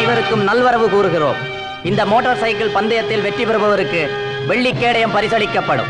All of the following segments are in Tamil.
அனைவருக்கும் நல்வரவு கூறுகிறோம் இந்த மோட்டார் சைக்கிள் பந்தயத்தில் வெற்றி பெறுபவருக்கு வெள்ளி கேடயம் பரிசளிக்கப்படும்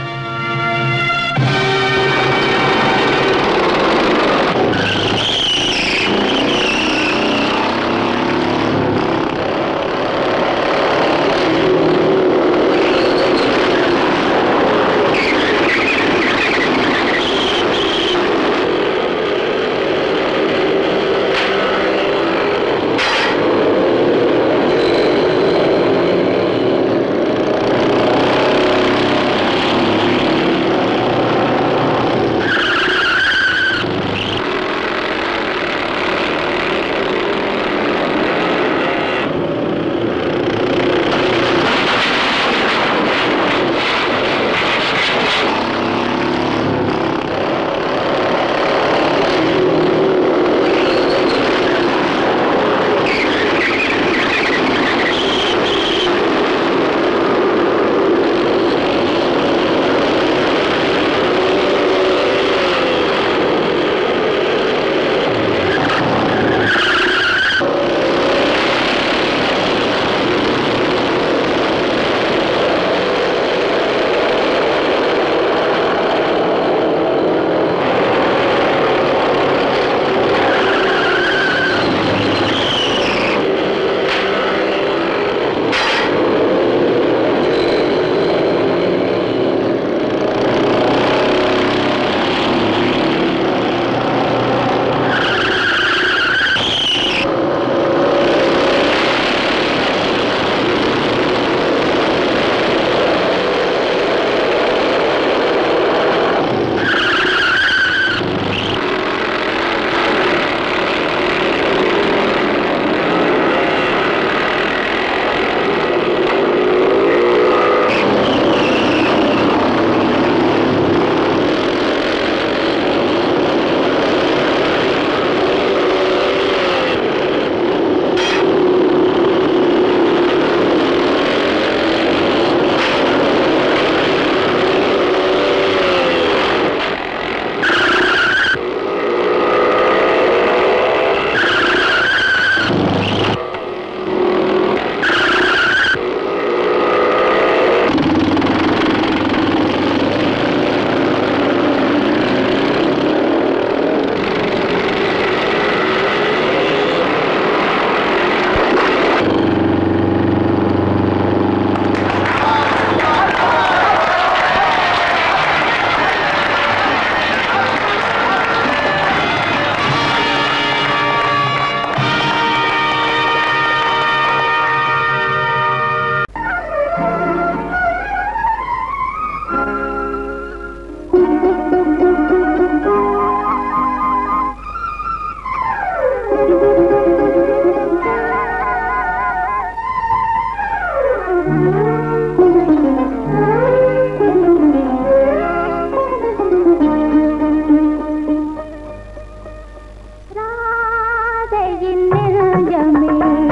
ராதையின் நெஞ்சமே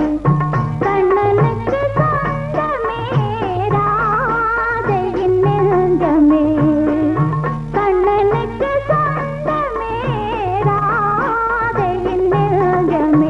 கண்ணனுக்கு சொந்தமே ராதையின் நெஞ்சமே கண்ணனுக்கு சொந்தமே ராதையின் நெஞ்சமே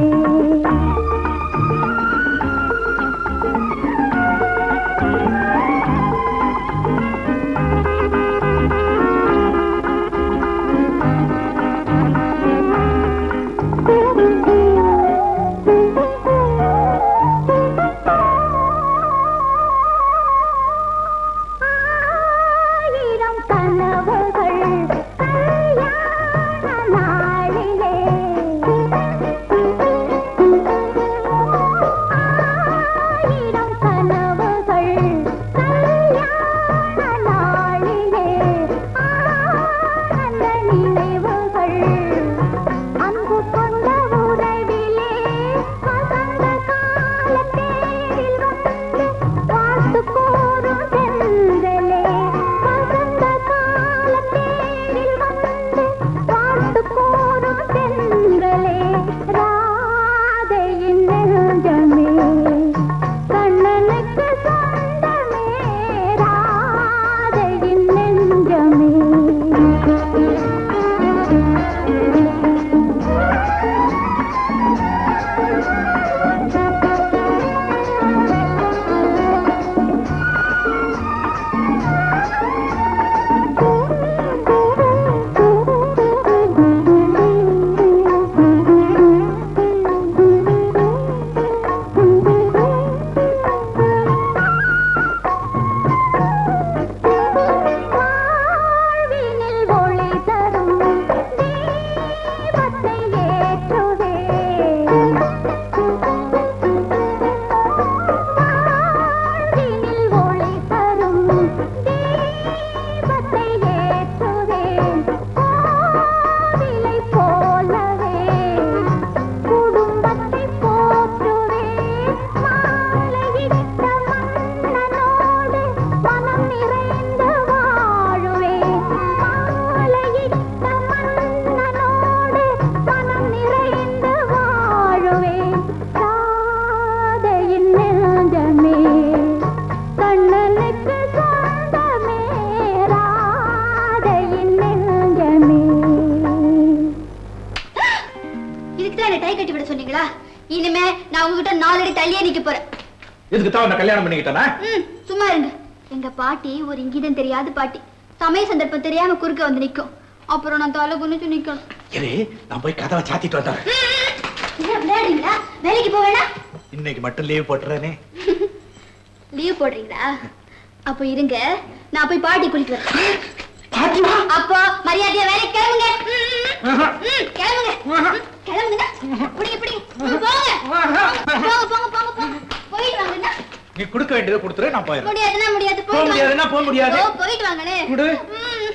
கட்டி விட சொன்னீங்களா இனிமே நான் உங்ககிட்ட நாலு அடி தள்ளியே நிக்க போறேன் இதுக்கு தான் உன்னை கல்யாணம் பண்ணிக்கிட்டானா ம் சும்மா இருங்க எங்க பாட்டி ஒரு இங்கிதம் தெரியாத பாட்டி சமய சந்தர்ப்பம் தெரியாம குறுக்க வந்து நிக்கும் அப்புறம் நான் தலை குனிச்சு நிக்கணும் இரு நான் போய் கதவை சாத்திட்டு வந்தேன் என்ன விளையாடுறீங்களா வேலைக்கு போவேனா இன்னைக்கு மட்டும் லீவ் போட்டுறேனே லீவ் போடுறீங்களா அப்போ இருங்க நான் போய் பாட்டி குளிக்கு வரேன் பாட்டிமா அப்போ மரியாதையா வேலைக்கு கிளம்புங்க ம், ம், ம், கிளம்புங்க ம், கிளம்புங்க பிடிங்க பிடிங்க ம், போங்க போங்க போங்க போங்க போங்க போயிட்டு வாங்கண்ணா நீ கொடுக்க வேண்டியதை கொடுத்துரு நான் போயிடுறேன் முடியாதுன்னா முடியாது போக முடியாதுன்னா போக முடியாது. ஓ, போயிட்டு வாங்கண்ணே கொடு. ம்.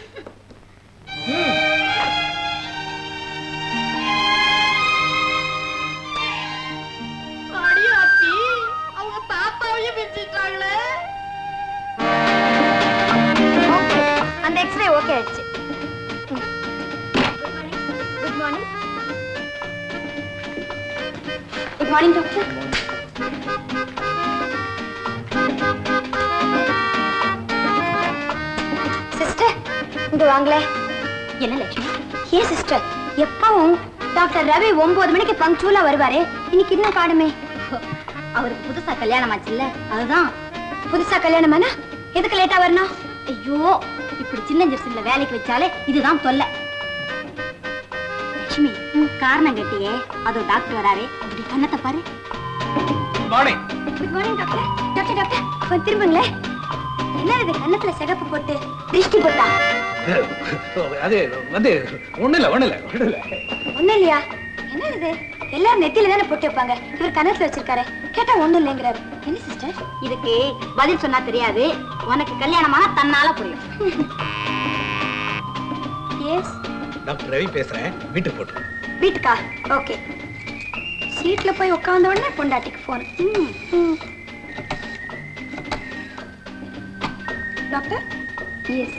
அடி ஆத்தி, அவங்க பாப்பாவையும் வச்சுட்டாங்களே. Okay, அந்த எக்ஸ்ரே ஓகே ஆயிடுச்சு good morning good morning doctor sister இங்க வாங்களே என்ன லட்சுமி ஏன் சிஸ்டர் எப்பவும் டாக்டர் ரவி ஒன்பது மணிக்கு பங்க்சுவலா வருவாரு இன்னைக்கு இன்னும் காணுமே அவருக்கு புதுசா கல்யாணம் ஆச்சுல்ல அதுதான் புதுசா கல்யாணமானா எதுக்கு லேட்டா வரணும் ஐயோ இப்படி சின்ன ஜெர்சன்ல வேலைக்கு வச்சாலே இதுதான் தொல்லை லட்சுமி காரணம் கட்டியே அதோ டாக்டர் வராரு அப்படி கண்ணத்தை பாரு morning good morning doctor doctor doctor கொஞ்சம் திரும்புங்களே என்ன இது கண்ணத்துல சிகப்பு போட்டு திருஷ்டி போட்டா அது வந்து ஒண்ணு இல்ல ஒண்ணு இல்ல ஒண்ணு இல்ல ஒண்ணும் இல்லையா என்ன இது எல்லாரும் நெத்தியில தானே போட்டு வைப்பாங்க இவர் கணத்துல வச்சிருக்காரு கேட்டா ஒண்ணும் இல்லைங்கிறாரு என்ன சிஸ்டர் இதுக்கு பதில் சொன்னா தெரியாது உனக்கு கல்யாணமான தன்னால புரியும் எஸ் டாக்டர் ரவி பேசுறேன் வீட்டுக்கு போட்டு வீட்டுக்கா ஓகே சீட்ல போய் உட்கார்ந்த உடனே பொண்டாட்டிக்கு phone doctor yes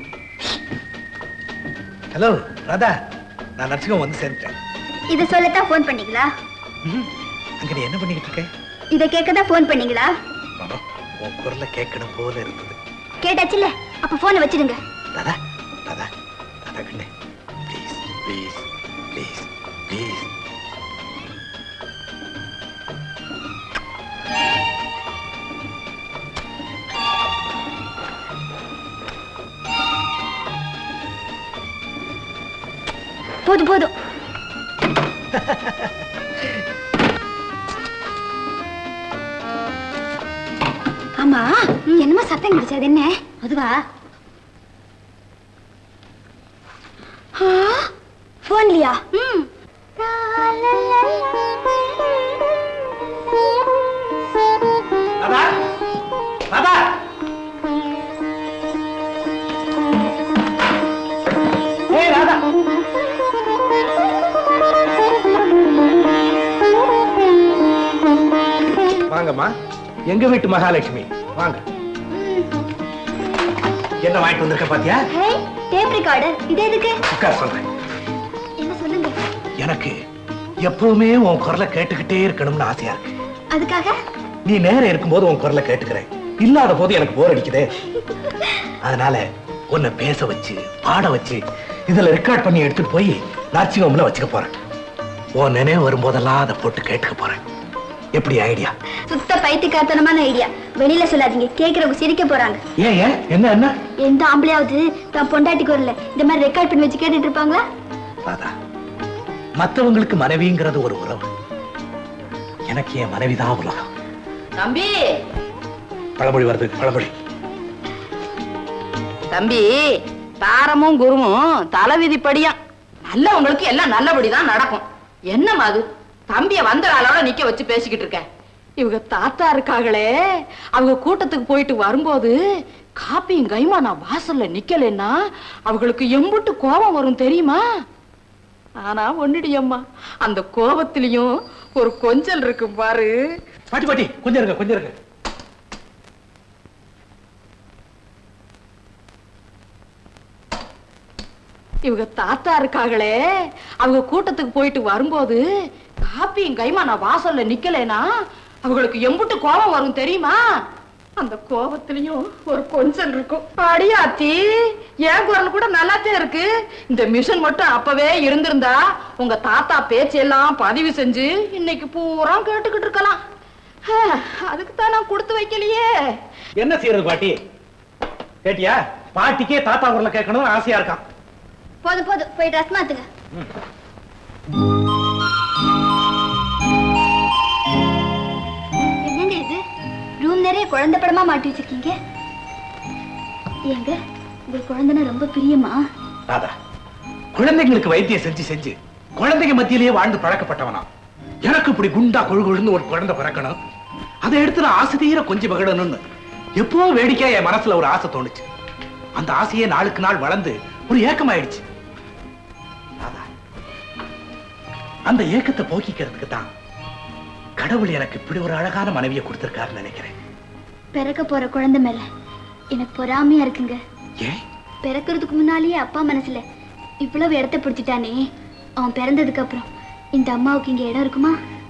hello Radha நான் நர்சிங்கம் வந்து சேர்ந்துட்டேன் இத சொல்லத்தான் ஃபோன் பண்ணீங்களா ம்ஹும். அங்க நீ என்ன பண்ணிக்கிட்டு இருக்க இத கேட்க தான் ஃபோன் பண்ணீங்களா மாமா, உன் குரலை கேட்கணும் போல இருந்தது கேட்டாச்சுல்ல அப்ப போனை வச்சிடுங்க ராதா ராதா ராதா கண்ணு ப்ளீஸ் ப்ளீஸ் ப்ளீஸ் ப்ளீஸ் போதும் போதும் ஆமா என்னமோ சத்தம் கிடைச்சு அது என்ன அதுவா போன்லியா ம் ராதா ராதா ஏய் ராதா வாங்கம்மா எங்க வீட்டு மகாலட்சுமி வாங்க என்ன வாங்கிட்டு வந்திருக்க பாத்தியா ஹே டேப் ரெக்கார்டர் இது எதுக்கு உட்கார் சொல்றேன் என்ன சொல்லுங்க எனக்கு எப்பவுமே உன் குரலை கேட்டுக்கிட்டே இருக்கணும்னு ஆசையா இருக்கு அதுக்காக நீ நேரம் இருக்கும்போது உன் குரலை கேட்டுக்கிறேன் இல்லாத போது எனக்கு போர் அடிக்குதே அதனால உன்னை பேச வச்சு பாட வச்சு இதுல ரெக்கார்ட் பண்ணி எடுத்துட்டு போய் நர்சிங் ஹோம்ல வச்சுக்க போறேன் உன் நினைவு வரும்போதெல்லாம் அதை போட்டு கேட்டுக்க போறேன் எப்படி ஐடியா சுத்த பைத்தியக்காரத்தனமான ஐடியா வெளியில சொல்லாதீங்க கேக்குறவங்க சிரிக்க போறாங்க ஏன் ஏன் என்ன என்ன எந்த ஆம்பளையாவது தான் பொண்டாட்டிக்கு வரல இந்த மாதிரி ரெக்கார்ட் பண்ணி வச்சு கேட்டுட்டு இருப்பாங்களா ராதா மத்தவங்களுக்கு மனைவிங்கிறது ஒரு உறவு எனக்கு என் மனைவிதான் உலகம் தம்பி பழமொழி வருது பழமொழி தம்பி தாரமும் குருவும் தலைவிதிப்படியா நல்லவங்களுக்கு எல்லாம் நல்லபடிதான் நடக்கும் என்னம்மா அது தம்பிய வந்த ஆளோட நிக்க வச்சு பேசிக்கிட்டு இருக்கேன் இவங்க தாத்தா இருக்காங்களே அவங்க கூட்டத்துக்கு போயிட்டு வரும்போது காப்பியும் கைமா நான் வாசல்ல நிக்கலைன்னா அவங்களுக்கு எம்புட்டு கோபம் வரும் தெரியுமா ஆனா ஒண்ணுடி அம்மா அந்த கோபத்திலையும் ஒரு கொஞ்சல் இருக்கும் பாரு பாட்டி பாட்டி கொஞ்சம் இருங்க கொஞ்சம் இருங்க இவங்க தாத்தா இருக்காங்களே அவங்க கூட்டத்துக்கு போயிட்டு வரும்போது காப்பியும் கைமா நான் வாசல்ல நிக்கலைன்னா அவங்களுக்கு எம்புட்டு கோபம் வரும் தெரியுமா அந்த கோபத்திலையும் ஒரு கொஞ்சல் இருக்கும் அடியாத்தி என் குரல் கூட நல்லாத்தான் இருக்கு இந்த மிஷின் மட்டும் அப்பவே இருந்திருந்தா உங்க தாத்தா பேச்செல்லாம் பதிவு செஞ்சு இன்னைக்கு பூரா கேட்டுக்கிட்டு இருக்கலாம் ஹே, அதுக்கு தான் நான் கொடுத்து வைக்கலையே என்ன செய்யறது பாட்டி கேட்டியா பாட்டிக்கே தாத்தா குரல கேட்கணும்னு ஆசையா இருக்கான் போதும் போதும் போய் ட்ரெஸ் மாத்துங்க என்னங்க இது ரூம் நிறைய குழந்தை படமா மாட்டி வச்சிருக்கீங்க ஏங்க உங்களுக்கு குழந்தைனா ரொம்ப பிரியமா ராதா குழந்தைங்களுக்கு வைத்தியம் செஞ்சு செஞ்சு குழந்தைங்க மத்தியிலேயே வாழ்ந்து பழக்கப்பட்டவனா எனக்கு இப்படி குண்டா கொழு கொழுன்னு ஒரு குழந்தை பிறக்கணும் அதை எடுத்து நான் ஆசை தீர கொஞ்சம் மகிழணும்னு எப்போ வேடிக்கையா என் மனசுல ஒரு ஆசை தோணுச்சு அந்த ஆசையே நாளுக்கு நாள் வளர்ந்து ஒரு ஏக்கமாயிடுச்சு ராதா அந்த ஏக்கத்தை போக்கிக்கிறதுக்கு தான் கடவுள் எனக்கு இப்படி ஒரு அழகான மனைவியை கொடுத்திருக்காருன்னு நினைக்கிறேன் பிறக்க போற குழந்தை மேல எனக்கு பொறாமையா இருக்குங்க ஏன் பிறக்கிறதுக்கு முன்னாலேயே அப்பா மனசுல இவ்வளவு இடத்த பிடிச்சிட்டானே அவன் பிறந்ததுக்கு அப்புறம் இந்த அம்மாவுக்கு இங்க இடம் இருக்குமா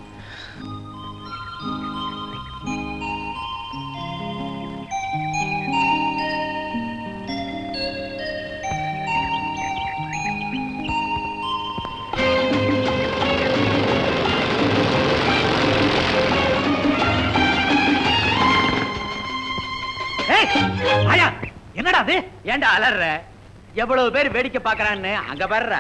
ஏய், ஆயா என்னடா அது ஏன்டா அலற எவ்வளவு பேர் வேடிக்கை பார்க்கறான்னு அங்க வர்ற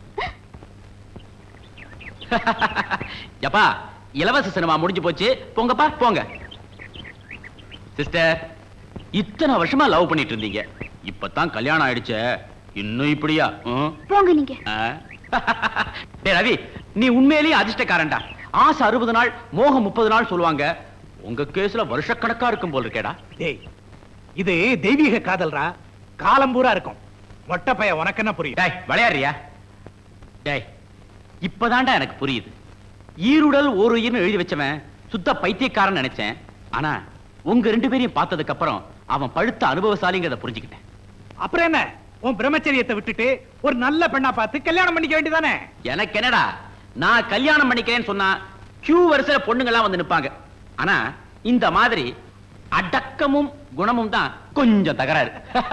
எப்பா இலவச சினிமா முடிஞ்சு போச்சு போங்கப்பா போங்க சிஸ்டர் இத்தனை வருஷமா லவ் பண்ணிட்டு இருந்தீங்க இப்பதான் கல்யாணம் ஆயிடுச்சே இன்னும் இப்படியா ம்? போங்க நீங்க ஆ? டேய் ரவி நீ உண்மையிலேயே அதிர்ஷ்டக்காரன்டா ஆசை அறுபது நாள் மோகம் முப்பது நாள் சொல்லுவாங்க உங்க கேஸ்ல வருஷக்கணக்கா இருக்கும் போல் இருக்கேடா டேய் இது தெய்வீக காதல்ரா காலம் பூரா இருக்கும் மொட்டை பைய உனக்கு என்ன புரியும் டேய் விளையாடுறியா டேய் இப்பதான்டா எனக்கு புரியுது ஈருடல் ஒரு உயிர்னு எழுதி வச்சவன் சுத்த பைத்தியக்காரன் நினைச்சேன் ஆனா உங்க ரெண்டு பேரையும் பார்த்ததுக்கு அப்புறம் அவன் பழுத்த அனுபவசாலிங்கிறத புரிஞ்சுக்கிட்டேன் அப்புறம் என்ன உன் பிரம்மச்சரியத்தை விட்டுட்டு ஒரு நல்ல பெண்ணா பார்த்து கல்யாணம் பண்ணிக்க வேண்டியதானே எனக்கு என்னடா நான் கல்யாணம் பண்ணிக்கிறேன்னு சொன்னா கியூ வரிசையில பொண்ணுங்க எல்லாம் வந்து நிப்பாங்க ஆனா இந்த மாதிரி அடக்கமும் குணமும் தான் கொஞ்சம் தகராறு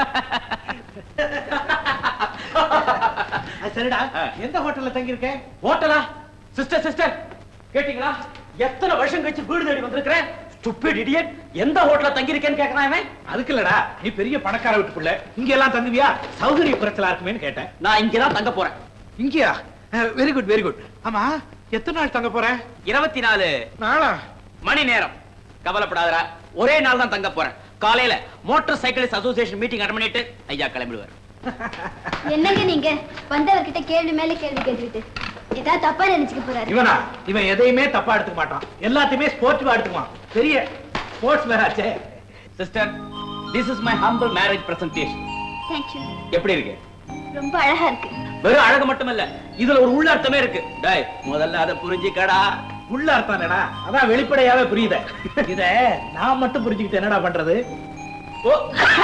சரிடா எந்த ஹோட்டல்ல தங்கி இருக்க ஹோட்டலா சிஸ்டர் சிஸ்டர் கேட்டீங்களா எத்தனை வருஷம் கழிச்சு வீடு தேடி வந்திருக்கிறேன் ஸ்டூபிட் இடியட் எந்த ஹோட்டல்ல தங்கி இருக்கேன்னு கேக்குறான் இவன் அதுக்கு இல்லடா நீ பெரிய பணக்கார வீட்டுக்குள்ள இங்க எல்லாம் தங்குவியா சௌகரிய குறைச்சலா இருக்குமேன்னு கேட்டேன் நான் இங்கதான் தங்க போறேன் இங்கயா வெரி குட் வெரி குட் ஆமா எத்தனை நாள் தங்க போற இருபத்தி நாலு நாளா மணி நேரம் கவலைப்படாதடா ஒரே நாள் தான் தங்க போறேன் காலையில motor cyclist association meeting attend பண்ணிட்டு ஐயா கிளம்பிடுவார் என்னங்க நீங்க வந்தவர்கிட்ட கேள்வி மேல கேள்வி கேட்டுக்கிட்டு ஏதாவது தப்பா நினைச்சுக்க போறாரு இவனா இவன் எதையுமே தப்பா எடுத்துக்க மாட்டான் எல்லாத்தையுமே ஸ்போர்ட்டிவா எடுத்துக்குவான் பெரிய ஸ்போர்ட்ஸ் மேன் ஆச்சே sister this is my humble marriage presentation thank you எப்படி இருக்கு ரொம்ப அழகா இருக்கு வெறும் அழகு மட்டுமல்ல இதுல ஒரு உள்ளர்த்தமே இருக்கு டேய் முதல்ல அதை புரிஞ்சுக்கடா உள்ள அர்த்தம் என்னடா அதான் வெளிப்படையாவே புரியுத இத நான் மட்டும் புரிஞ்சுக்கிட்டு என்னடா பண்றது ஓ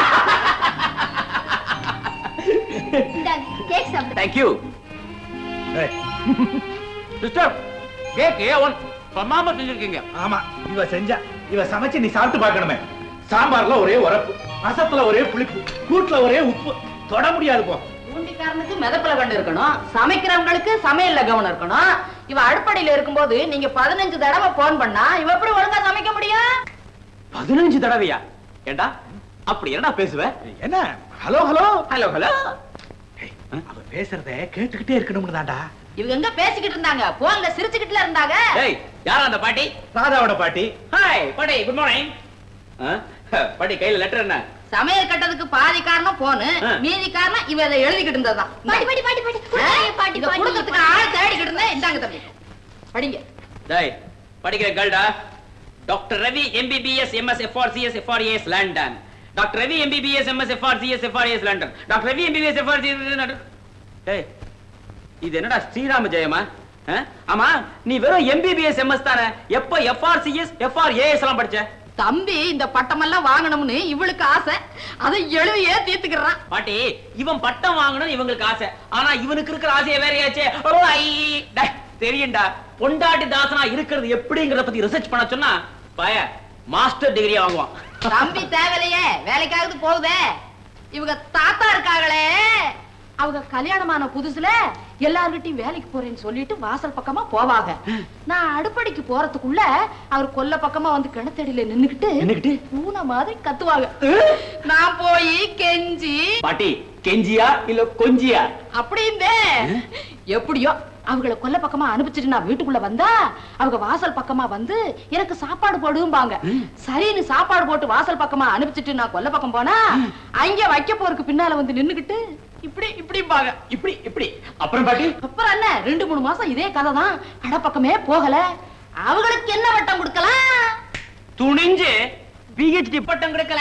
இந்தாங்க கேக் சாப்பிடுங்க தேங்க்யூ ஏய், சிஸ்டர் கேக் ஏ ஒன் பிரமாம செஞ்சிருக்கீங்க ஆமா இவ செஞ்சா இவ சமைச்சு நீ சாப்பிட்டு பார்க்கணுமே சாம்பார்ல ஒரே உரப்பு ரசத்துல ஒரே புளிப்பு கூட்டுல ஒரே உப்பு தொட முடியாது போ பூண்டிக்காரனுக்கு மிதப்புல கண்டு இருக்கணும் சமைக்கிறவங்களுக்கு சமையல்ல கவனம் இருக்கணும் இவ அடுப்படையில இருக்கும்போது நீங்க பதினஞ்சு தடவை போன் பண்ணா இவ எப்படி ஒழுங்கா சமைக்க முடியும் பதினஞ்சு தடவையா ஏண்டா அப்படி என்னடா பேசுவ என்ன ஹலோ ஹலோ ஹலோ ஹலோ ஏய், அவ பேசுறத கேட்டுக்கிட்டே இருக்கணும்னு தான்டா இவங்க எங்க பேசிக்கிட்டு இருந்தாங்க போன்ல சிரிச்சுக்கிட்டுல இருந்தாங்க டேய் யாரா அந்த பாட்டி ராதாவோட பாட்டி ஹாய் பாட்டி குட் மார்னிங் பாட்டி கையில லெட்டர் என்ன சமையல் கட்டதுக்கு பாதி காரணம் போனு ஆ. மீதி காரணம் இவ இதை எழுதிக்கிட்டு இருந்ததுதான் பாட்டி பாட்டி பாட்டி பாட்டி கொடுங்க, பாட்டி இத பாட்டி குடுக்கறதுக்கு ஆள் தேடிக்கிட்டு இருந்தேன் இந்தாங்க தம்பி படிங்க டேய் படிக்கிற கேள்டா doctor Ravi MBBS MS FRCS FRAS London doctor Ravi MBBS MS FRCS FRAS London doctor Ravi MBBS FRCS டேய் இது என்னடா ஸ்ரீராம ஜெயமா ஆ? ஆமா நீ வெறும் எம்பிபிஎஸ் எம்எஸ் தானே எப்ப எஃப்ஆர்சிஎஸ் எஃப்ஆர்ஏஎஸ் எல்லாம் படிச்ச தம்பி இந்த பட்டமெல்லாம் வாங்கணும்னு இவளுக்கு ஆசை அதை எழுதியே தீர்த்துக்கிறான் பாட்டி இவன் பட்டம் வாங்கணும் இவங்களுக்கு ஆசை ஆனா இவனுக்கு இருக்கிற ஆசையை வேறையாச்சே ஓ, ஐ, டேய், தெரியும்டா பொண்டாட்டி தாசனா இருக்கிறது எப்படிங்கறத பத்தி ரிசர்ச் பண்ண சொன்னா பய மாஸ்டர் டிகிரியா வாங்குவான் தம்பி தேவையில்லையே வேலைக்காவது போகுதே இவங்க தாத்தா இருக்காங்களே அவங்க கல்யாணமான புதுசுல எல்லார்கிட்டயும் வேலைக்கு போறேன்னு சொல்லிட்டு வாசல் பக்கமா போவாங்க நான் அடுப்படிக்கு போறதுக்குள்ள அவர் கொல்ல பக்கமா வந்து கிணத்தடியில நின்னுக்கிட்டு நின்னுக்கிட்டு? பூனை மாதிரி கத்துவாங்க நான் போய் கெஞ்சி பாட்டி கெஞ்சியா இல்ல கொஞ்சியா அப்படின்னே எப்படியோ அவங்கள கொல்ல பக்கமா அனுப்பிச்சிட்டு நான் வீட்டுக்குள்ள வந்தா அவங்க வாசல் பக்கமா வந்து எனக்கு சாப்பாடு போடும்பாங்க சரின்னு சாப்பாடு போட்டு வாசல் பக்கமா அனுப்பிச்சிட்டு நான் கொல்ல பக்கம் போனா அங்க வைக்க போறதுக்கு பின்னால வந்து நின்னுகிட்டு இப்படி இப்படிம்பாங்க இப்படி இப்படி அப்புறம் பாட்டி அப்புறம் என்ன ரெண்டு மூணு மாசம் இதே கதை தான் கடை பக்கமே போகல அவங்களுக்கு என்ன வட்டம் கொடுக்கலாம் துணிஞ்சு பிஹெச்டி பட்டம் கொடுக்கல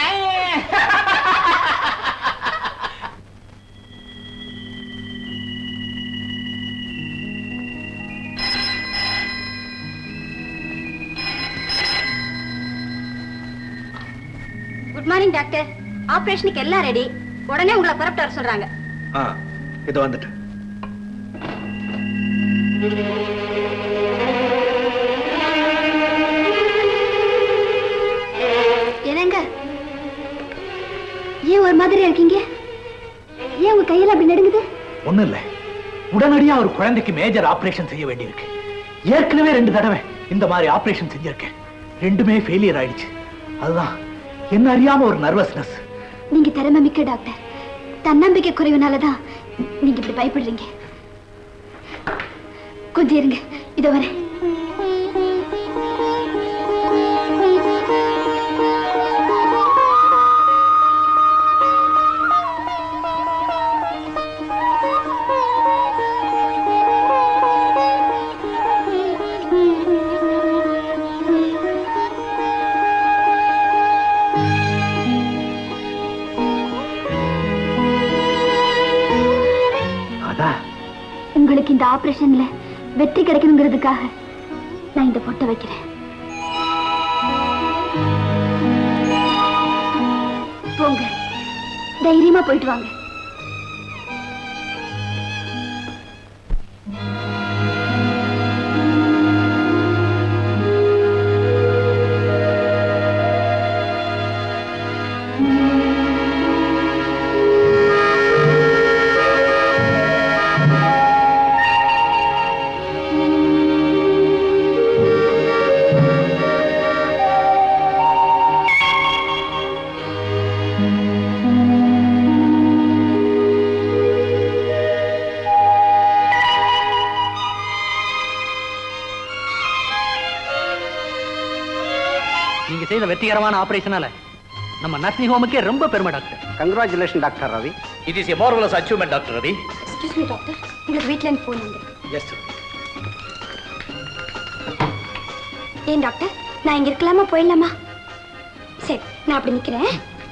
குட் மார்னிங் டாக்டர் ஆபரேஷனுக்கு எல்லாம் ரெடி உடனே உங்களை புறப்பட்டு வர சொல்றாங்க ஆ இது வந்துட்டு என்னங்க ஏன் ஒரு மாதிரி இருக்கீங்க ஏன் உங்க கையில அப்படி நடுங்குது ஒண்ணும் இல்ல உடனடியா ஒரு குழந்தைக்கு மேஜர் ஆபரேஷன் செய்ய வேண்டியிருக்கு ஏற்கனவே ரெண்டு தடவை இந்த மாதிரி ஆபரேஷன் செஞ்சிருக்கேன் ரெண்டுமே ஃபெயிலியர் ஆயிடுச்சு அதுதான் என்ன அறியாம ஒரு நர்வஸ்னஸ் நீங்க திறமை மிக்க டாக்டர் தன்னம்பிக்கை குறைவுனாலதான் நீங்க இப்படி பயப்படுறீங்க கொஞ்சம் இருங்க இதோ வரேன் அதான் உங்களுக்கு இந்த ஆபரேஷன்ல வெற்றி கிடைக்கணுங்கிறதுக்காக நான் இந்த பொட்டை வைக்கிறேன் போங்க தைரியமா போயிட்டு வாங்க நீங்க செய்த வெற்றிகரமான ஆபரேஷனால நம்ம நர்சிங் ஹோமுக்கே ரொம்ப பெருமை doctor congratulation doctor Ravi it is a marvellous achievement doctor Ravi excuse me doctor உங்களுக்கு வீட்ல இருந்து போன் வந்து எஸ் ஏன் டாக்டர் நான் இங்க இருக்கலாமா போயிடலாமா சரி நான் அப்படி நிக்கிறேன்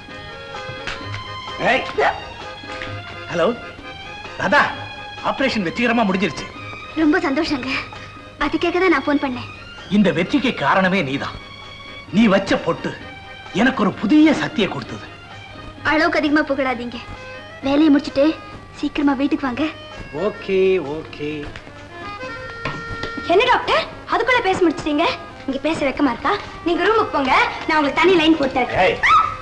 ஹலோ ராதா ஆபரேஷன் வெற்றிகரமா முடிஞ்சிருச்சு ரொம்ப சந்தோஷங்க அதுக்காக தான் நான் ஃபோன் பண்ணேன் இந்த வெற்றிக்கு காரணமே நீதான் நீ வச்ச பொட்டு எனக்கு ஒரு புதிய சக்தியை கொடுத்தது அளவுக்கு அதிகமா புகழாதீங்க வேலையை முடிச்சிட்டு சீக்கிரமா வீட்டுக்கு வாங்க ஓகே ஓகே என்ன டாக்டர் அதுக்குள்ள பேச முடிச்சிட்டீங்க இங்க பேச வெக்கமா இருக்கா நீங்க ரூமுக்கு போங்க நான் உங்களுக்கு தனி லைன் போட்டு தரேன் ஏய்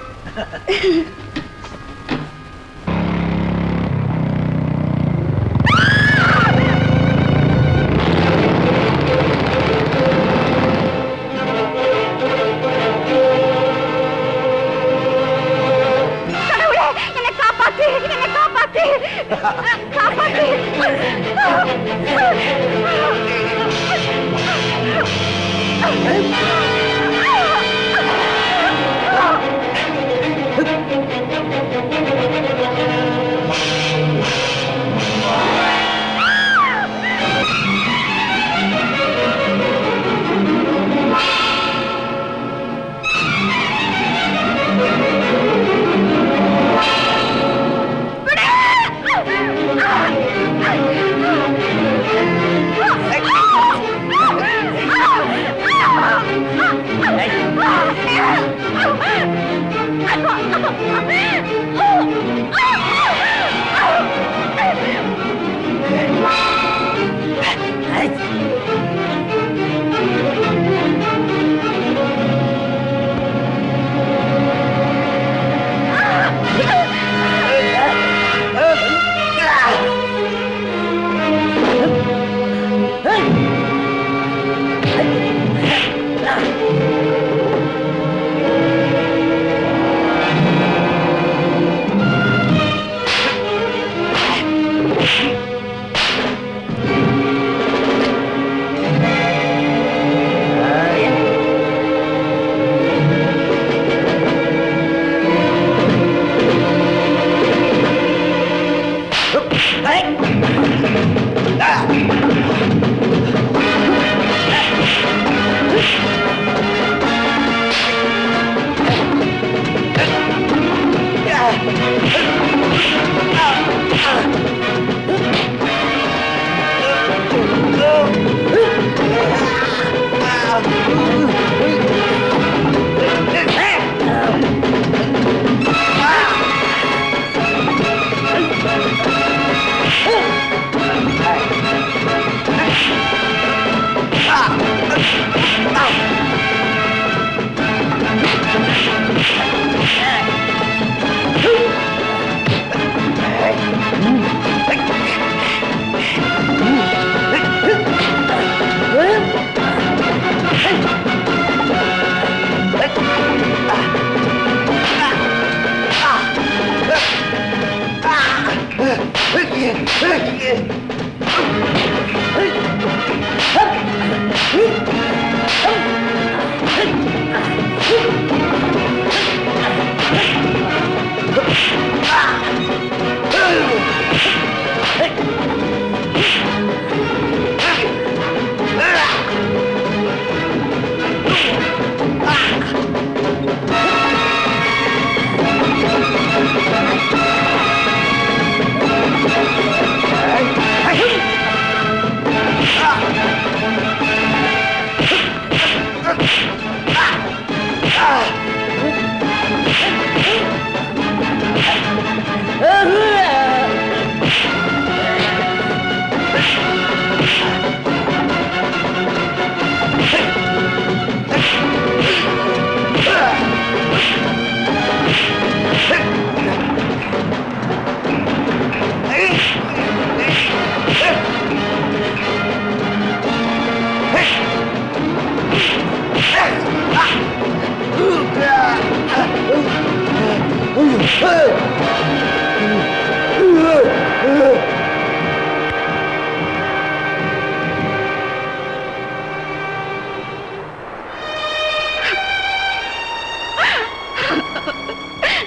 என்ன காப்பாத்து என்ன காப்பாத்து காப்பாத்து Ah!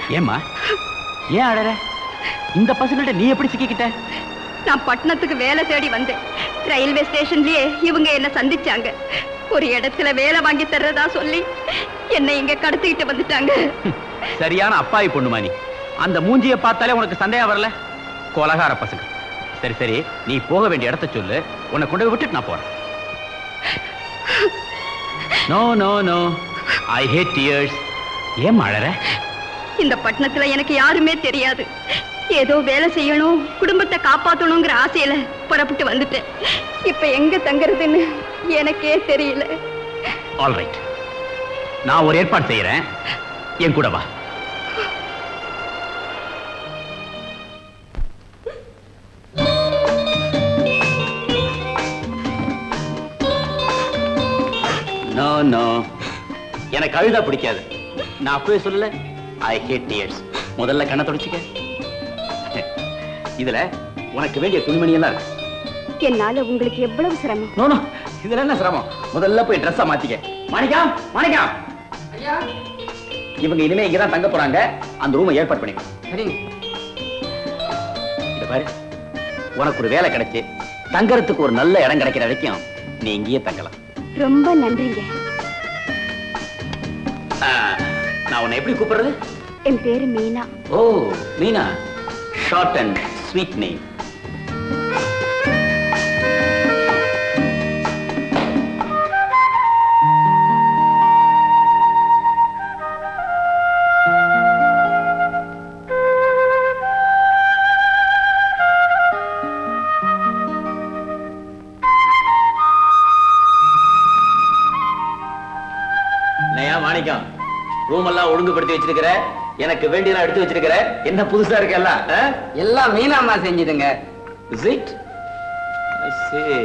ஏம்மா ஏன் அழற இந்த பசங்கள்ட்ட நீ எப்படி சிக்கிக்கிட்ட நான் பட்டணத்துக்கு வேலை தேடி வந்தேன் ரயில்வே ஸ்டேஷன்லயே இவங்க என்ன சந்திச்சாங்க ஒரு இடத்துல வேலை வாங்கி தர்றதா சொல்லி என்னை இங்க கடத்திக்கிட்டு வந்துட்டாங்க சரியான அப்பாவி பொண்ணுமா நீ அந்த மூஞ்சிய பார்த்தாலே உனக்கு சந்தேகம் வரல கொலகார பசங்க சரி சரி நீ போக வேண்டிய இடத்த சொல்லு உன்னை கொண்டு போய் விட்டுட்டு நான் போறேன் no no no I hate tears ஏன் அழற இந்த பட்டணத்துல எனக்கு யாருமே தெரியாது ஏதோ வேலை செய்யணும் குடும்பத்தை காப்பாத்தணுங்கிற ஆசையில புறப்பட்டு வந்துட்டேன் இப்ப எங்க தங்குறதுன்னு எனக்கே தெரியல ஆல் ரைட் நான் ஒரு ஏற்பாடு செய்யறேன் என் கூட வா நோ நோ எனக்கு அழுதா பிடிக்காது நான் அப்பவே சொல்லல ஐ ஹேட் டியர்ஸ் முதல்ல கண்ணை தொடச்சிக்க இதுல உனக்கு வேண்டிய துணிமணி எல்லாம் இருக்கு என்னால உங்களுக்கு எவ்வளவு சிரமம் நோ நோ இதுல என்ன சிரமம் முதல்ல போய் ட்ரெஸ்ஸ மாத்திக்க மாணிக்கம் மாணிக்கம் இவங்க இனிமே இங்கதான் தங்க போறாங்க அந்த ரூமை ஏற்பாடு பண்ணிக்கோ சரிங்க இத பாரு உனக்கு ஒரு வேலை கிடைச்சு தங்கறதுக்கு ஒரு நல்ல இடம் கிடைக்கிற வரைக்கும் நீ இங்கேயே தங்கலாம் ரொம்ப நன்றிங்க ஆ, நான் உன்னை எப்படி கூப்பிடுறது என் பேரு Meena oh Meena short and sweet name நயா மாணிக்கம் ரூம் எல்லாம் ஒழுங்குபடுத்தி வச்சிருக்கிற எனக்கு வேண்டியதெல்லாம் எடுத்து வச்சிருக்கிற என்ன புதுசா இருக்கு எல்லாம் ஆ? எல்லாம் மீனாம்மா செஞ்சுதுங்க Is it? I see.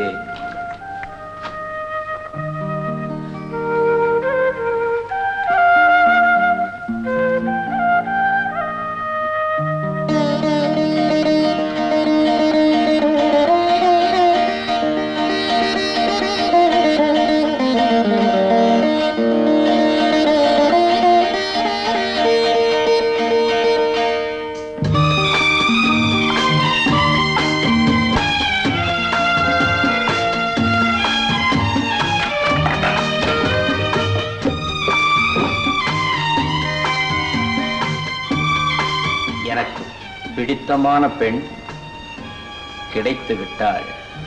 எனக்கு பிடித்தமான பெண் கிடைத்து விட்டாள்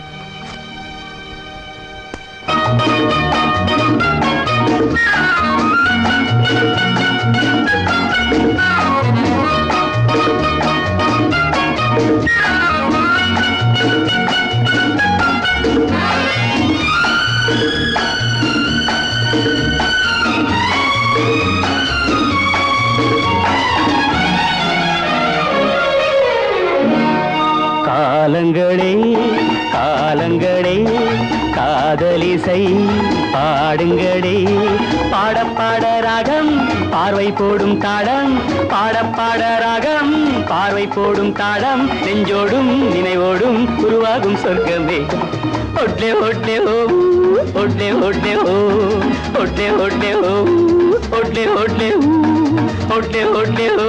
காலங்களே காலங்களே காதலிசை பாடுங்களே பாட பாட ராகம் பார்வை போடும் தாளம் பாட பாட ராகம் பார்வை போடும் தாளம் நெஞ்சோடும் நினைவோடும் உருவாகும் சொர்க்கமே ஒட்லே ஒட்லே ஓ ஒட்லே ஒட்லே ஓ ஒட்லே ஒட்லே ஓ ஒட்லே ஒட்லே ஊ ஒட்லே ஒட்லே ஓ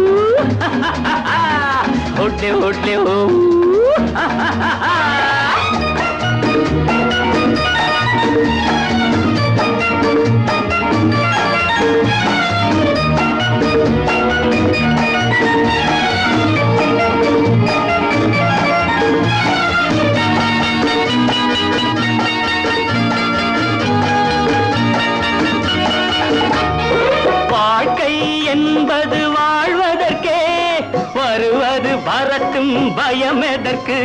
ஒட்லே ஒட்லே ஓ வாழ்க்கை என்பது வாழ்வதற்கே வருவது வரட்டும் பயம் எதற்கு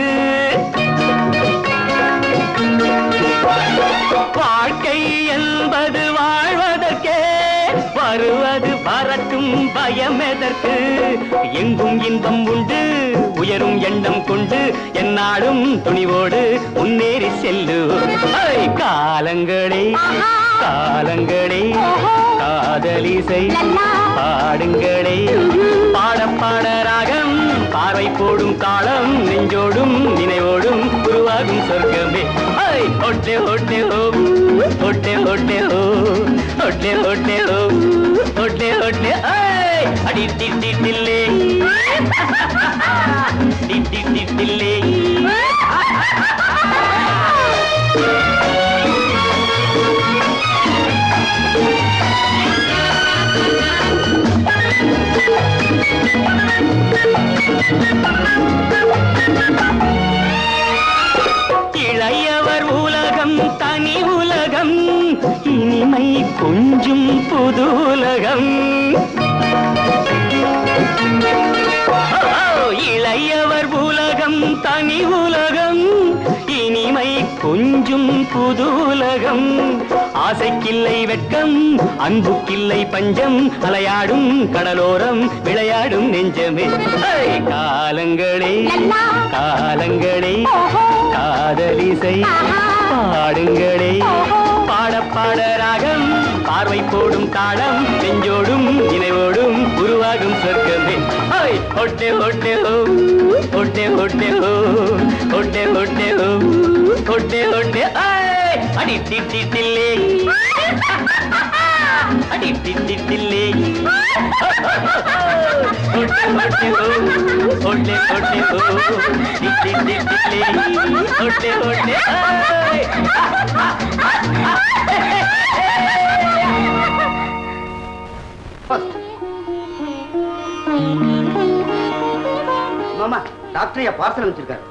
வாழ்க்கை என்பது வாழ்வதற்கே வருவது வரட்டும் பயம் எதற்கு எங்கும் இன்பம் உண்டு உயரும் எண்ணம் கொண்டு என்னாலும் துணிவோடு முன்னேறி செல்லு ஐ, காலங்களே காலங்களே காதலிசை பாடுங்களே பாட பாட ராகம் பார்வை போடும் தாளம் நெஞ்சோடும் நினைவோடும் உருவாகும் சொர்க்கமே ஐ, ஒட்டே ஒட்டே ஓ ஒட்டே ஒட்டே ஓ ஒட்டே ஒட்டே ஓ ஒட்டே ஒட்டே ஐ, அடி டி டி இனிமை கொஞ்சும் புதுலகம் இளையவர் உலகம் தனி உலகம் இனிமை கொஞ்சும் புதுலகம் ஆசைக்கில்லை வெட்கம் அன்புக்கில்லை பஞ்சம் அலையாடும் கடலோரம் விளையாடும் நெஞ்சமே ஐ, காலங்களே காலங்களே காதலிசை பாடுங்களே பாட பாட ராகம் பார்வை போடும் தாளம் நெஞ்சோடும் நினைவோடும் உருவாகும் சொர்க்கமே ஹோய் ஒட்டே ஒட்டே ஹோ ஒட்டே ஒட்டே ஹோ ஒட்டே ஒட்டே ஹோ ஒட்டே ஒட்டே ஐ அடி திட்டி தில்லே அடி திட்டி தில்லே ஒட்டே ஒட்டே ஹோ ஒட்டே ஒட்டே ஹோ திட்டி தில்லே ஒட்டே ஒட்டே ஐ மாமா டாக்டர் ஐயா பார்சல் அனுப்பிச்சிருக்காரு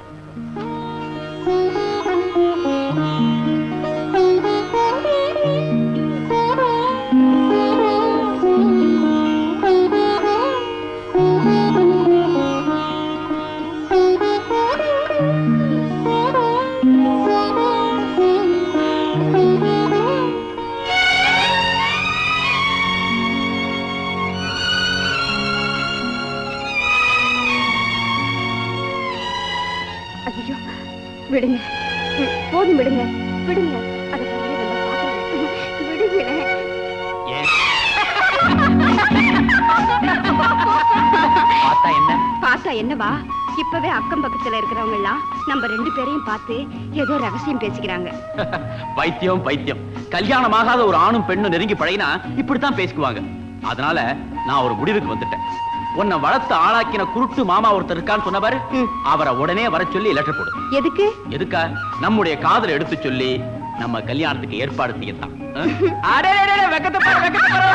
ஐயோ விடுங்க வி- போதும் விடுங்க விடுங்க அதை பத்தி நம்ம பார்க்கலாம். விடுங்களேன் பார்த்தா என்ன பார்த்தா என்னவா இப்பவே அக்கம் பக்கத்துல இருக்கிறவங்க எல்லாம் நம்ம ரெண்டு பேரையும் பார்த்து ஏதோ ரகசியம் பேசிக்கிறாங்க பைத்தியம் பைத்தியம் கல்யாணமாகாத ஒரு ஆணும் பெண்ணும் நெருங்கி பழகினா இப்படித்தான் பேசிக்குவாங்க அதனால நான் ஒரு முடிவுக்கு வந்துட்டேன் உன்னை வளர்த்து ஆளாக்கின குருட்டு மாமா ஒருத்தர் இருக்கான்னு சொன்ன பாரு அவரை உடனே வர சொல்லி லெட்டர் போடு எதுக்கு எதுக்கா நம்முடைய காதலை எடுத்து சொல்லி நம்ம கல்யாணத்துக்கு ஏற்பாடு செய்யத்தான் ஆ? அடே, அடே, அடே, வெக்கத்தை பாரு, வெக்கத்தை பாரு.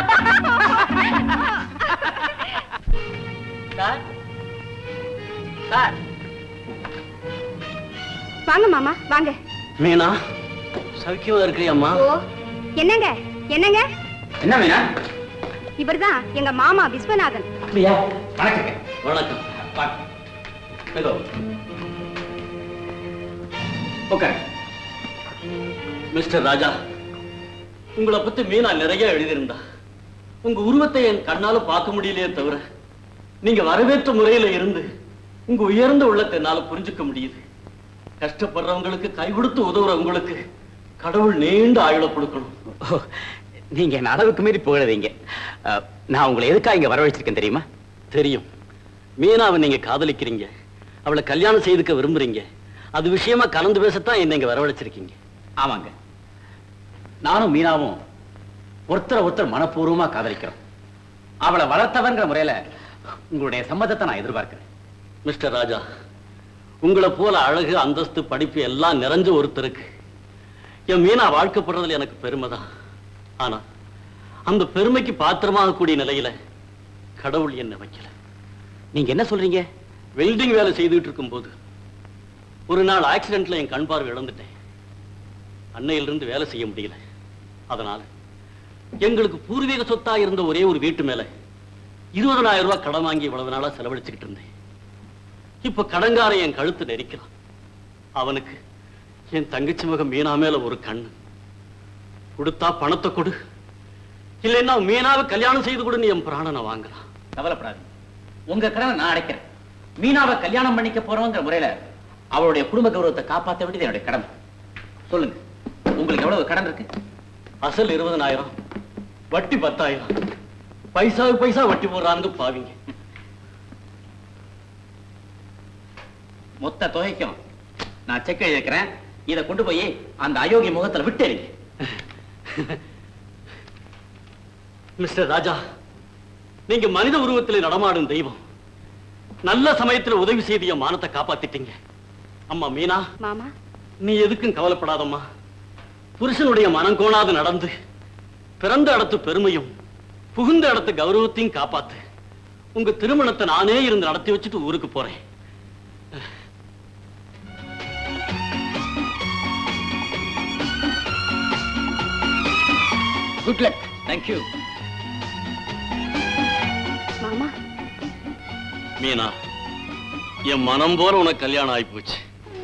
சார் சார் வாங்க மாமா வாங்க மீனா சௌக்கியமா இருக்கிறியம்மா ஓ என்னங்க என்னங்க என்ன மீனா இவர்தான் எங்க மாமா விஸ்வநாதன் அப்படியா வணக்கங்க வணக்கம் வாங்க. மெதுவா. உட்காருங்க மிஸ்டர் ராஜா உங்களை பத்தி மீனா நிறைய எழுதியிருந்தா உங்க உருவத்தை என் கண்ணால பார்க்க முடியலையே தவிர நீங்க வரவேற்ற முறையில இருந்து உங்க உயர்ந்த உள்ளத்தை என்னால புரிஞ்சுக்க முடியுது கஷ்டப்படுறவங்களுக்கு கை கொடுத்து உதவுற உங்களுக்கு கடவுள் நீண்ட ஆயுள கொடுக்கணும் ஓ, நீங்க என்ன அளவுக்கு மீறி புகழதீங்க அஹ், நான் உங்களை எதுக்காக இங்க வரவழைச்சிருக்கேன் தெரியுமா தெரியும் மீனாவை நீங்க காதலிக்கிறீங்க அவளை கல்யாணம் செய்துக்க விரும்புறீங்க அது விஷயமா கலந்து பேசத்தான் என்னை இங்க வரவழைச்சிருக்கீங்க ஆமாங்க நானும் மீனாவும் ஒருத்தரை ஒருத்தர் மனப்பூர்வமா காதலிக்கிறோம் அவளை வளர்த்தவங்கிற முறையில உங்களுடைய சம்மதத்தை நான் எதிர்பார்க்கிறேன் மிஸ்டர் ராஜா உங்களை போல அழகு அந்தஸ்து படிப்பு எல்லாம் நிறைஞ்ச ஒருத்தருக்கு என் மீனா வாழ்க்கப்படுறதுல எனக்கு பெருமைதான் ஆனா அந்த பெருமைக்கு பாத்திரமாகக்கூடிய நிலையில கடவுள் என்ன வைக்கல நீங்க என்ன சொல்றீங்க வெல்டிங் வேலை செய்துட்டு இருக்கும்போது ஒரு நாள் ஆக்சிடென்ட்ல என் கண் பார்வை இழந்துட்டேன் அன்னையிலிருந்து வேலை செய்ய முடியல அதனால எங்களுக்கு பூர்வீக சொத்தா இருந்த ஒரே ஒரு வீட்டு மேல இருபதனாயிரம் ரூபாய் கடன் வாங்கி இவ்வளவு நாளா செலவழிச்சுக்கிட்டு இருந்தேன் இப்ப கடங்காரன் என் கழுத்து நெரிக்கிறான் அவனுக்கு என் தங்கச்சி மகன் மீனா மேல ஒரு கண்ணு கொடுத்தா பணத்தை கொடு இல்லைன்னா மீனாவை கல்யாணம் செய்து கொடுன்னு என் பிராணனை வாங்கலாம் கவலைப்படாதீங்க உங்க கடனை நான் அடைக்கிறேன் மீனாவை கல்யாணம் பண்ணிக்க போறோங்கிற முறையில அவளுடைய குடும்ப கௌரவத்தை காப்பாற்ற வேண்டியது என்னுடைய கடமை சொல்லுங்க உங்களுக்கு எவ்வளவு கடன் இருக்கு அசல் இருபதனாயிரம் வட்டி பத்தாயிரம் பைசாவுக்கு பைசா வட்டி போடுறான்னு பாவிங்க மொத்த தொகைக்கும் நான் செக் எழுதியிருக்கிறேன் இதை கொண்டு போய் அந்த அயோக்கிய முகத்துல விட்டு எறிங்க மிஸ்டர் ராஜா நீங்க மனித உருவத்தில் நடமாடும் தெய்வம் நல்ல சமயத்துல உதவி செய்து என் மானத்தை காப்பாத்திட்டீங்க அம்மா மீனா மாமா நீ எதுக்கும் கவலைப்படாதம்மா புருஷனுடைய மனம் கோணாது நடந்து பிறந்த இடத்து பெருமையும் புகுந்த இடத்து கௌரவத்தையும் காப்பாத்து உங்க திருமணத்தை நானே இருந்து நடத்தி வச்சுட்டு ஊருக்கு போறேன் குட் லக் தேங்க்யூ மாமா மீனா என் மனம் போல உனக்கு கல்யாணம் ஆயிப்போச்சு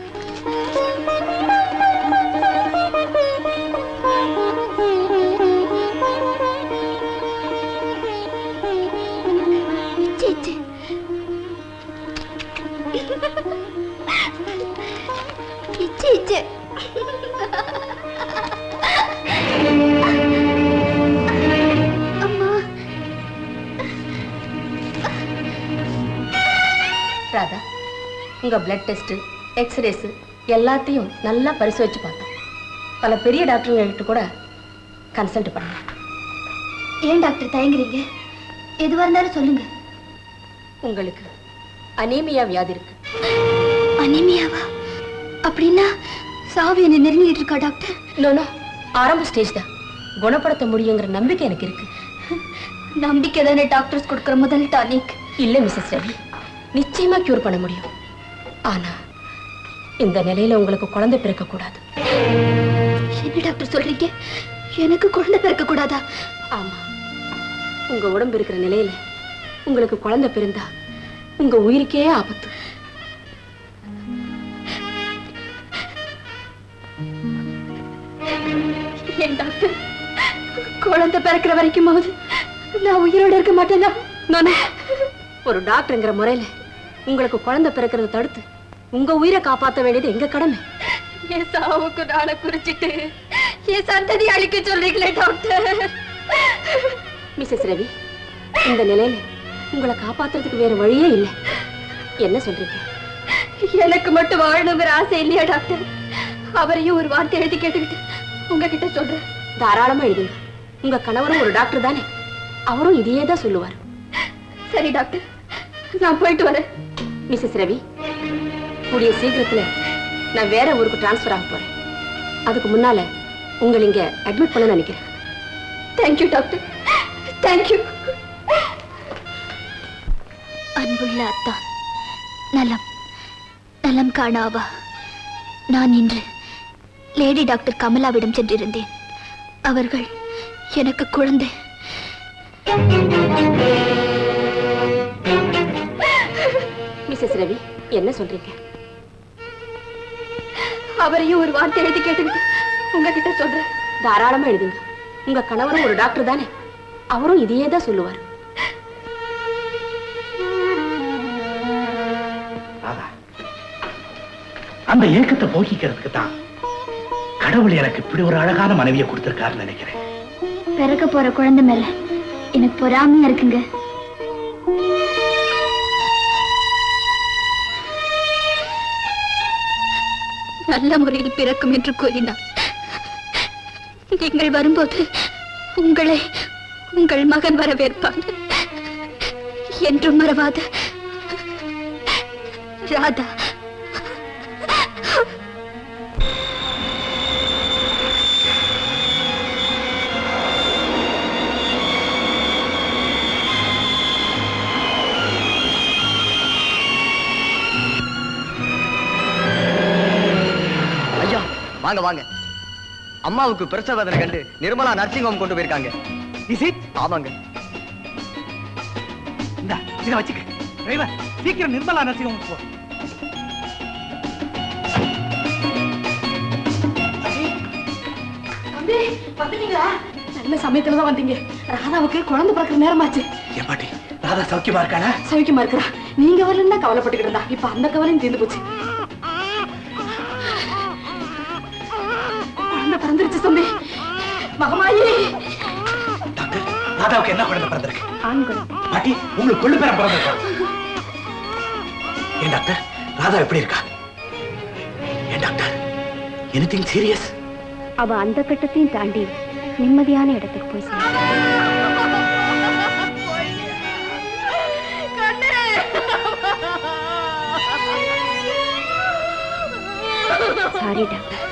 இச்சு, இச்சு. இச்சு, இச்சு. அம்மா ராதா உங்க பிளட் டெஸ்ட் எக்ஸ்ரேஸ் எல்லாத்தையும் நல்லா பரிசோதிச்சு பார்த்தோம் பல பெரிய டாக்டருங்கள்ட்ட கூட கன்சல்ட் பண்ணோம் ஏன் டாக்டர் தயங்குறீங்க எதுவா இருந்தாலும் சொல்லுங்க உங்களுக்கு அனீமியா வியாதி இருக்கு அனிமியாவா அப்படின்னா சாவு என்ன நெருங்கிட்டு இருக்கா டாக்டர் நோ ஆரம்ப ஸ்டேஜ் தான் குணப்படுத்த முடியுங்கிற நம்பிக்கை எனக்கு இருக்கு நம்பிக்கை தானே டாக்டர்ஸ் கொடுக்குற முதல் டானிக் இல்ல மிஸ்ஸஸ் ரவி நிச்சயமா கியூர் பண்ண முடியும் ஆனா இந்த நிலையில உங்களுக்கு குழந்தை பிறக்க கூடாது என்ன டாக்டர் சொல்றீங்க எனக்கு குழந்தை பிறக்க கூடாதா ஆமா உங்க உடம்பு இருக்கிற நிலையில உங்களுக்கு குழந்தை பிறந்தா உங்க உயிருக்கே ஆபத்து ஏன் டாக்டர் குழந்தை பிறக்கிற வரைக்குமாவது நான் உயிரோட இருக்க மாட்டேனா நானே ஒரு டாக்டர்ங்கிற முறையில உங்களுக்கு குழந்தை பிறக்கிறத தடுத்து உங்க உயிரை காப்பாத்த வேண்டியது எங்க கடமை என் சாவுக்கு நாளை குறிச்சிட்டு என் சந்ததி அழிக்க சொல்றீங்களே டாக்டர் மிஸ்ஸஸ் ரவி இந்த நிலையில உங்களை காப்பாத்துறதுக்கு வேற வழியே இல்லை என்ன சொல்றீங்க எனக்கு மட்டும் வாழணுங்கிற ஆசை இல்லையா டாக்டர் அவரையும் ஒரு வார்த்தை எழுதி கேட்டுக்கிட்டு உங்ககிட்ட சொல்றேன் தாராளமா எழுதுங்க உங்க கணவரும் ஒரு டாக்டர் தானே அவரும் இதையே தான் சொல்லுவார் சரி டாக்டர் நான் போயிட்டு வரேன் மிஸ்ஸஸ் ரவி கூடிய சீக்கிரத்துல நான் வேற ஊருக்கு டிரான்ஸ்ஃபர் ஆக போறேன் அதுக்கு முன்னால உங்களை இங்க அட்மிட் பண்ண நினைக்கிறேன் தேங்க்யூ டாக்டர் தேங்க்யூ அன்புள்ள அத்தா நலம் நலம் காணாவா நான் இன்று லேடி டாக்டர் கமலாவிடம் சென்றிருந்தேன் அவர்கள் எனக்கு குழந்தை மிஸ்ஸஸ் ரவி என்ன சொல்றீங்க அவரையும் ஒரு வார்த்தை எழுதி கேட்டுக்கிட்டு உங்ககிட்ட சொல்றேன் தாராளமா எழுதுங்க உங்க கணவரும் ஒரு டாக்டர் தானே அவரும் இதையே தான் சொல்லுவார் ராதா அந்த ஏக்கத்தை போக்கிக்கிறதுக்கு தான் கடவுள் எனக்கு இப்படி ஒரு அழகான மனைவியை கொடுத்திருக்காருன்னு நினைக்கிறேன் பிறக்க போற குழந்தை மேல எனக்கு பொறாமையா இருக்குங்க நல்ல முறையில் பிறக்கும் என்று கூறினார் நீங்கள் வரும்போது உங்களை உங்கள் மகன் வரவேற்பான் என்றும் மறவாத ராதா ஐயா வாங்க வாங்க அம்மாவுக்கு பிரசவ வேதனை கண்டு நிர்மலா நர்சிங் ஹோம் கொண்டு போயிருக்காங்க இஸ் இட் ஆமாங்க இந்த இதை வச்சுக்க டிரைவர் சீக்கிரம் நிர்மலா நர்சிங் ஹோம் போ தம்பி வந்துட்டீங்களா நல்ல சமயத்துல தான் வந்தீங்க ராதாவுக்கு குழந்தை பிறக்கிற நேரமாச்சு என் பாட்டி ராதா சௌக்கியமா இருக்காளா சவிக்கமா இருக்கிறா நீங்க வரலன்னா கவலைப்பட்டுக்கிட்டு இருந்தா இப்ப அந்த கவலையும் தீர்ந்து போச்சு குழந்தை பிறந்துருச்சு தம்பி மகமாயி டாக்டர் ராதாவுக்கு என்ன குழந்தை பிறந்திருக்கு ஆண் குழந்தை பாட்டி உங்களுக்கு கொள்ளு பேரம் பிறந்திருக்கா ஏன் டாக்டர் ராதா எப்படி இருக்கா ஏன் டாக்டர் எனிதிங் சீரியஸ் அவ அந்த கட்டத்தையும் தாண்டி நிம்மதியான இடத்துக்கு போய் சேர்ந்தா. சாரி டாக்டர்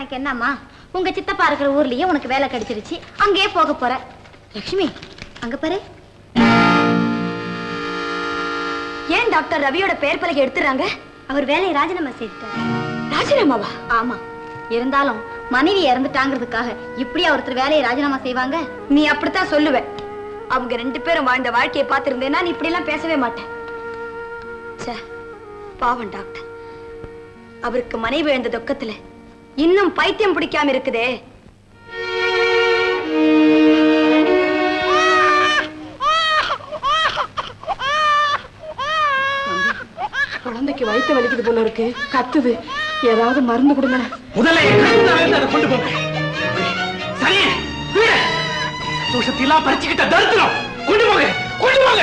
எனக்கு என்னம்மா உங்க சித்தப்பா இருக்கிற ஊர்லயே உனக்கு வேலை கிடைச்சிருச்சு அங்கேயே போக போற லக்ஷ்மி அங்க பாரு ஏன் டாக்டர் ரவியோட பெயர் பலகை எடுத்துறாங்க அவர் வேலையை ராஜினாமா செய்துட்டாரு ராஜினாமாவா ஆமா இருந்தாலும் மனைவி இறந்துட்டாங்கிறதுக்காக இப்படி ஒருத்தர் வேலையை ராஜினாமா செய்வாங்க நீ அப்படித்தான் சொல்லுவ அவங்க ரெண்டு பேரும் வாழ்ந்த வாழ்க்கையை பார்த்திருந்தேன்னா நீ இப்படி எல்லாம் பேசவே மாட்டேன் ச்சே, பாவம் டாக்டர் அவருக்கு மனைவி எழுந்த துக்கத்துல இன்னும் பைத்தியம் பிடிக்காம இருக்குதே குழந்தைக்கு வயித்து வலிக்குது போல இருக்கு கத்துது ஏதாவது மருந்து கொடுங்க முதல்ல என் கழுத்துல இருந்து அதை கொண்டு போங்க சரி வீடு சந்தோஷத்தெல்லாம் பறிச்சுக்கிட்ட தரித்திரம் கொண்டு போங்க கொண்டு போங்க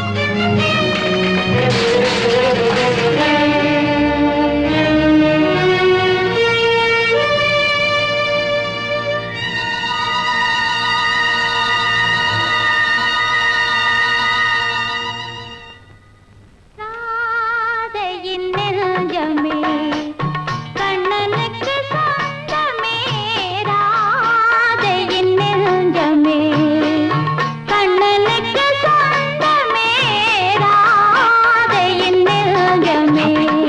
ராதையின் நெஞ்சமே கண்ணனுக்கு சொந்தமே ராதையின் நெஞ்சமே கண்ணனுக்கு சொந்தமே ராதையின் நெஞ்சமே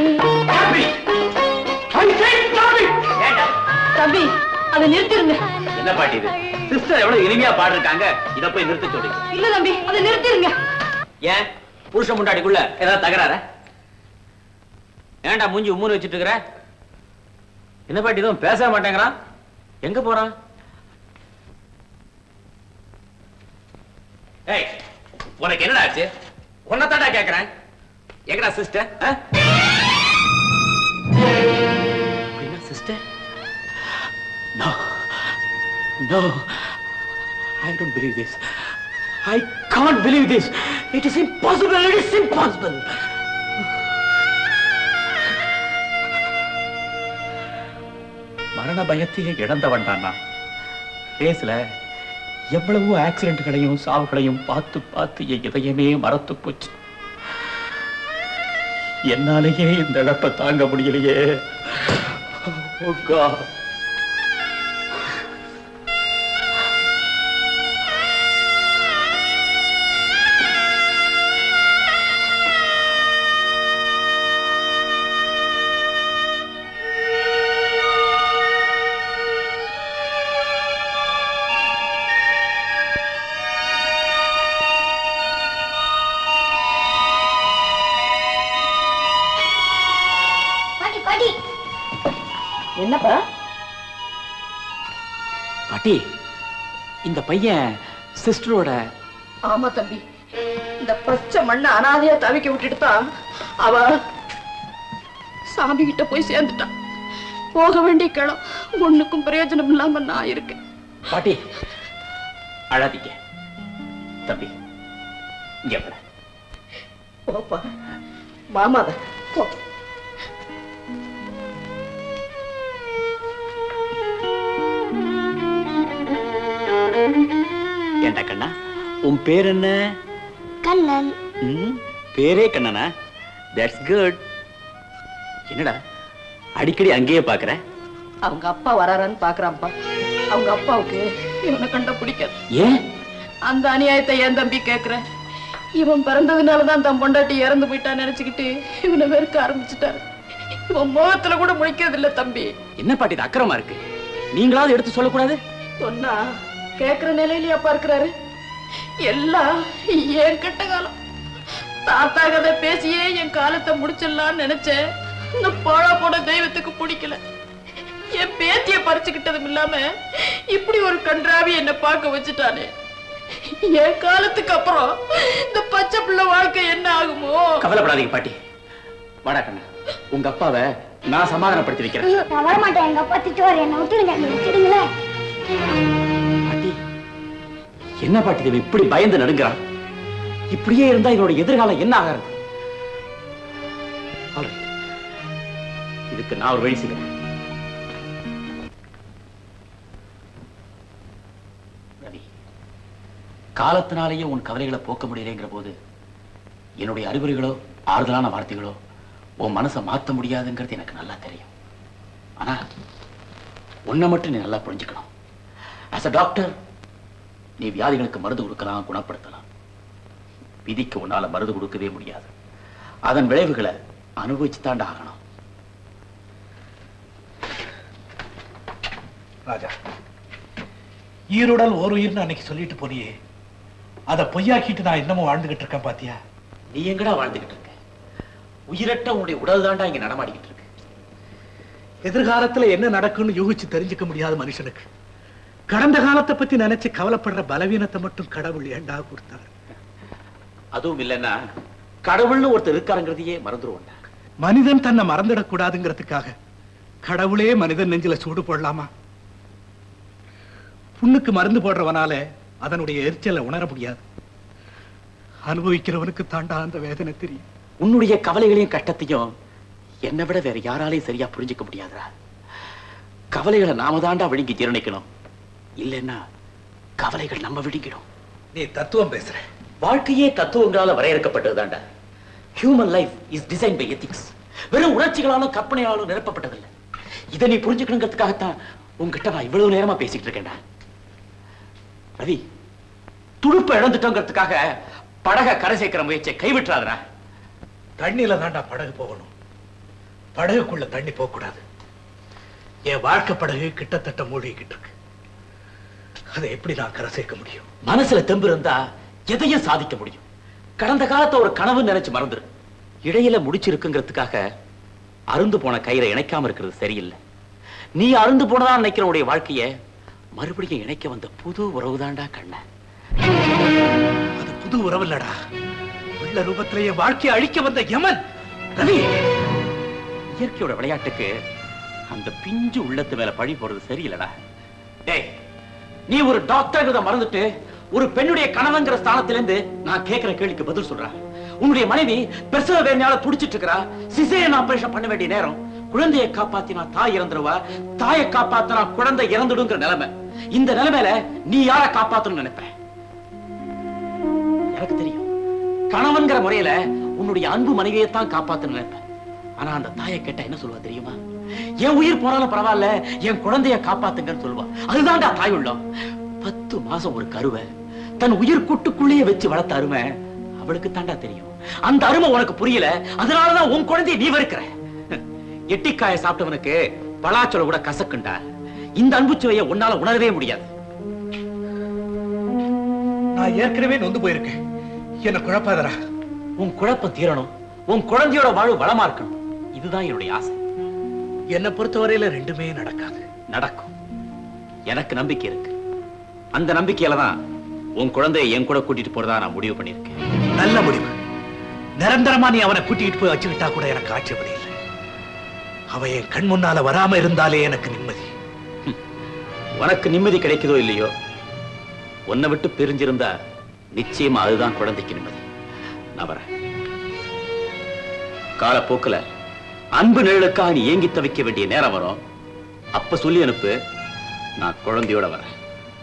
தம்பி அதை நிறுத்திருங்க என்ன பாட்டி இது சிஸ்டர் எவ்வளவு இனிமையா பாடிருக்காங்க இத போய் நிறுத்த சொல்றீங்க இல்ல தம்பி அதை நிறுத்திருங்க ஏன் புருஷன் முண்டாடிக்குள்ள ஏதாவது தகராற ஏன்டா மூஞ்சி உம்முன்னு வச்சிட்டு இருக்கிற என்ன பாட்டி எதுவும் பேச மாட்டேங்கிறான் எங்க போறான் ஏய் உனக்கு என்னடா ஆச்சு உன்னதாடா கேக்குறேன் எங்கடா சிஸ்டர் அப்படின்னா sister No. No. I don't believe this. I can't believe this. It is impossible. It is impossible. மரண பயத்தையே இழந்தவன் தான் நான் பேசல எவ்வளவோ ஆக்சிடென்ட்களையும் சாவுகளையும் பார்த்து பார்த்து என் இதயமே மறத்து போச்சு என்னாலேயே இந்த இழப்பை தாங்க முடியலையே Oh God. பாட்டி பாட்டி என்னப்பா பாட்டி இந்த பையன் சிஸ்டரோட ஆமா தம்பி இந்த பச்சை மண்ணை அனாதையா தவிக்க விட்டுட்டு தான் அவ சாமி கிட்ட போய் சேர்ந்துட்டான் போக வேண்டிய கிளம் ஒண்ணுக்கும் பிரயோஜனம் இல்லாம நான் இருக்கேன் பாட்டி அழாதீங்க தம்பி இங்க வர போப்பா மாமாத போ ஏண்டா கண்ணா உன் பேர் என்ன கண்ணன் ம், பேரே கண்ணனா தட்ஸ் குட் என்னடா அடிக்கடி அங்கேயே பாக்குற அவங்க அப்பா வராரான்னு பாக்குறான்ப்பா அவங்க அப்பாவுக்கு இவனை கண்ட பிடிக்காது ஏன் அந்த அநியாயத்தை ஏன் தம்பி கேக்குற இவன் பிறந்ததுனாலதான் தன் பொண்டாட்டி இறந்து போயிட்டான்னு நினைச்சுக்கிட்டு இவனை வெறுக்க ஆரம்பிச்சுட்டாரு இவன் முகத்துல கூட முழிக்கிறது இல்ல தம்பி என்ன பாட்டி இது அக்கிரமா இருக்கு நீங்களாவது எடுத்து சொல்லக்கூடாது சொன்னா கேக்குற நிலையிலயா அப்பா இருக்கிறாரு எல்லாம் ஏன் கெட்ட காலம் தாத்தா கதை பேசியே என் காலத்தை முடிச்சிடலாம்னு நினைச்சேன் இந்த போடா போட தெய்வத்துக்கு பிடிக்கல என் பேத்திய பறிச்சுக்கிட்டதும் இல்லாம இப்படி ஒரு கன்றாவி என்ன பார்க்க வச்சுட்டானே என் காலத்துக்கு அப்புறம் இந்த பச்சை பிள்ளை வாழ்க்கை என்ன ஆகுமோ கவலைப்படாதீங்க பாட்டி வாடா கண்ணா உங்க அப்பாவை நான் சமாதானப்படுத்தி வைக்கிறேன் நான் வரமாட்டேன் எங்க அப்பா திட்டுவார் என்ன விட்டுடுங்க என்னை விட்டுடுங்களேன் பாட்டி என்ன பாட்டி இவன் இப்படி பயந்து நடுங்கிறான் இப்படியே இருந்தா இதோட எதிர்காலம் என்ன ஆகிறது All right. இதுக்கு நான் ஒரு வழி செய்கிறேன் ரவி காலத்தினாலேயே உன் கவலைகளை போக்க முடியலைங்கிற போது என்னுடைய அறிவுரைகளோ ஆறுதலான வார்த்தைகளோ உன் மனசை மாத்த முடியாதுங்கிறது எனக்கு நல்லா தெரியும் ஆனா உன்னை மட்டும் நீ நல்லா புரிஞ்சுக்கணும் ஆஸ் அ டாக்டர் நீ வியாதிகளுக்கு மருந்து கொடுக்கலாம் குணப்படுத்தலாம் விதிக்கு உன்னால மருந்து கொடுக்கவே முடியாது அதன் விளைவுகளை அனுபவிச்சு தாண்டா ஆகணும் ராஜா ஈருடல் ஓர் உயிர்னு அன்னைக்கு சொல்லிட்டு போனியே அதை பொய்யாக்கிட்டு நான் இன்னமும் வாழ்ந்துகிட்டு இருக்கேன் பாத்தியா நீ எங்கடா வாழ்ந்துகிட்டு இருக்க உயிரட்ட உன்னுடைய உடல் தாண்டா இங்க நடமாடிக்கிட்டு இருக்கு எதிர்காலத்துல என்ன நடக்கும்னு யூகிச்சு தெரிஞ்சுக்க முடியாத மனுஷனுக்கு கடந்த காலத்தை பத்தி நினைச்சு கவலைப்படுற பலவீனத்தை மட்டும் கடவுள் ஏண்டா கொடுத்தார் அதுவும் இல்லைன்னா கடவுள்னு ஒருத்தர் இருக்காருங்கிறதையே மறந்துருவோம்டா மனிதன் தன்னை மறந்துடக்கூடாதுங்கிறதுக்காக கடவுளே மனிதன் நெஞ்சில சூடு போடலாமா புண்ணுக்கு மருந்து போடுறவனால அதனுடைய எரிச்சலை உணர முடியாது அனுபவிக்கிறவனுக்கு தாண்டா அந்த வேதனை தெரியும் உன்னுடைய கவலைகளையும் கஷ்டத்தையும் என்னை விட வேற யாராலையும் சரியா புரிஞ்சுக்க முடியாதுடா கவலைகளை நாம தாண்டா விழுங்கி ஜீரணிக்கணும் இல்லைன்னா கவலைகள் நம்ம விழுங்கிடும் நீ தத்துவம் பேசுற வாழ்க்கையே தத்துவங்களால வரையறுக்கப்பட்டதுதான்டா human life is design by ethics வெறும் உணர்ச்சிகளாலும் கற்பனையாலும் நிரப்பப்பட்டதில்லை இதை நீ புரிஞ்சுக்கணுங்கிறதுக்காகத்தான் உங்ககிட்ட நான் இவ்வளவு நேரமா பேசிட்டு இருக்கேன்டா ரவி துடுப்பு இழந்துட்டோங்கிறதுக்காக படக கரை சேர்க்கிற முயற்சியை கைவிட்டுறாதடா தண்ணியில தாண்டா படகு போகணும் படகுக்குள்ள தண்ணி போக கூடாது என் வாழ்க்கை படகு கிட்டத்தட்ட மூழ்கிக்கிட்டு இருக்கு அதை எப்படி நான் கரை சேர்க்க முடியும் மனசுல தெம்பு இருந்தா எதையும் சாதிக்க முடியும் கடந்த காலத்தை ஒரு கனவு நினைச்சு மறந்துரு இடையில முடிச்சிருக்குங்கிறதுக்காக அருந்து போன கயிறை இணைக்காம இருக்கிறது சரியில்லை நீ அருந்து போனதா நினைக்கிற உடைய வாழ்க்கைய மறுபடியும் இணைக்க வந்த புது உறவுதான்டா கண்ண அது புது உறவு இல்லடா உள்ள ரூபத்திலே என் வாழ்க்கையை அழிக்க வந்த யமன் ரவி இயற்கையோட விளையாட்டுக்கு அந்த பிஞ்சு உள்ளத்து மேல பழி போடுறது சரியில்லடா டேய் நீ ஒரு டாக்டர் மறந்துட்டு ஒரு பெண்ணுடைய கணவங்கிற ஸ்தானத்திலிருந்து நான் கேட்கிற கேள்விக்கு பதில் சொல்றேன் உன்னுடைய மனைவி பிரசவ வேதனையால துடிச்சிட்டு இருக்கறா சிசேரியன் ஆபரேஷன் பண்ண வேண்டிய நேரம் குழந்தையை காப்பாத்தினா தாய் இறந்துருவா தாயை காப்பாத்தினா குழந்தை இறந்துடுங்கிற நிலைமை இந்த நிலைமையில நீ யார காப்பாத்தணும்னு நினைப்ப எனக்கு தெரியும் கணவன்கிற முறையில உன்னுடைய அன்பு மனைவியை தான் காப்பாத்தணும்னு நினைப்ப ஆனா அந்த தாயை கேட்டா என்ன சொல்லுவா தெரியுமா என் உயிர் போனாலும் பரவாயில்ல என் குழந்தைய காப்பாத்துங்கன்னு சொல்லுவா அதுதான்டா தாய் உள்ளம் பத்து மாசம் ஒரு கருவை தன் உயிர் கூட்டுக்குள்ளேயே வச்சு வளர்த்த அருமை அவளுக்கு தாண்டா தெரியும் அந்த அருமை உனக்கு புரியல அதனாலதான் உன் குழந்தைய நீ வெறுக்கிற எட்டிக்காய சாப்பிட்டவனுக்கு பலாச்சொல கூட கசக்குண்டா இந்த அன்பு சுவையை உன்னால உணரவே முடியாது நான் ஏற்கனவே நொந்து போயிருக்கேன் என்ன குழப்பாதரா உன் குழப்பம் தீரணும் உன் குழந்தையோட வாழ்வு வளமா இருக்கணும் இதுதான் என்னுடைய ஆசை என்னை பொறுத்தவரையில ரெண்டுமே நடக்காது நடக்கும் எனக்கு நம்பிக்கை இருக்கு அந்த நம்பிக்கையில தான் உன் குழந்தையை என் கூட கூட்டிட்டு போறதா நான் முடிவு பண்ணிருக்கேன் நல்ல முடிவு நிரந்தரமா நீ அவனை கூட்டிட்டு போய் வச்சுக்கிட்டா கூட எனக்கு ஆட்சேபனை இல்லை அவன் என் கண் முன்னால வராம இருந்தாலே எனக்கு நிம்மதி உனக்கு நிம்மதி கிடைக்குதோ இல்லையோ உன்னை விட்டு பிரிஞ்சிருந்தா நிச்சயமா அதுதான் குழந்தைக்கு நிம்மதி நான் வரேன் காலப்போக்குல அன்பு நிழலுக்காக நீ ஏங்கி தவிக்க வேண்டிய நேரம் வரும் அப்ப சொல்லி அனுப்பு நான் குழந்தையோட வரேன்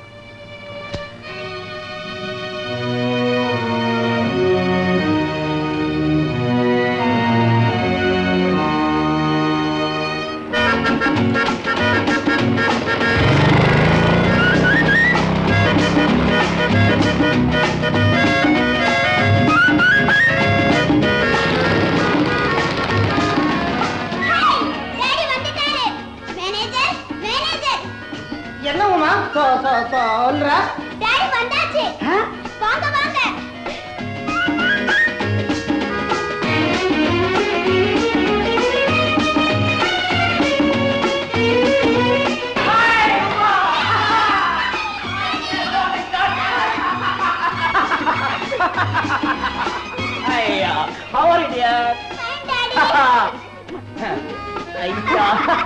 டாடி வந்துட்டாரு மேனேஜர் மேனேஜர் என்னவுமா சொல்ற டாடி வந்தாச்சு வாங்க வாங்க ஐயா how are you dear ஐயா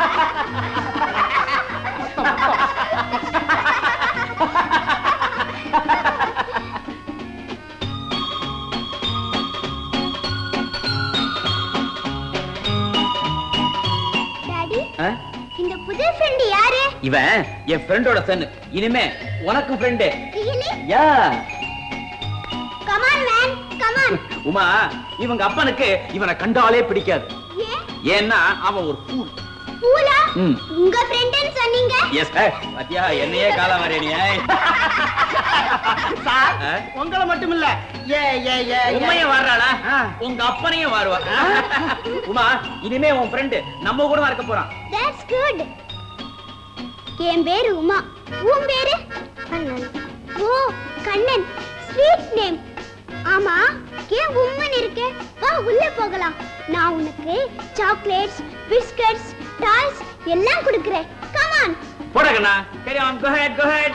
டாடி ஆ? இந்த புது ஃப்ரெண்ட் யாரு இவன் என் ஃப்ரெண்டோட சன் இனிமே உனக்கு friend really yeah come on man come on Uma இவங்க அப்பனுக்கு இவனை கண்டாலே பிடிக்காது ஏன் ஏன்னா அவன் ஒரு பூல் பூலா ம் உங்க ஃப்ரெண்டுன்னு சொன்னீங்க எஸ் பத்தியா என்னையே காலா வரேனியா சார் உங்களை மட்டும் இல்ல ஏ ஏ ஏ ஏ. உண்மையும் வர்றாளா ஆ. உங்க அப்பனையும் வருவா உமா இனிமே உன் ஃப்ரெண்டு நம்ம கூட இருக்க போறான் தட்ஸ் குட் என் பேரு உமா உன் பேரு Kannan oh Kannan sweet name ஆமா ஏன் உம்மன் இருக்கே வா உள்ள போகலாம் நான் உனக்கு சாக்லேட்ஸ் பிஸ்கட்ஸ் டாய்ஸ் எல்லாம் கொடுக்கிறேன் கம் ஆன் போட கண்ணா சரி அவன் go ahead go ahead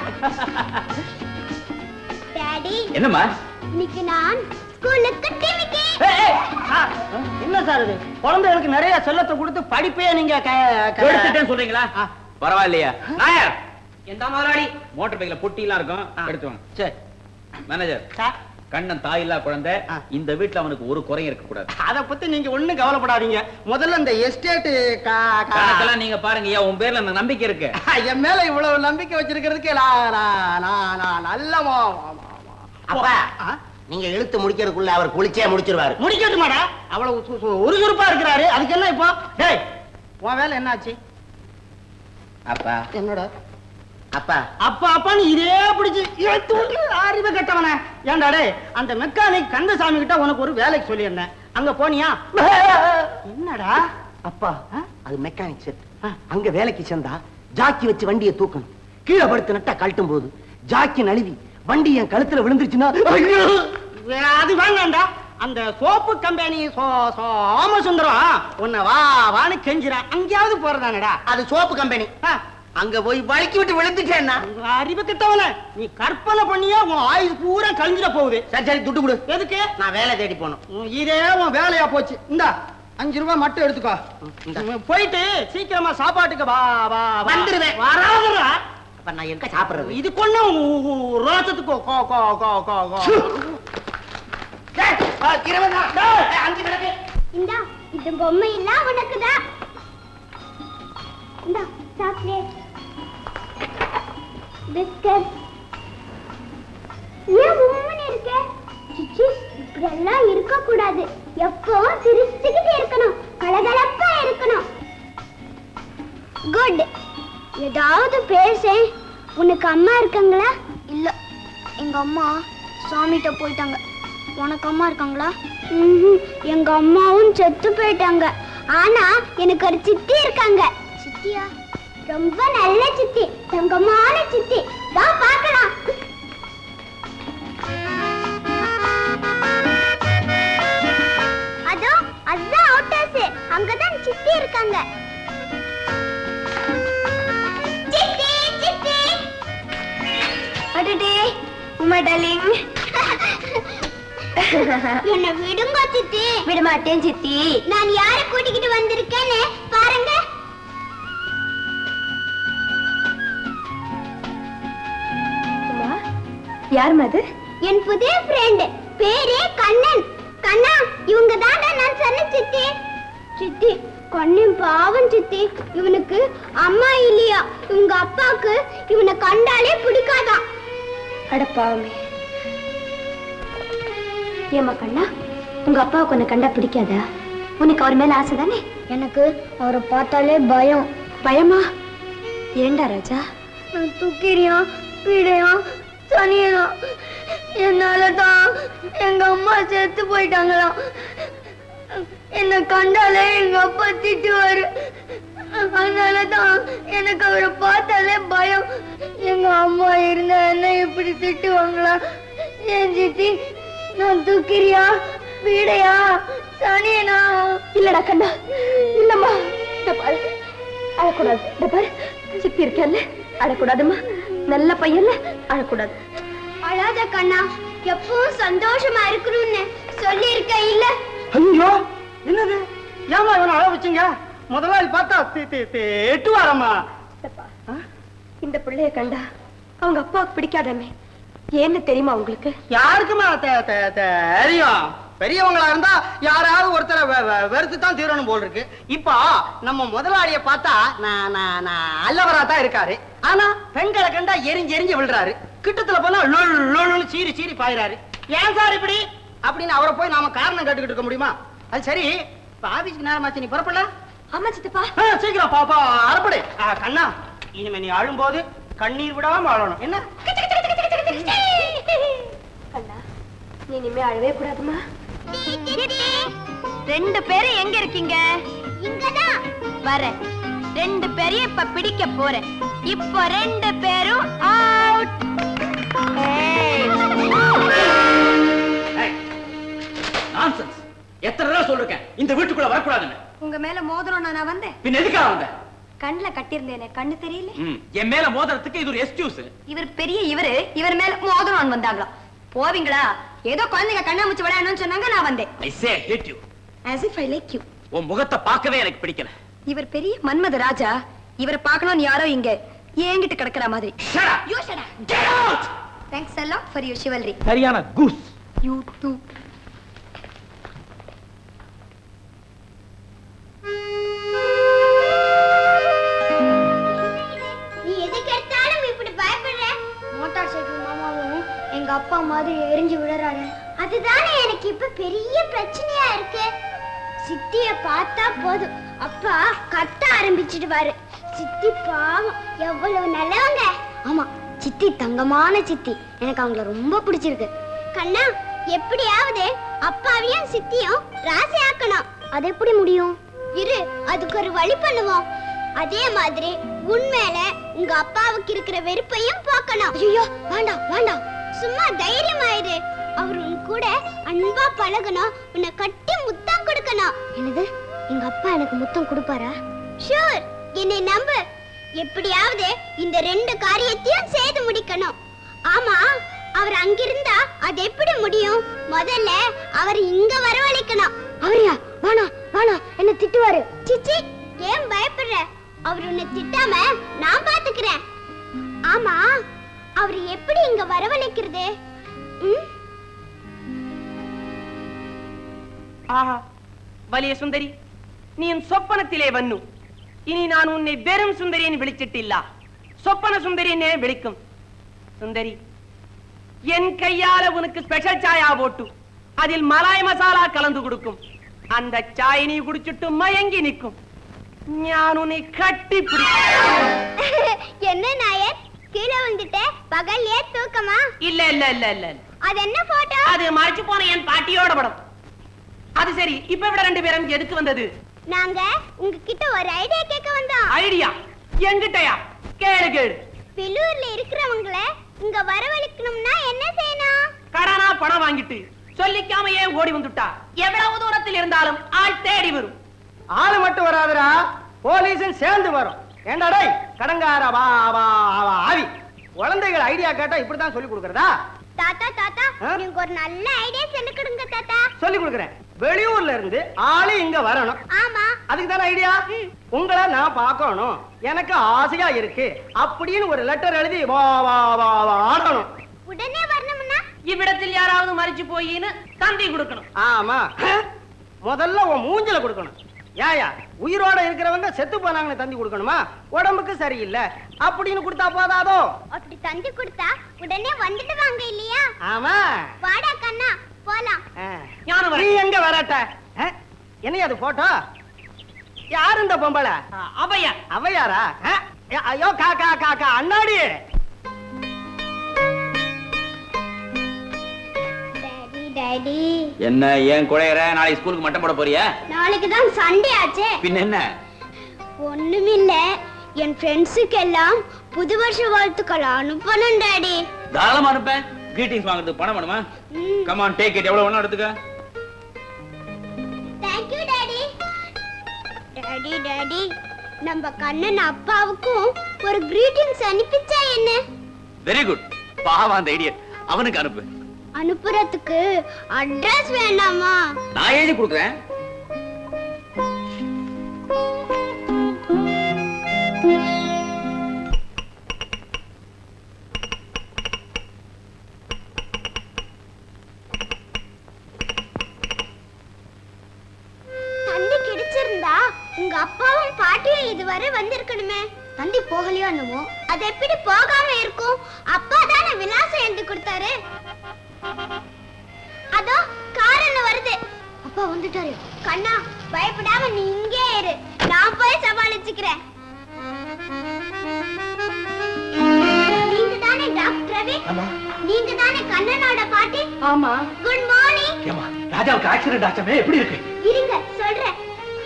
daddy என்னம்மா இன்னைக்கு நான் ஸ்கூலுக்கு டிமிக்கி ஏய், ஏய், சார், என்ன சார் இது குழந்தைகளுக்கு நிறைய செல்லத்தை கொடுத்து படிப்பே நீங்க க- க- எடுத்துட்டேன்னு சொல்றீங்களா ஆ. பரவாயில்லையா நாயர் எந்த முதலாளி மோட்டர் பைக்ல பொட்டி எல்லாம் இருக்கும் எடுத்து வாங்க சரி மேனேஜர் சார் கண்ணன் தாயில்லா குழந்தை ஆ. இந்த வீட்டுல அவனுக்கு ஒரு குறையும் இருக்க கூடாது அத பத்தி நீங்க ஒண்ணும் கவலைப்படாதீங்க முதல்ல இந்த எஸ்டேட் கணக்கெல்லாம் நீங்க பாருங்க ஐயா உன் பேர்ல எனக்கு நம்பிக்கை இருக்கு என் மேல இவ்வளவு நம்பிக்கை வச்சிருக்கிறதுக்கு நான் நான் நான் நான் நல்ல மா- மா- மா- அப்பா ஆ? நீங்க இழுத்து முடிக்கிறதுக்குள்ள அவர் குளிச்சே முடிச்சிருவாரு முடிக்கட்டுமாடா அவ்வளவு சு- சு- உறுசுறுப்பா இருக்கிறாரு அதுக்கு என்ன இப்போ டேய் உன் வேலை என்னாச்சு அப்பா என்னோட அப்பா அப்பா அப்பான்னு இதே பிடிச்சு இழுத்து விட்டு அறிவு கட்டவனே ஏன்டா டேய் அந்த மெக்கானிக் கந்தசாமி கிட்ட உனக்கு ஒரு வேலைக்கு சொல்லியிருந்தேன் அங்க போனியா என்னடா அப்பா அது மெக்கானிக் செட் அங்க வேலைக்கு சேர்ந்தா ஜாக்கி வச்சு வண்டியை தூக்கணும் கீழே படுத்து நட்டா கழட்டும் போது ஜாக்கி நழுவி வண்டி என் கழுத்துல விழுந்துருச்சுன்னா ஐயோ! அது வேண்டாம்டா அந்த சோப்பு கம்பெனி சோமசுந்தரம் உன்னை வா வான்னு கெஞ்சிறான் அங்கேயாவது போறதானடா அது சோப்பு கம்பெனி அங்க போய் வழுக்கி விட்டு விழுந்துட்டேன்னா அறிவு கிட்டவன நீ கற்பனை பண்ணியே உன் ஆயுள் பூரா கழிஞ்சிட போகுது சரி சரி துட்டு கொடு எதுக்கு நான் வேலை தேடி போகணும் உம், இதே உன் வேலையா போச்சு இந்தா அஞ்சு ரூபாய் மட்டும் எடுத்துக்கோ இந்தா. உம், போயிட்டு சீக்கிரமா சாப்பாட்டுக்கு வா வா வா. வந்துருவேன். வராதடா அப்ப நான் எங்க சாப்பிடுறது இது கொண்டு ரோசத்துக்கு கோ கோ கோ கோ கோ டேய், ஆ, இருபது தான். டேய், அஞ்சு கிடக்கு. இந்தா இது பொம்மை எல்லாம் உனக்கு தான் இந்தா சாக்லேட் பிஸ்கட் ஏன் உம்முன்னு இருக்க சிச்சி இப்படியெல்லாம் இருக்க கூடாது எப்பவும் சிரிச்சுக்கிட்டு இருக்கணும் கலகலப்பா இருக்கணும் குட் ஏதாவது பேசேன் உனக்கு அம்மா இருக்காங்களா இல்ல எங்க அம்மா சாமிகிட்ட போயிட்டாங்க உனக்கு அம்மா இருக்காங்களா ம்ஹும். எங்க அம்மாவும் செத்து போயிட்டாங்க ஆனா எனக்கு ஒரு சித்தி இருக்காங்க சித்தியா ரொம்ப நல்ல சித்தி தங்கமான சித்தி வா பார்க்கலாம் அதோ அதுதான் அவுட்டர்ஸ் அங்கதான் சித்தி இருக்காங்க சித்தி சித்தி அடடே உமா டார்லிங் என்ன விடுங்க சித்தி விட மாட்டேன் சித்தி நான் யாரை கூட்டிக்கிட்டு வந்திருக்கேன்னு பாருங்க யார் அது என் புதிய ஃப்ரெண்ட் பேரே கண்ணன் கண்ணா இவங்க தாண்டா நான் சொன்ன சித்தி சித்தி கண்ணன் பாவம் சித்தி இவனுக்கு அம்மா இல்லையா இவங்க அப்பாக்கு இவனை கண்டாலே பிடிக்காதான் அடப்பாவமே ஏமா கண்ணா உங்க அப்பாவுக்கு உன்னை கண்டா பிடிக்காதா உனக்கு அவர் மேல ஆசை தானே எனக்கு அவரை பார்த்தாலே பயம் பயமா ஏண்டா ராஜா நான் தூக்கிறியா பீடையா சனியா என்னால தான் எங்க அம்மா செத்து போயிட்டாங்களாம் என்ன கண்டாலே எங்க அப்பா திட்டுவாரு அதனால தான் எனக்கு அவரை பார்த்தாலே பயம் எங்க அம்மா இருந்தா என்ன இப்படி திட்டுவாங்களா ஏன் சித்தி நான் தூக்கிறியா பீடையா சனியனா இல்லடா கண்ணா இல்லம்மா இத பாரு அழக்கூடாது இத பாரு சித்தி இருக்கல்ல அழக்கூடாதும்மா நல்ல பையன்ல அழக்கூடாது அழாத கண்ணா எப்பவும் சந்தோஷமா இருக்கணும்னு சொல்லி இருக்க இல்ல ஐயோ என்னது ஏமா இவனை அழ வச்சீங்க முதலாளி பார்த்தா தி- தி- தி- எட்டு வாரம்மா இந்த பிள்ளைய கண்டா அவங்க அப்பாவுக்கு பிடிக்காதாமே ஏன்னு தெரியுமா உங்களுக்கு யாருக்குமா தெ- தெ- தெரியும் பெரியவங்களா இருந்தா யாராவது ஒருத்தரை வெ- வெ- வெறுத்து தான் தீரணும் போல் இருக்கு இப்போ நம்ம முதலாளிய பார்த்தா நான் நான் நான் அல்லவரா தான் இருக்காரு ஆனா பெண்களை கண்டா எரிஞ்சு எரிஞ்சு விழுறாரு கிட்டத்துல போனா லொல் லொல்லுன்னு சீறி சீறி பாயிறாரு ஏன் சார் இப்படி அப்படின்னு அவரை போய் நாம காரணம் கேட்டுக்கிட்டு இருக்க முடியுமா அது சரி இப்ப ஆபீஸ்க்கு நேரமாச்சு நீ புறப்படல ஆமா சித்தப்பா ஆ, சீக்கிரம் பாப்பா அறுப்படை கண்ணா இனிமே நீ அழும்போது கண்ணீர் விடாம அழணும் என்ன கண்ணா நீ இனிமே அழவே கூடாதுமா ரெண்டு பேரும் எங்க இருக்கீங்க இங்கதான் வரேன் ரெண்டு பேரையும் இப்ப பிடிக்க போறேன் இப்போ ரெண்டு பேரும் அவுட் நான்சென்ஸ் எத்தனை தடவை சொல்லிருக்கேன் இந்த வீட்டுக்குள்ள வரக்கூடாதுன்னு உங்க மேல மோதிரம் நான் வந்தேன் பின்ன எதுக்காக வந்த கண்ணுல கட்டியிருந்தேனே கண்ணு தெரியல ம், என் மேல மோதிரத்துக்கு இது ஒரு எக்ஸ்கியூஸ் இவர் பெரிய இவரு இவர் மேல மோதிரம் வந்தாங்களா போவீங்களா ஏதோ குழந்தைங்க கண்ணாமூச்சி விளையாடணும்னு சொன்னாங்க நான் வந்தேன் I say hate you as if I like you உன் முகத்தை பார்க்கவே எனக்கு பிடிக்கல இவர் பெரிய மன்மத ராஜா இவரை பார்க்கணும்னு யாரோ இங்க ஏங்கிட்டு கிடக்குற மாதிரி Shut up! You shut up. Thanks a lot for your chivalry. சரியான கூஸ் You too. நீ எதுக்கு எடுத்தாலும் இப்படி பயப்படுற மோட்டார் சைக்கிள் மாமாவும் எங்க அப்பா மாதிரி எரிஞ்சு விடுறாரு அதுதானே எனக்கு இப்ப பெரிய பிரச்சனையா இருக்கு சித்திய பார்த்தா போதும் அப்பா கத்த ஆரம்பிச்சிடுவாரு சித்தி பாவம் எவ்வளவு நல்லவங்க ஆமா சித்தி தங்கமான சித்தி எனக்கு அவங்கள ரொம்ப பிடிச்சிருக்கு கண்ணா எப்படியாவது அப்பாவையும் சித்தியும் ராசி ஆக்கணும் அது எப்படி முடியும் இரு அதுக்கு ஒரு வழி பண்ணுவோம் அதே மாதிரி உண்மையில உங்க அப்பாவுக்கு இருக்கிற வெறுப்பையும் போக்கணும் ஐயோ வேண்டாம் வேண்டாம் சும்மா தைரியமாயிரு அவர் உன் கூட அன்பா பழகணும் உன்னை கட்டி முத்தம் கொடுக்கணும் என்னது எங்க அப்பா எனக்கு முத்தம் கொடுப்பாரா ஷூர் என்னை நம்பு எப்படியாவது இந்த ரெண்டு காரியத்தையும் செய்து முடிக்கணும் ஆமா அவர் அங்கிருந்தா அது எப்படி முடியும் முதல்ல அவர் இங்க வரவழைக்கணும் அவரையா வேணாம் வேணாம் என்ன திட்டுவாரு சிச்சி ஏன் பயப்படுற அவர் உன்னை திட்டாம நான் பாத்துக்கிறேன் ஆமா அவர் எப்படி இங்க வரவழைக்கிறது ம்? ஆஹா വലിയ സുന്ദരി നീ സ്വപ്നത്തിലെ വന്നു ഇനി ഞാൻ ഉന്നെ വെറും സുന്ദരി എന്ന് വിളിച്ചിട്ടില്ല സ്വപ്ന സുന്ദരി എന്നെ വിളിക്കും സുന്ദരി എൻ കയ്യാല ഉനക്ക് സ്പെഷ്യൽ ചായ പോട്ടു അതിൽ മലായ് മസാല കലந்து കൊടുക്കും அந்த ചായ നീ കുടിച്ചിട്ട് മയങ്ങി നിൽക്കും ഞാൻ ഉന്നെ കട്ടിപ്പിടിക്കും என்ன நாயர் கீழே வந்துட்டு பகல்லே தூக்கமா இல்ல இல்ல இல்ல இல்ல இல்ல. அது என்ன போட்டோ அது மறைச்சு போன என் பாட்டியோட படம் அது சரி இப்ப விட ரெண்டு பேரும் எதுக்கு வந்தது நாங்க உங்ககிட்ட ஒரு ஐடியா கேட்க வந்தோம் ஐடியா என்கிட்டயா கேளு கேளு பில்லூர்ல இருக்கிறவங்கள இங்க வரவழைக்கணும்னா என்ன செய்யணும் கடனா பணம் வாங்கிட்டு சொல்லிக்காமையே ஓடி வந்துட்டா எவ்வளவு தூரத்தில் இருந்தாலும் ஆள் தேடி வரும் ஆளு மட்டும் வராதுடா போலீஸும் சேர்ந்து வரும் ஏண்டா டேய் கடங்கார வா வா வா ஆவி குழந்தைகள் ஐடியா கேட்டா இப்படித்தான் சொல்லி கொடுக்கறதா தாத்தா தாத்தா ஆ? நீங்க ஒரு நல்ல ஐடியா சொல்லி கொடுங்க தாத்தா சொல்லி கொடுக்கறேன் வெளியூர்ல இருந்து ஆளு இங்க வரணும் ஆமா அதுக்கு தானே ஐடியா உங்களை நான் பார்க்கணும் எனக்கு ஆசையா இருக்கு அப்படின்னு ஒரு லெட்டர் எழுதி வா வா வா வா ஆடணும் உடனே வரணும்னா இவ்விடத்தில் யாராவது மறிச்சு போயின்னு தந்தி கொடுக்கணும் ஆமா முதல்ல உன் மூஞ்சில கொடுக்கணும் ஏயா உயிரோட இருக்கிறவங்க செத்து போனாங்கன்னு தந்தி கொடுக்கணுமா உடம்புக்கு சரியில்லை அப்படின்னு கொடுத்தா போதாதோ அப்படி தந்தி கொடுத்தா உடனே வந்துடுவாங்க இல்லையா ஆமா வாடா கண்ணா போலாம் ஆ. ஞானம் நீ வரட்டும். எங்க வரட்ட ஆ? என்னையா அது போட்டோ யார் இந்த பொம்பளை அவையா அவையாரா ஆ? ஏ, ஐயோ காக்கா காக்கா அண்ணாடி டாடி டாடி என்ன ஏன் குழையற நாளைக்கு ஸ்கூலுக்கு மட்டம் போட போறியா நாளைக்கு தான் சண்டே ஆச்சே பின்ன என்ன ஒண்ணுமில்ல என் ஃப்ரெண்ட்ஸுக்கு எல்லாம் புது வருஷ வாழ்த்துக்கள் அனுப்பணும் டாடி தாராளமா அனுப்பேன் கிரீட்டிங்ஸ் வாங்குறதுக்கு பணம் வேணுமா கமான் டேக் இட் எவ்வளவு வேணும் எடுத்துக்க தேங்க்யூ டாடி டாடி டாடி நம்ம கண்ணன் அப்பாவுக்கும் ஒரு கிரீட்டிங்ஸ் அனுப்பிச்சா என்ன வெரி குட் பாவம் அந்த ஐடியா அவனுக்கு அனுப்பு அனுப்புறதுக்கு அட்ரஸ் வேண்டாமா நான் எழுதி கொடுக்குறேன் தந்தி கிடைச்சிருந்தா உங்க அப்பாவும் பாட்டியும் இதுவரை வந்திருக்கணுமே தந்தி போகலையோ என்னமோ அது எப்படி போகாம இருக்கும் அப்பா தானே விலாசம் எழுதி கொடுத்தாரு அதோ கார் என்ன வருது அப்பா வந்துட்டாரு கண்ணா பயப்படாம நீ இங்கே இரு நான் போய் சமாளிச்சுக்கிறேன் நீங்க தானே டாக்டர் ரவி நீங்க தானே கண்ணனோட பாட்டி ஆமா குட் மார்னிங் ஏமா ராஜாவுக்கு ஆக்சிடென்ட் ஆச்சமே எப்படி இருக்கு இருங்க சொல்றேன்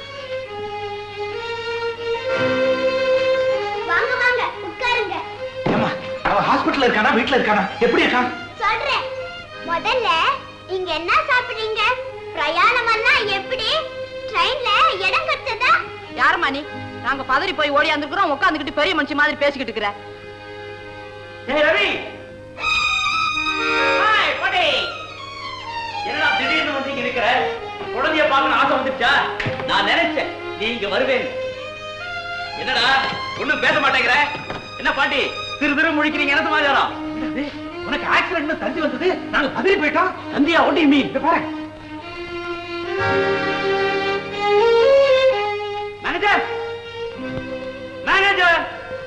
வாங்க வாங்க உட்காருங்க ஏமா அவன் ஹாஸ்பிடல்ல இருக்கானா வீட்ல இருக்கானா எப்படி இருக்கான் சொல்றேன் முதல்ல இங்க என்ன சாப்பிடுறீங்க பிரயாணம்னா எப்படி ட்ரெயின்ல இடம் கிடைச்சதா யாரம்மா நீ நாங்க பதறி போய் ஓடியாந்துக்கிறோம் உட்காந்துக்கிட்டு பெரிய மனுஷன் மாதிரி பேசிக்கிட்டு இருக்கிற ஏய் ரவி ஹாய் பாட்டி என்னடா திடீர்னு வந்து இங்க நிக்கிற குழந்தைய பார்க்கணும் ஆசை வந்துச்சா நான் நினைச்சேன் நீ இங்க வருவேன் என்னடா ஒண்ணும் பேச மாட்டேங்கிற என்ன பாட்டி திரு திரு முழிக்கிறீங்க என்ன சமாச்சாரம் என்னது? உனக்கு ஆக்சிடென்ட் தந்தி வந்தது நாங்க பதறி போயிட்டோம் தந்தியா ஒண்டி மீ இந்த பாரு மேனேஜர் மேனேஜர்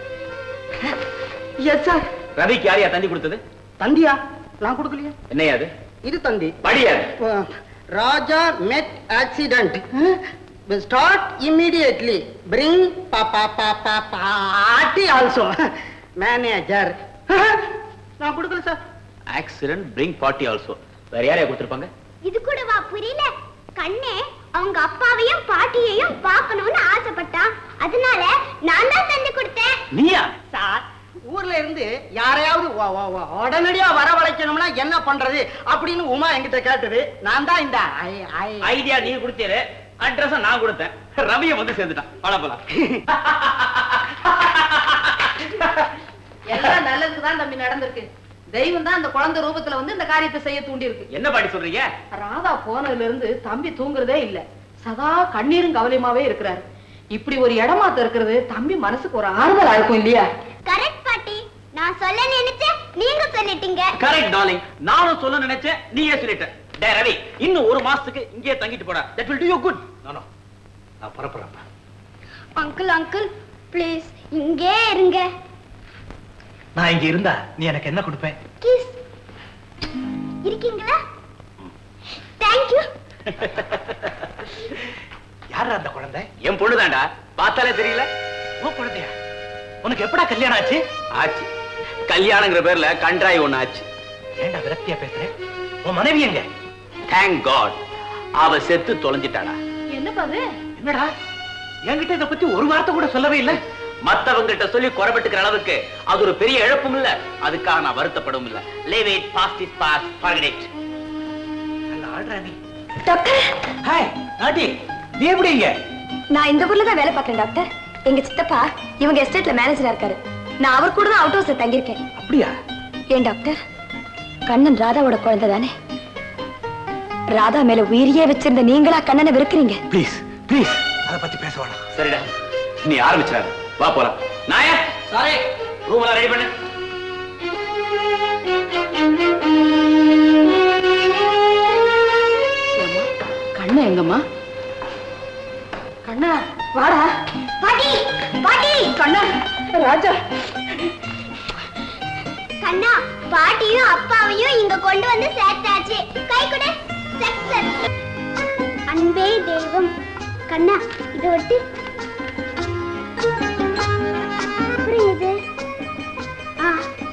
எஸ் சார் ரவிக்கு யாரையா தந்தி கொடுத்தது தந்தியா நான் கொடுக்கலையே என்னையா அது இது தந்தி படியா ராஜா மெட் ஆக்சிடென்ட் ஸ்டார்ட் இம்மீடியட்லி பிரிங் பாப்பா பாப்பா பாட்டி ஆல்சோ மேனேஜர் நான் கொடுக்கல sir accident bring party also வேற யாரையா கொடுத்திருப்பாங்க இது கூட வா புரியல கண்ணே அவங்க அப்பாவையும் பாட்டியையும் பார்க்கணும்னு ஆசைப்பட்டான் அதனால நான் தான் தந்து கொடுத்தேன் நீயா சார் ஊர்ல இருந்து யாரையாவது ஒ- ஒ- ஒ- உடனடியா வரவழைக்கணும்னா என்ன பண்றது அப்படின்னு உமா என்கிட்ட கேட்டது நான் தான் இந்த ஐ- ஐ- ஐடியா நீ கொடுத்தீரு அட்ரஸ் நான் கொடுத்தேன் ரவிய வந்து சேர்ந்துட்டான் பல போலாம் எல்லாம் நல்லதுக்கு தான் தம்பி நடந்திருக்கு தெய்வம் தான் அந்த குழந்தை ரூபத்துல வந்து இந்த காரியத்தை செய்ய தூண்டி இருக்கு என்ன பாட்டி சொல்றீங்க ராதா போனதுல இருந்து தம்பி தூங்குறதே இல்ல சதா கண்ணீரும் கவலையுமாவே இருக்கிறாரு இப்படி ஒரு இடமாத்த இருக்கிறது தம்பி மனசுக்கு ஒரு ஆறுதலா இருக்கும் இல்லையா கரெக்ட் பாட்டி நான் சொல்ல நினைச்சேன் நீங்க சொல்லிட்டீங்க கரெக்ட் டார்லிங் நானும் சொல்ல நினைச்சேன் நீயே சொல்லிட்ட டே ரவி இன்னும் ஒரு மாசத்துக்கு இங்கேயே தங்கிட்டு போடா that will do you good நானோ நான் புறப்படுறேன் அங்கிள் அங்கிள் ப்ளீஸ் இங்கே இருங்க நான் இங்க இருந்தா நீ எனக்கு என்ன கொடுப்பேன் கிஸ் இருக்கீங்களா தேங்க்யூ யாரா அந்த குழந்தை என் பொண்ணுதான்டா பார்த்தாலே தெரியல உன் குழந்தையா உனக்கு எப்படா கல்யாணம் ஆச்சு ஆச்சு கல்யாணங்கிற பேர்ல கன்றாய் ஒண்ணு ஆச்சு ஏன்டா விரக்தியா பேசுறேன் உன் மனைவி எங்க தேங்க் காட் அவ செத்து தொலைஞ்சிட்டாடா என்னப்பா அது என்னடா என்கிட்ட இத பத்தி ஒரு வார்த்தை கூட சொல்லவே இல்ல மத்தவங்க கிட்ட சொல்லி குறைபட்டுக்கிற அளவுக்கு அது ஒரு பெரிய இழப்பும் இல்ல அதுக்காக நான் வருத்தப்படவும் இல்ல leave it past is past forget it நல்ல ஆள்றா நீ டாக்டர் ஹாய் நாட்டி நீ எப்படி இங்க நான் இந்த ஊர்ல தான் வேலை பார்க்கறேன் டாக்டர் எங்க சித்தப்பா இவங்க எஸ்டேட்ல மேனேஜரா இருக்காரு நான் அவர் கூட தான் அவுட் ஹவுஸ்ல தங்கியிருக்கேன் அப்படியா ஏன் டாக்டர் கண்ணன் ராதாவோட குழந்தை தானே ராதா மேல உயிரியே வச்சிருந்த நீங்களா கண்ணனை வெறுக்கிறீங்க ப்ளீஸ் ப்ளீஸ் அத பத்தி பேச வேணாம் சரிடா நீ ஆரம்பிச்சாரு வா போலாம் நாயா சாரே ரூம் எல்லாம் ரெடி பண்ணு கண்ணு எங்கம்மா கண்ணா வாடா பாட்டி பாட்டி கண்ணா ராஜா கண்ணா பாட்டியும் அப்பாவையும் இங்க கொண்டு வந்து சேர்த்தாச்சு கை கொடு சக்சஸ் அன்பே தெய்வம் கண்ணா இது ஒட்டு அப்புறம் இது ஆ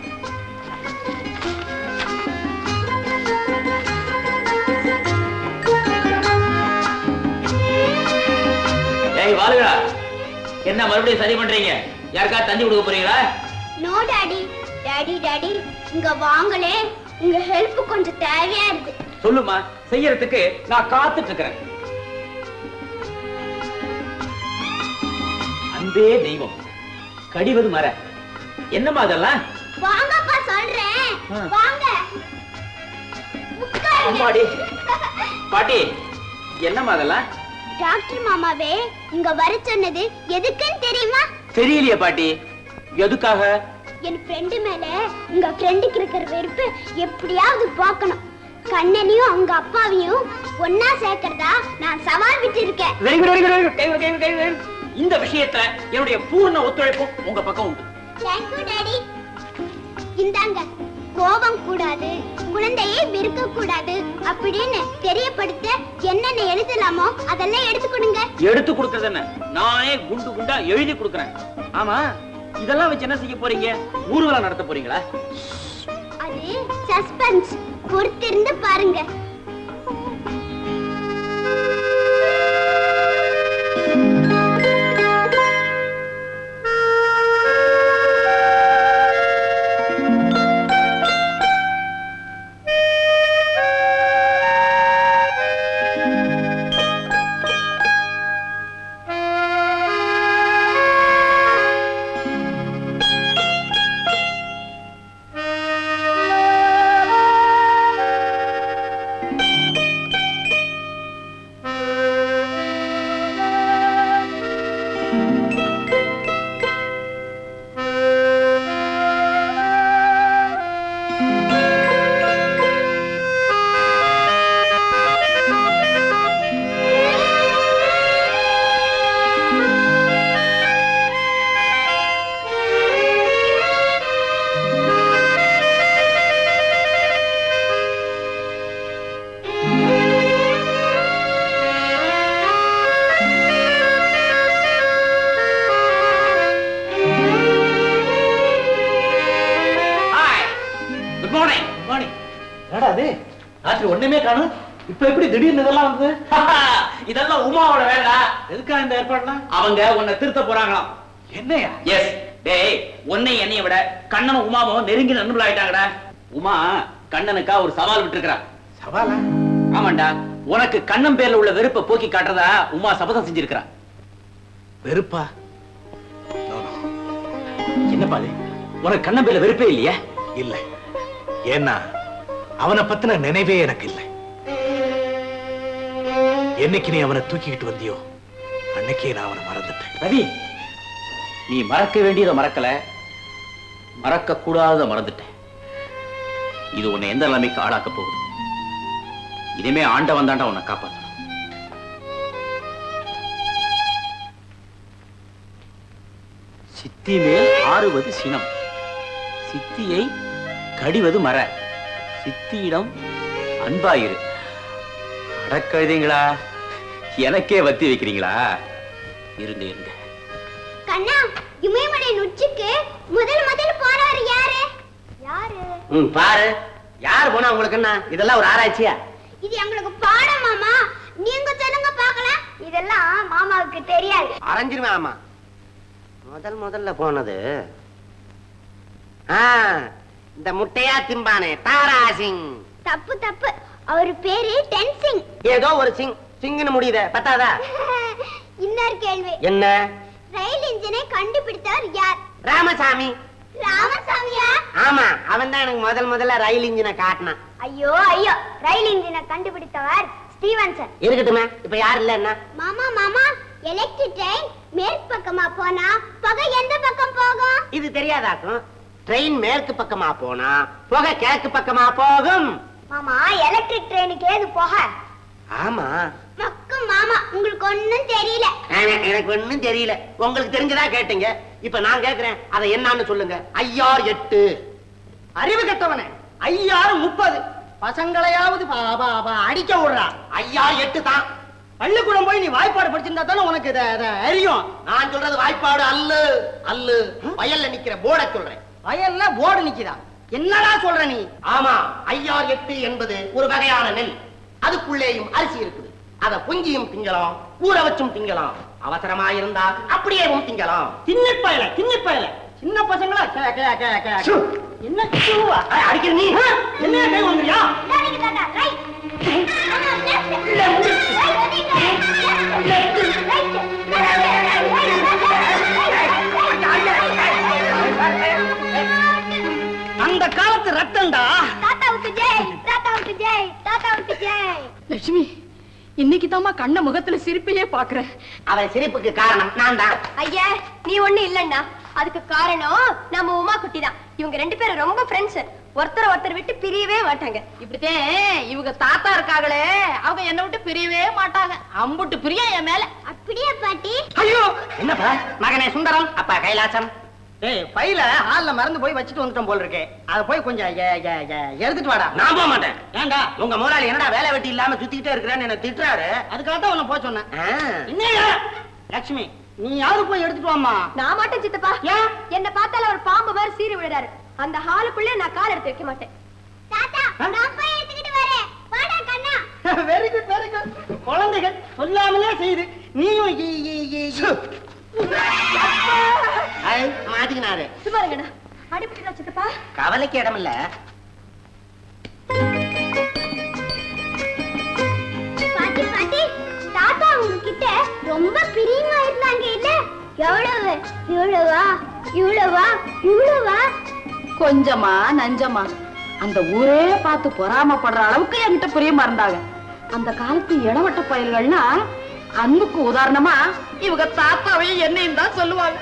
ஏய் வாலுடா என்ன மறுபடியும் சரி பண்றீங்க யாருக்கா தண்ணி கொடுக்க போறீங்களா நோ டாடி டாடி டாடி இங்க வாங்களே உங்க ஹெல்ப் கொஞ்சம் தேவையா இருக்கு சொல்லுமா செய்யறதுக்கு நான் காத்துட்டு இருக்கிறேன் அன்பே தெய்வம் கடிவது மர என்னம்மா அதெல்லாம் வாங்கப்பா சொல்றேன் ஆ. வாங்க உட்காருங்க. அம்மாடி. பாட்டி என்னம்மா அதெல்லாம் டாக்டர் மாமாவே இங்க வர சொன்னது எதுக்குன்னு தெரியுமா தெரியலையே பாட்டி எதுக்காக என் ஃப்ரெண்டு மேல உங்க ஃப்ரெண்டுக்கு இருக்கிற வெறுப்பு எப்படியாவது போக்கணும் கண்ணனையும் அவங்க அப்பாவையும் ஒன்னா சேர்க்கறதா நான் சவால் விட்டு இருக்கேன் very good very good very good கை கை கை இந்த விஷயத்துல என்னுடைய பூர்ண ஒத்துழைப்பும் உங்க பக்கம் உண்டு தேங்க்யூ டாடி இந்தாங்க கோபம் கூடாது குழந்தையை வெறுக்க கூடாது அப்படின்னு தெரியப்படுத்த என்னென்ன எழுதலாமோ அதெல்லாம் எடுத்து கொடுங்க எடுத்து கொடுக்கறது என்ன நானே குண்டு குண்டா எழுதி கொடுக்கறேன் ஆமா இதெல்லாம் வச்சு என்ன செய்ய போறீங்க ஊர்வலம் நடத்த போறீங்களா அது சஸ்பென்ஸ் பொறுத்திருந்து பாருங்க hi good morning good morning என்னடா அது ராத்திரி ஒண்ணுமே காணும் இப்ப எப்படி திடீர்னு இதெல்லாம் வந்து இதெல்லாம் உமாவோட வேலை எதுக்கா இந்த ஏற்பாடுலாம் அவங்க உன்னை திருத்த போறாங்களாம் என்னையா எஸ் டேய் உன்னை என்னைய விட கண்ணனும் உமாவும் நெருங்கி நண்பர்கள் ஆயிட்டாங்கடா உமா கண்ணனுக்கா ஒரு சவால் விட்டுருக்கா சவாலா ஆமாண்டா உனக்கு கண்ணன் பேர்ல உள்ள வெறுப்பை போக்கி காட்டுறதா உமா சபதம் செஞ்சிருக்கிறா வெறுப்பா என்னப்பா அது உனக்கு கண்ணன் பேர்ல வெறுப்பே இல்லையா இல்ல ஏன்னா அவனை பத்தின நினைவே எனக்கு இல்லை என்னைக்கு நீ அவனை தூக்கிக்கிட்டு வந்தியோ அன்னைக்கே நான் அவனை மறந்துட்டேன் ரவி நீ மறக்க வேண்டியதை மறக்கல மறக்க கூடாத மறந்துட்ட இது உன்னை எந்த நிலைமைக்கு ஆளாக்க போகுது இனிமே ஆண்டவன் தாண்டா உன்னை காப்பாத்தணும் சித்தி மேல் ஆறுவது சினம் சித்தியை கடிவது மர சித்தியிடம் அன்பாயிரு அடக்கழுதிங்களா எனக்கே வத்தி வைக்கிறீங்களா இருங்க இருங்க கண்ணா இமயமலையின் உச்சிக்கு முதல் முதல் போறவர் யாரு யாரு ம் பாரு யார் போனா உங்களுக்கு என்ன இதெல்லாம் ஒரு ஆராய்ச்சியா இது எங்களுக்கு பாடம் மாமா நீங்க சொல்லுங்க பார்க்கலாம் இதெல்லாம் மாமாவுக்கு தெரியாது அரைஞ்சிருவேன் ஆமா முதல் முதல்ல போனது ஆ, இந்த முட்டையா திம்பானே தாரா சிங் தப்பு தப்பு அவர் பேரு டென்சிங் ஏதோ ஒரு சிங் சிங்னு முடியுதே பத்தாதா இன்னொரு கேள்வி என்ன ரயில் இன்ஜினை கண்டுபிடித்தவர் யார் ராமசாமி ராமசாமியா ஆமா அவன் தான் எனக்கு முதல் முதல்ல ரயில் இன்ஜினை காட்டினான் ஐயோ ஐயோ ரயில் இன்ஜினை கண்டுபிடித்தவர் ஸ்டீவன்சன் இருக்கட்டுமே இப்ப யார் இல்ல என்ன மாமா மாமா எலக்ட்ரிக் ட்ரெயின் மேற்கு பக்கமா போனா புகை எந்த பக்கம் போகும் இது தெரியாதாக்கும் ட்ரெயின் மேற்கு பக்கமா போனா புகை கிழக்கு பக்கமா போகும் மாமா எலக்ட்ரிக் ட்ரெயினுக்கு ஏது புகை ஆமா மக்கும் மாமா உங்களுக்கு ஒண்ணும் தெரியல ஆனா, எனக்கு ஒண்ணும் தெரியல உங்களுக்கு தெரிஞ்சதா கேட்டீங்க இப்ப நான் கேக்குறேன் அதை என்னன்னு சொல்லுங்க ஐயார் எட்டு அறிவு கெட்டவனே ஐயாறு முப்பது பசங்களையாவது பா- பா- பா- அடிக்க விடுறா ஐயார் எட்டு தான் பள்ளிக்கூடம் போய் நீ வாய்ப்பாடு படிச்சிருந்தா தானே உனக்கு இத இத அறியும் நான் சொல்றது வாய்ப்பாடு அல்லு அல்லு வயல்ல நிக்கிற போர்டை சொல்றேன் வயல்ல போர்டு நிக்குதா என்னடா சொல்ற நீ ஆமா ஐயார் எட்டு என்பது ஒரு வகையான நெல் அதுக்குள்ளேயும் அரிசி இருக்குது அத பொங்கியும் திங்கலாம் ஊற வச்சும் திங்கலாம் அவசரமா இருந்தா அப்படியேவும் திங்கலாம் திண்ணிப்பயல திண்ணிப்பயல சின்ன பசங்களா கே கே கே கே கே. என்ன சூவா அட, அடிக்கிற நீ ஆ, என்ன கை வந்துறியா இந்தாங்க தாத்தா ரைட் அந்த காலத்து ரத்தம்டா தாத்தாவுக்கு ஜெய் தாத்தாவுக்கு ஜெய் தாத்தாவுக்கு ஜெய் லட்சுமி இன்னைக்கு தாமா கண்ண முகத்துல சிரிப்பையே பாக்குறேன் அவன் சிரிப்புக்கு காரணம் நான் தான் ஐயா நீ ஒண்ணு இல்லன்னா அதுக்கு காரணம் நம்ம உமா குட்டி தான் இவங்க ரெண்டு பேரும் ரொம்ப ஃப்ரெண்ட்ஸ் ஒருத்தர் ஒருத்தர் விட்டு பிரியவே மாட்டாங்க இப்படித்தான் இவங்க தாத்தா இருக்காங்களே அவங்க என்ன விட்டு பிரியவே மாட்டாங்க அம்புட்டு பிரியம் என் மேல அப்படியே பாட்டி ஐயோ என்னப்பா மகனே சுந்தரம் அப்பா கைலாசம் டேய் பையில ஹால்ல மறந்து போய் வச்சுட்டு வந்துட்டோம் போல இருக்கே அத போய் கொஞ்சம் எ- எ- எ- எடுத்துட்டு வாடா நான் போக மாட்டேன் ஏன்டா உங்க முதலாளி என்னடா வேலை வெட்டி இல்லாம சுத்திக்கிட்டே இருக்கிறேன்னு என்ன திட்டுறாரு அதுக்காக தான் உன்னை போக சொன்னேன் ஆ. என்னையா லட்சுமி நீ யாரு போய் எடுத்துட்டு வாமா நான் மாட்டேன் சித்தப்பா என்ன பார்த்தால ஒரு பாம்பு மாதிரி சீறி விடுறாரு அந்த ஹாலுக்குள்ளே நான் கால் எடுத்து வைக்க மாட்டேன் தாத்தா நான் போய் எடுத்துக்கிட்டு வரேன் வாடா கண்ணா வெரி குட் வெரி குட் குழந்தைகள் சொல்லாமலே செய்யுது நீயும் ஈ- ஈ- ஈ- ஈ. ஐ, மாட்டிக்கினாரு சும்மா இருங்கண்ணா அடிபட்டுடா சித்தப்பா கவலைக்கு இடம் இல்ல பாட்டி பாட்டி தாத்தா உங்ககிட்ட ரொம்ப பிரியமா இருந்தாங்க இல்ல எவ்வளவு இவ்வளவா இவ்வளவா இவ்வளவா கொஞ்சமா நஞ்சமா அந்த ஊரே பார்த்து பொறாமப்படுற அளவுக்கு என்கிட்ட பிரியமா இருந்தாங்க அந்த காலத்து இளவட்ட பயல்கள்னா அன்புக்கு உதாரணமா இவங்க தாத்தாவையும் என்னையும் தான் சொல்லுவாங்க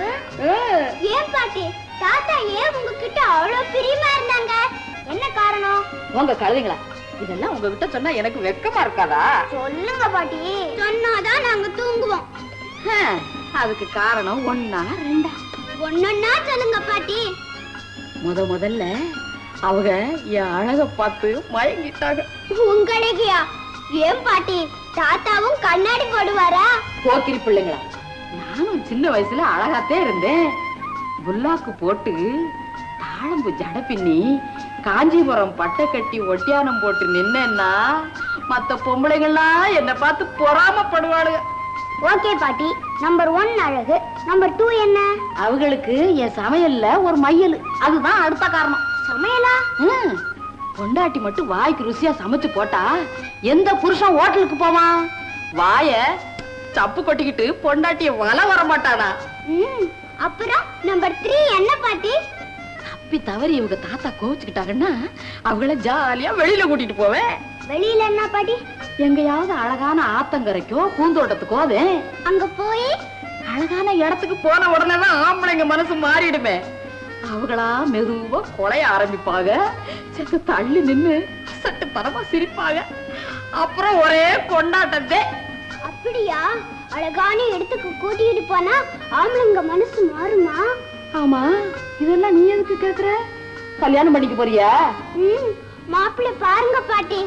ஏன் பாட்டி தாத்தா ஏன் உங்ககிட்ட அவ்வளவு பிரியமா இருந்தாங்க என்ன காரணம் உங்க கழுதைங்களா இதெல்லாம் உங்ககிட்ட சொன்னா எனக்கு வெக்கமா இருக்காதா சொல்லுங்க பாட்டி சொன்னாதான் நாங்க தூங்குவோம் ஹம், அதுக்கு காரணம் ஒன்னா ரெண்டா ஒன்னொன்னா சொல்லுங்க பாட்டி முத முதல்ல அவங்க என் அழக பார்த்து மயங்கிட்டாங்க உங்களுக்கியா ஏன் பாட்டி தாத்தாவும் கண்ணாடி போடுவாரா போக்கிரி பிள்ளைங்களா நானும் சின்ன வயசுல அழகாத்தே இருந்தேன் புல்லாக்கு போட்டு தாழம்பு ஜட பின்னி காஞ்சிபுரம் பட்டை கட்டி ஒட்டியானம் போட்டு நின்னேன்னா மத்த பொம்பளைங்கள்லாம் என்னை பார்த்து பொறாமப்படுவாளுங்க ஓகே பாட்டி நம்பர் ஒன் அழகு நம்பர் டூ என்ன அவங்களுக்கு என் சமையல்ல ஒரு மையல் அதுதான் அடுத்த காரணம் சமையலா ம், பொண்டாட்டி மட்டும் வாய்க்கு ருசியா சமைச்சு போட்டா எந்த புருஷன் ஹோட்டலுக்கு போவான் வாய சப்பு கொட்டிக்கிட்டு பொண்டாட்டிய வல வர மாட்டானா ம் அப்புறம் நம்பர் த்ரீ என்ன பாட்டி தப்பி தவறி இவங்க தாத்தா கோவிச்சுக்கிட்டாங்கன்னா அவங்கள ஜாலியா வெளியில கூட்டிட்டு போவேன் வெளியில என்ன பாட்டி எங்கேயாவது அழகான ஆத்தங்கரைக்கோ பூந்தோட்டத்துக்கோ அது அங்க போய் அழகான இடத்துக்கு போன உடனே தான் ஆம்பளைங்க மனசு மாறிடுமே அவங்களா மெதுவா கொலைய ஆரம்பிப்பாங்க செத்து தள்ளி நின்னு சட்டு பரமா சிரிப்பாங்க அப்புறம் ஒரே கொண்டாட்டத்தே அப்படியா அழகான இடத்துக்கு கூட்டிட்டு போனா ஆம்பளைங்க மனசு மாறுமா ஆமா இதெல்லாம் நீ எதுக்கு கேக்குற கல்யாணம் பண்ணிக்க போறியா ம் மாப்பிள்ளை பாருங்க பாட்டி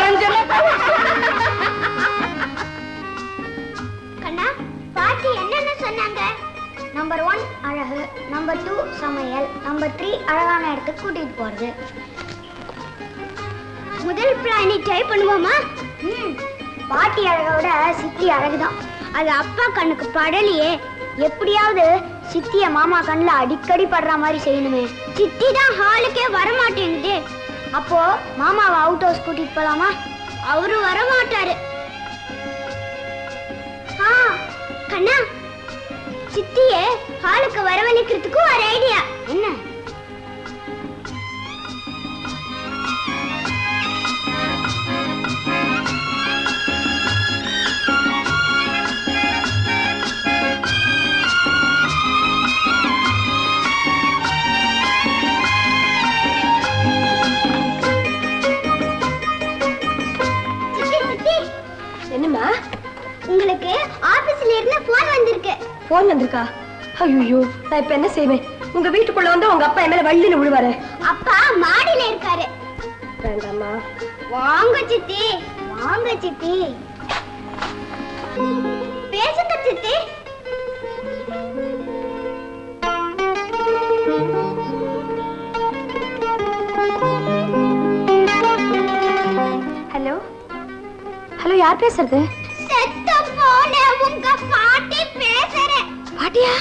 கண்ணா பாட்டி என்னென்ன சொன்னாங்க நம்பர் ஒன் அழகு நம்பர் டூ சமையல் நம்பர் த்ரீ அழகான இடத்துக்கு கூட்டிட்டு போறது முதல் பிளானி ட்ரை பண்ணுவோமா ம் பாட்டி அழகோட சித்தி அழகுதான் அது அப்பா கண்ணுக்கு படலையே எப்படியாவது சித்திய மாமா கண்ணுல அடிக்கடி படுற மாதிரி செய்யணுமே சித்தி தான் ஹாலுக்கே வர மாட்டேங்குது அப்போ மாமாவை அவுட் ஹவுஸ் கூட்டிட்டு போலாமா அவரு வர மாட்டாரு ஆ கண்ணா சித்திய ஹாலுக்கு வரவழைக்கிறதுக்கு ஒரு ஐடியா என்ன சித்தி, சித்தி, என்னம்மா உங்களுக்கு ஆபீஸ்ல இருந்து போன் வந்திருக்கு போன் வந்திருக்கா ஐயோ நான் இப்ப என்ன செய்வேன் உங்க வீட்டுக்குள்ள வந்து உங்க அப்பா என் மேல வள்ளின்னு விழுவாரு அப்பா மாடியில இருக்காரு வேண்டாம்மா வாங்க சித்தி வாங்க சித்தி பேசுங்க சித்தி ஹலோ ஹலோ யார் பேசுறது செத்த போன உங்க பாட்டி பேசுறேன் பாட்டியா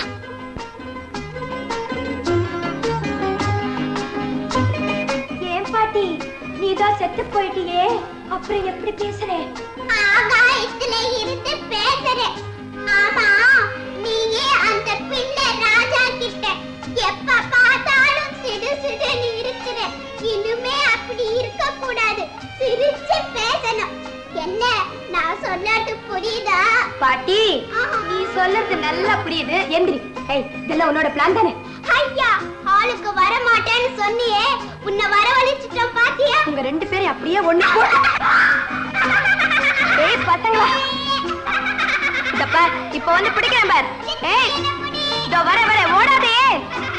ஏன் பாட்டி நீதான் செத்து போயிட்டியே அப்புறம் எப்படி பேசுறேன் ஆகாயத்துல இருந்து பேசுறேன் ஆமா நீங்க அந்த பிள்ளை ராஜா கிட்ட எப்ப பார்த்தாலும் சிடு சிடுன்னு இருக்கிற இனிமே அப்படி இருக்க கூடாது சிரிச்சு பேசணும் என்ன நான் சொன்னது புரியுதா பாட்டி நீ சொல்றது நல்லா புரியுது எந்திரி ஏய் இதெல்லாம் உன்னோட பிளான் தானே ஐயா ஹாலுக்கு வர மாட்டேன்னு சொன்னியே உன்னை வரவழைச்சிட்டோம் பாத்தியா உங்க ரெண்டு பேரும் அப்படியே ஒண்ணு போட்டு ஏய் பசங்களா இதப்பா இப்ப வந்து பிடிக்கிறேன் பார் ஏய் இதோ வர வர ஓடாதே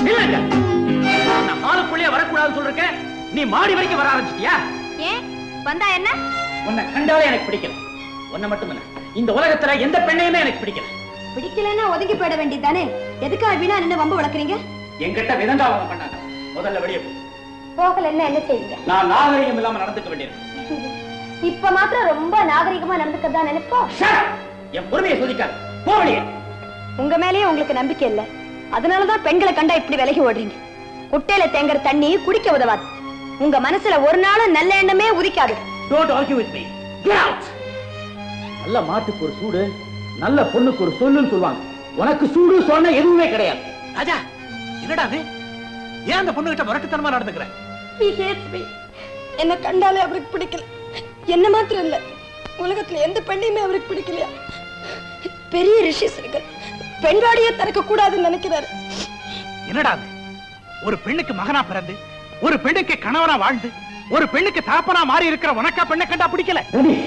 நில்லுங்க நான் ஹாலுக்குள்ளே வரக்கூடாதுன்னு சொல்லிருக்கேன் நீ மாடி வரைக்கும் வர ஆரம்பிச்சிட்டியா ஏன் வந்தா என்ன உன்னை கண்டாலே எனக்கு பிடிக்கல உன்னை மட்டும் இல்ல இந்த உலகத்துல எந்த பெண்ணையுமே எனக்கு பிடிக்கல பிடிக்கலன்னா ஒதுங்கி போயிட வேண்டியதானே எதுக்காக வீணா நின்னு வம்பு வளர்க்குறீங்க என்கிட்ட விதண்டாவதம் பண்ணாங்க முதல்ல வெளியே போ போகலன்னா என்ன செய்வீங்க நான் நாகரிகம் இல்லாம நடந்துக்க வேண்டியது இப்ப மாத்திரம் ரொம்ப நாகரிகமா நடந்துக்கதான் நினைப்போம் என் பொறுமையை சோதிக்காது போ வெளியே உங்க மேலயே உங்களுக்கு நம்பிக்கை இல்ல அதனாலதான் பெண்களை கண்டா இப்படி விலகி ஓடுறீங்க குட்டையில தேங்குற தண்ணி குடிக்க உதவாது உங்க மனசுல ஒரு நாளும் நல்ல எண்ணமே உதிக்காது don't argue with me get out நல்ல மாட்டுக்கு ஒரு சூடு நல்ல பொண்ணுக்கு ஒரு சொல்லுன்னு சொல்லுவாங்க உனக்கு சூடு சொன்ன எதுவுமே கிடையாது ராஜா என்னடா அது ஏன் அந்த பொண்ணு கிட்ட முரட்டுத்தனமா நடந்துக்கிற He hates me. என்ன கண்டாலே அவருக்கு பிடிக்கல என்ன மாத்திரம் இல்ல உலகத்துல எந்த பெண்ணையுமே அவருக்கு பிடிக்கலையா பெரிய ரிஷிஸ்வரிகள் பெண்வாடியே திறக்க கூடாதுன்னு நினைக்கிறாரு என்னடா அது ஒரு பெண்ணுக்கு மகனா பிறந்து ஒரு பெண்ணுக்கு கணவனா வாழ்ந்து ஒரு பெண்ணுக்கு தாப்பனா மாறி இருக்கிற உனக்கா பெண்ணை கண்டா பிடிக்கல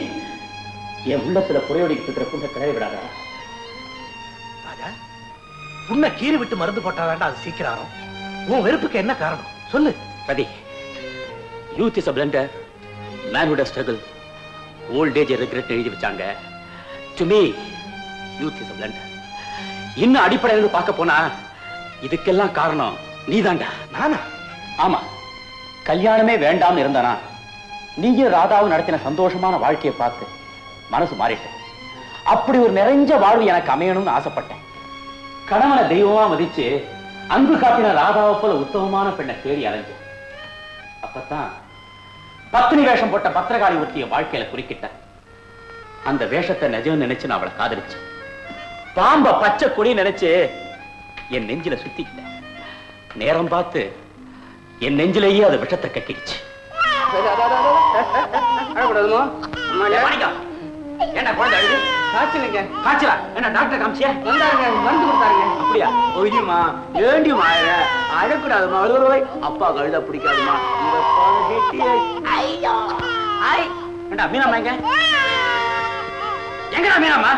என் உள்ளத்துல புறையோடிக்கிட்டு இருக்கிற புண்ணை கிளறி விடாதா ராஜா புண்ணை கீறி விட்டு மருந்து போட்டாதாண்டா அது சீக்கிரம் உன் வெறுப்புக்கு என்ன காரணம் சொல்லு Rathi youth is a blunder manhood struggle old age regret எழுதி வச்சாங்க to me youth is a blunder இன்னும் அடிப்படையில இருந்து பார்க்க போனா இதுக்கெல்லாம் காரணம் நீதான்டா நானா ஆமா கல்யாணமே வேண்டாம்னு இருந்தானா நீயும் ராதாவும் நடத்தின சந்தோஷமான வாழ்க்கையை பார்த்து மனசு மாறிட்டேன் அப்படி ஒரு நிறைஞ்ச வாழ்வு எனக்கு அமையணும்னு ஆசைப்பட்டேன் கணவனை தெய்வமா மதிச்சு அன்பு காட்டின ராதாவை போல உத்தமமான பெண்ணை தேடி அலைஞ்சேன் அப்பதான் பத்தினி வேஷம் போட்ட பத்திரகாளி ஒருத்திய வாழ்க்கையில குறுக்கிட்டேன் அந்த வேஷத்தை நிஜம் நினைச்சு நான் அவளை காதலிச்சேன் பாம்ப பச்சை கொடி நினைச்சு என் நெஞ்சில சுத்திக்கிட்டேன் நேரம் பார்த்து என் நெஞ்சிலேயே அது விஷத்தை கக்கிடுச்சு அழக்கூடாதுமா என்ன குழந்தை அழுது காய்ச்சலுங்க காய்ச்சலா என்ன டாக்டர் காமிச்சியா வந்தாருங்க மருந்து கொடுத்தாருங்க அப்படியா ஒய்யுமா ஏண்டியுமா அழக்கூடாதுமா அழுகுறவை அப்பா கழுத பிடிக்காதுமா ஐயோ ஐ ஏண்டா மீனாமா எங்க எங்கடா மீனாமா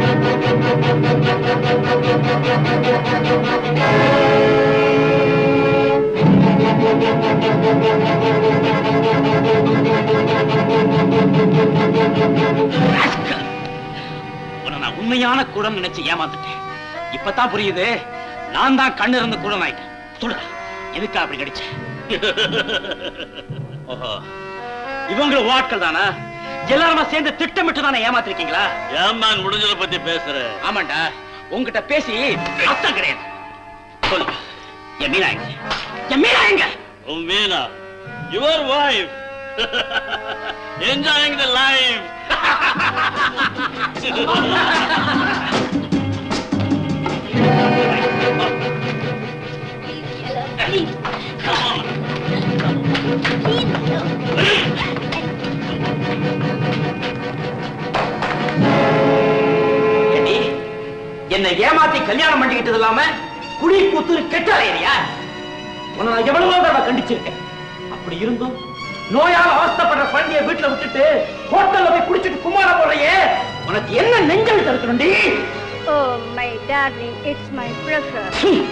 உன்னை நான் உண்மையான குடம் நினைச்சு ஏமாந்துட்டேன் இப்பதான் புரியுது நான் தான் கண்ணு இருந்து குடம் ஆயிட்டேன் சொல்லுடா எதுக்கா அப்படி கிடைச்ச ஓஹோ இவங்களும் வாட்கள் தானா எல்லாருமா சேர்ந்து திட்டமிட்டு தானே ஏமாத்திருக்கீங்களா ஏமான் முடிஞ்சதை பத்தி பேசுற ஆமாண்டா உங்ககிட்ட பேசி அர்த்தம் கிடையாது சொல்லு என் மீனா எங்க என் மீனா எங்க உன் Meena your wife enjoying the life ஏண்டி, என்னை ஏமாத்தி கல்யாணம் பண்ணிக்கிட்டது இல்லாம குடி கூத்து கெட்ட அலையறியா உன்னை நான் எவ்வளவோ தடவை கண்டிச்சிருக்கேன் அப்படி இருந்தும் நோயால அவஸ்தைப்படுற குழந்தைய வீட்டுல விட்டுட்டு ஹோட்டல்ல போய் குடிச்சிட்டு குமார போறையே உனக்கு என்ன நெஞ்சல் தடுக்கணும்டி Oh, my darling, it's my pleasure.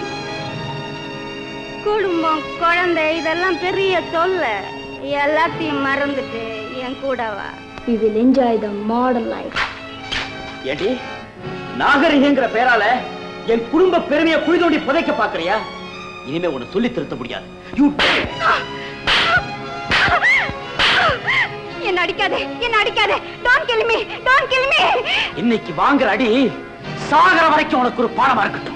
குடும்பம் குழந்தை இதெல்லாம் பெரிய தொல்லை எல்லாத்தையும் மறந்துட்டு என் கூட வா We will enjoy the modern life. ஏடி நாகரிகங்கிற பேரால என் குடும்ப பெருமையை குழி தோண்டி புதைக்க பாக்குறியா இனிமே உன்னை சொல்லி திருத்த முடியாது யூ என்ன அடிக்காதே என்ன அடிக்காதே don't kill me don't kill me இன்னைக்கு வாங்குற அடி சாகர வரைக்கும் உனக்கு ஒரு பாடமா இருக்கட்டும்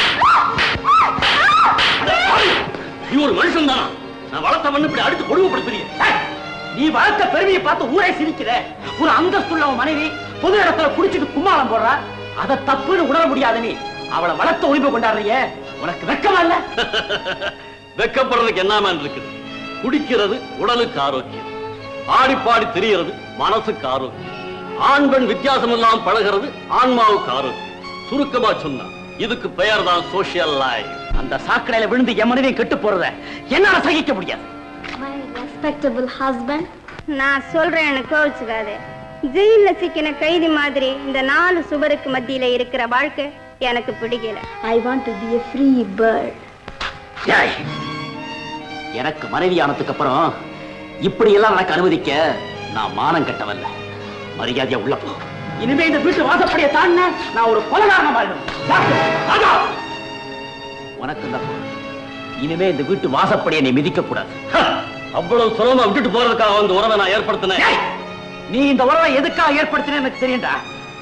நீ ஒரு மனுஷன் தானா நான் வளர்த்த மண்ணு இப்படி அடுத்து கொடுமைப்படுத்துறீங்க ஏய், நீ வளர்த்த பெருமையை பார்த்து ஊரே சிரிக்கிற ஒரு அந்தஸ்துள்ள உன் மனைவி பொது இடத்துல குடிச்சிட்டு கும்மாளம் போடுறா அதை தப்புன்னு உணர முடியாது நீ அவளை வளர்த்த உரிமை கொண்டாடுறிய உனக்கு வெக்கமா இல்ல வெக்கப்படுறதுக்கு என்னமான் இருக்குது குடிக்கிறது உடலுக்கு ஆரோக்கியம் ஆடி பாடி திரியறது மனசுக்கு ஆரோக்கியம் ஆண் பெண் வித்தியாசம் இல்லாம பழகிறது ஆன்மாவுக்கு ஆரோக்கியம் சுருக்கமா சொன்னா இதுக்கு பெயர் தான் சோசியல் லைஃப் அந்த சாக்கடையில விழுந்து என் மனைவியை கெட்டு போறத என்னால சகிக்க முடியாது My respectable husband. நான் சொல்றேன்னு கோவிச்சுக்காதே ஜெயில சிக்கின கைதி மாதிரி இந்த நாலு சுவருக்கு மத்தியில இருக்கிற வாழ்க்கை எனக்கு பிடிக்கல I want to be a free bird. ஏய், எனக்கு மனைவியானதுக்கு அப்புறம் இப்படி எல்லாம் எனக்கு அனுமதிக்க நான் மானம் கட்டவல்ல மரியாதையா உள்ள போ இனிமே இந்த வீட்டு வாசப்படியை தாண்டின நான் ஒரு கொலகாரன மாறிடும் உனக்கு இந்த பொருள். இனிமே இந்த வீட்டு வாசப்படியை நீ மிதிக்க கூடாது அவ்வளவு சுலபமா விட்டுட்டு போறதுக்காக அந்த உறவை நான் ஏற்படுத்தினேன் நீ இந்த உறவை எதுக்காக ஏற்படுத்தின எனக்கு தெரியும்டா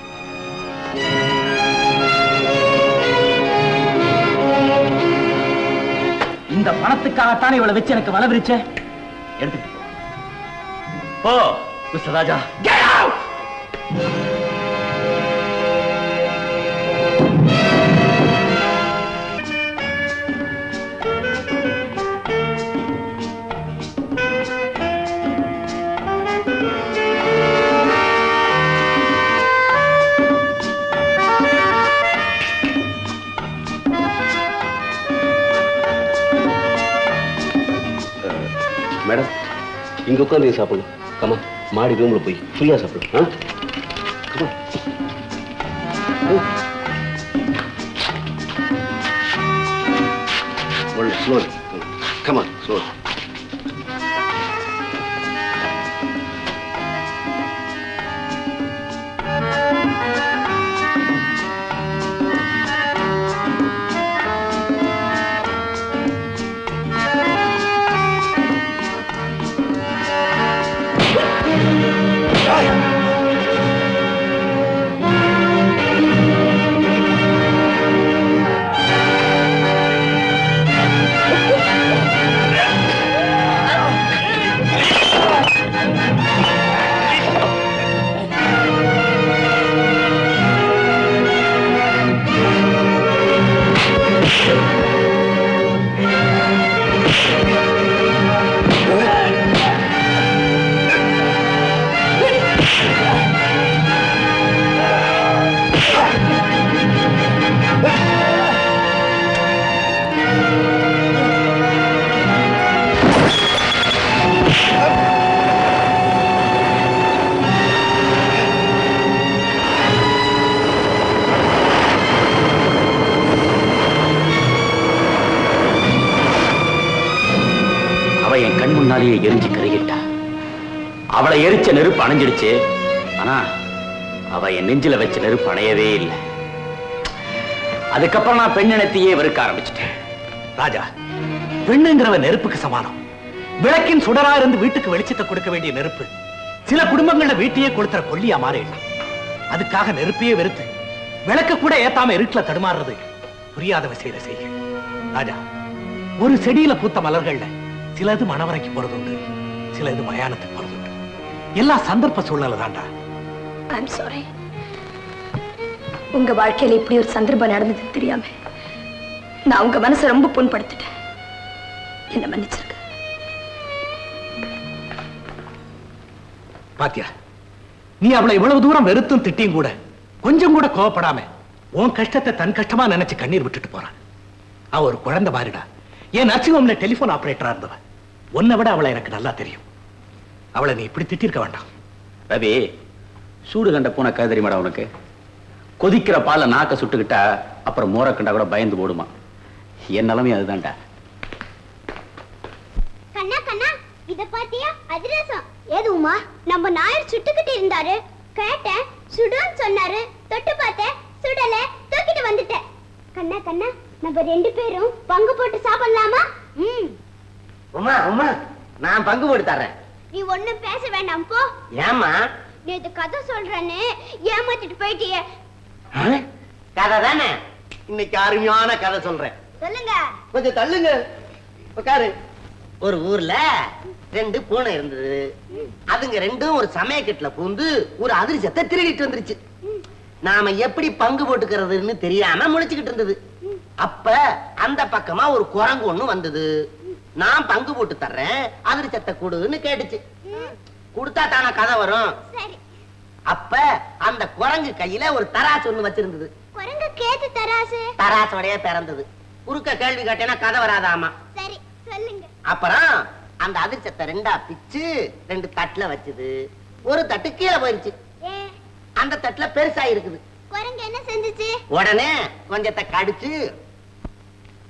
இந்த பணத்துக்காகத்தானே இவளை வச்சு எனக்கு வலை விரிச்ச எடுத்துட்டு போ போ mister Raja Get out! Madam இங்க உட்காந்து சாப்பிடணும் கமா மாடி ரூம்ல போய் ஃப்ரீயா சாப்பிடணும் கமா ஒன்று ஸ்லோ கமா ஸ்லோ அவ என் கண் முன்னாலேயே எரிஞ்சு கருகிட்டா அவளை எரிச்ச நெருப்பு அணைஞ்சிடுச்சு ஆனா அவ என் நெஞ்சில வச்ச நெருப்பு அணையவே இல்லை அதுக்கப்புறம் நான் பெண்ணினத்தையே வெறுக்க ஆரம்பிச்சிட்டேன் ராஜா பெண்ணுங்கிறவ நெருப்புக்கு சமானம் விளக்கின் சுடரா இருந்து வீட்டுக்கு வெளிச்சத்தை கொடுக்க வேண்டிய நெருப்பு சில குடும்பங்கள்ல வீட்டையே கொடுத்துற கொல்லியா மாறிடலாம் அதுக்காக நெருப்பையே வெறுத்து விளக்க கூட ஏத்தாம இருட்டுல தடுமாறுறது புரியாதவ செய்த செய்ய ராஜா ஒரு செடியில பூத்த மலர்கள்ல சிலது மணவரைக்கு போறதுண்டு சிலது மயானத்துக்கு போறதுண்டு எல்லாம் சந்தர்ப்ப சூழ்நிலை தான்டா ஐம் சாரி உங்க வாழ்க்கையில இப்படி ஒரு சந்தர்ப்பம் நடந்தது தெரியாம நான் உங்க மனசை ரொம்ப புண்படுத்திட்டேன் என்ன மன்னிச்சிருக்க பாத்தியா நீ அவளை இவ்வளவு தூரம் வெறுத்தும் திட்டியும் கூட கொஞ்சம் கூட கோவப்படாம உன் கஷ்டத்தை தன் கஷ்டமா நினைச்சு கண்ணீர் விட்டுட்டு போறான் அவ ஒரு குழந்தை மாறிடா என் நர்சிங் ஹோம்ல டெலிபோன் ஆபரேட்டரா இருந்தவ உன்னை விட அவளை எனக்கு நல்லா தெரியும் அவளை நீ இப்படி திட்டிருக்க வேண்டாம் ரவி சூடு கண்ட பூனை கதை தெரியுமாடா உனக்கு கொதிக்கிற பாலை நாக்க சுட்டுக்கிட்டா அப்புறம் மோர கண்டா கூட பயந்து போடுமா என் நிலைமை அதுதான்டா கண்ணா கண்ணா இத பாத்தியா அதிரசம் ஏது உமா நம்ம நாயர் சுட்டுக்கிட்டு இருந்தாரு கேட்டேன் சுடுன்னு சொன்னாரு தொட்டு பார்த்தேன் சுடல தூக்கிட்டு வந்துட்டேன் கண்ணா கண்ணா நம்ம ரெண்டு பேரும் பங்கு போட்டு சாப்பிடலாமா ம் உமா உமா நான் பங்கு போட்டு தர்றேன் நீ ஒண்ணும் பேச வேண்டாம் போ ஏமா நேத்து கதை சொல்றேன்னு ஏமாத்திட்டு போயிட்டியே கதை தானே இன்னைக்கு அருமையான கதை சொல்றேன் சொல்லுங்க கொஞ்சம் தள்ளுங்க உட்காரு ஒரு ஊர்ல ரெண்டு பூனை இருந்தது அதுங்க ரெண்டும் ஒரு சமயக்கட்டுல பூந்து ஒரு அதிர்ஷ்டத்தை திருடிட்டு வந்துருச்சு நாம எப்படி பங்கு போட்டுக்கிறதுன்னு தெரியாம முழிச்சுக்கிட்டு இருந்தது அப்ப அந்த பக்கமா ஒரு குரங்கு ஒண்ணு வந்தது நான் பங்கு போட்டு தர்றேன் அதிர்ஷ்டத்தை கொடுன்னு கேட்டுச்சு கொடுத்தா தானே கதை வரும் சரி அப்ப அந்த குரங்கு கையில ஒரு தராசு ஒண்ணு வச்சிருந்தது குரங்கு கேத்து தராசு தராசோடைய பிறந்தது குறுக்க கேள்வி கேட்டேன்னா கதை வராதாமா சரி சொல்லுங்க அப்புறம் அந்த அதிர்ஷ்டத்தை ரெண்டா பிச்சு ரெண்டு தட்டுல வச்சுது ஒரு தட்டு கீழே போயிருச்சு ஏ அந்த தட்டுல பெருசா இருக்குது குரங்கு என்ன செஞ்சுச்சு உடனே கொஞ்சத்தை கடிச்சு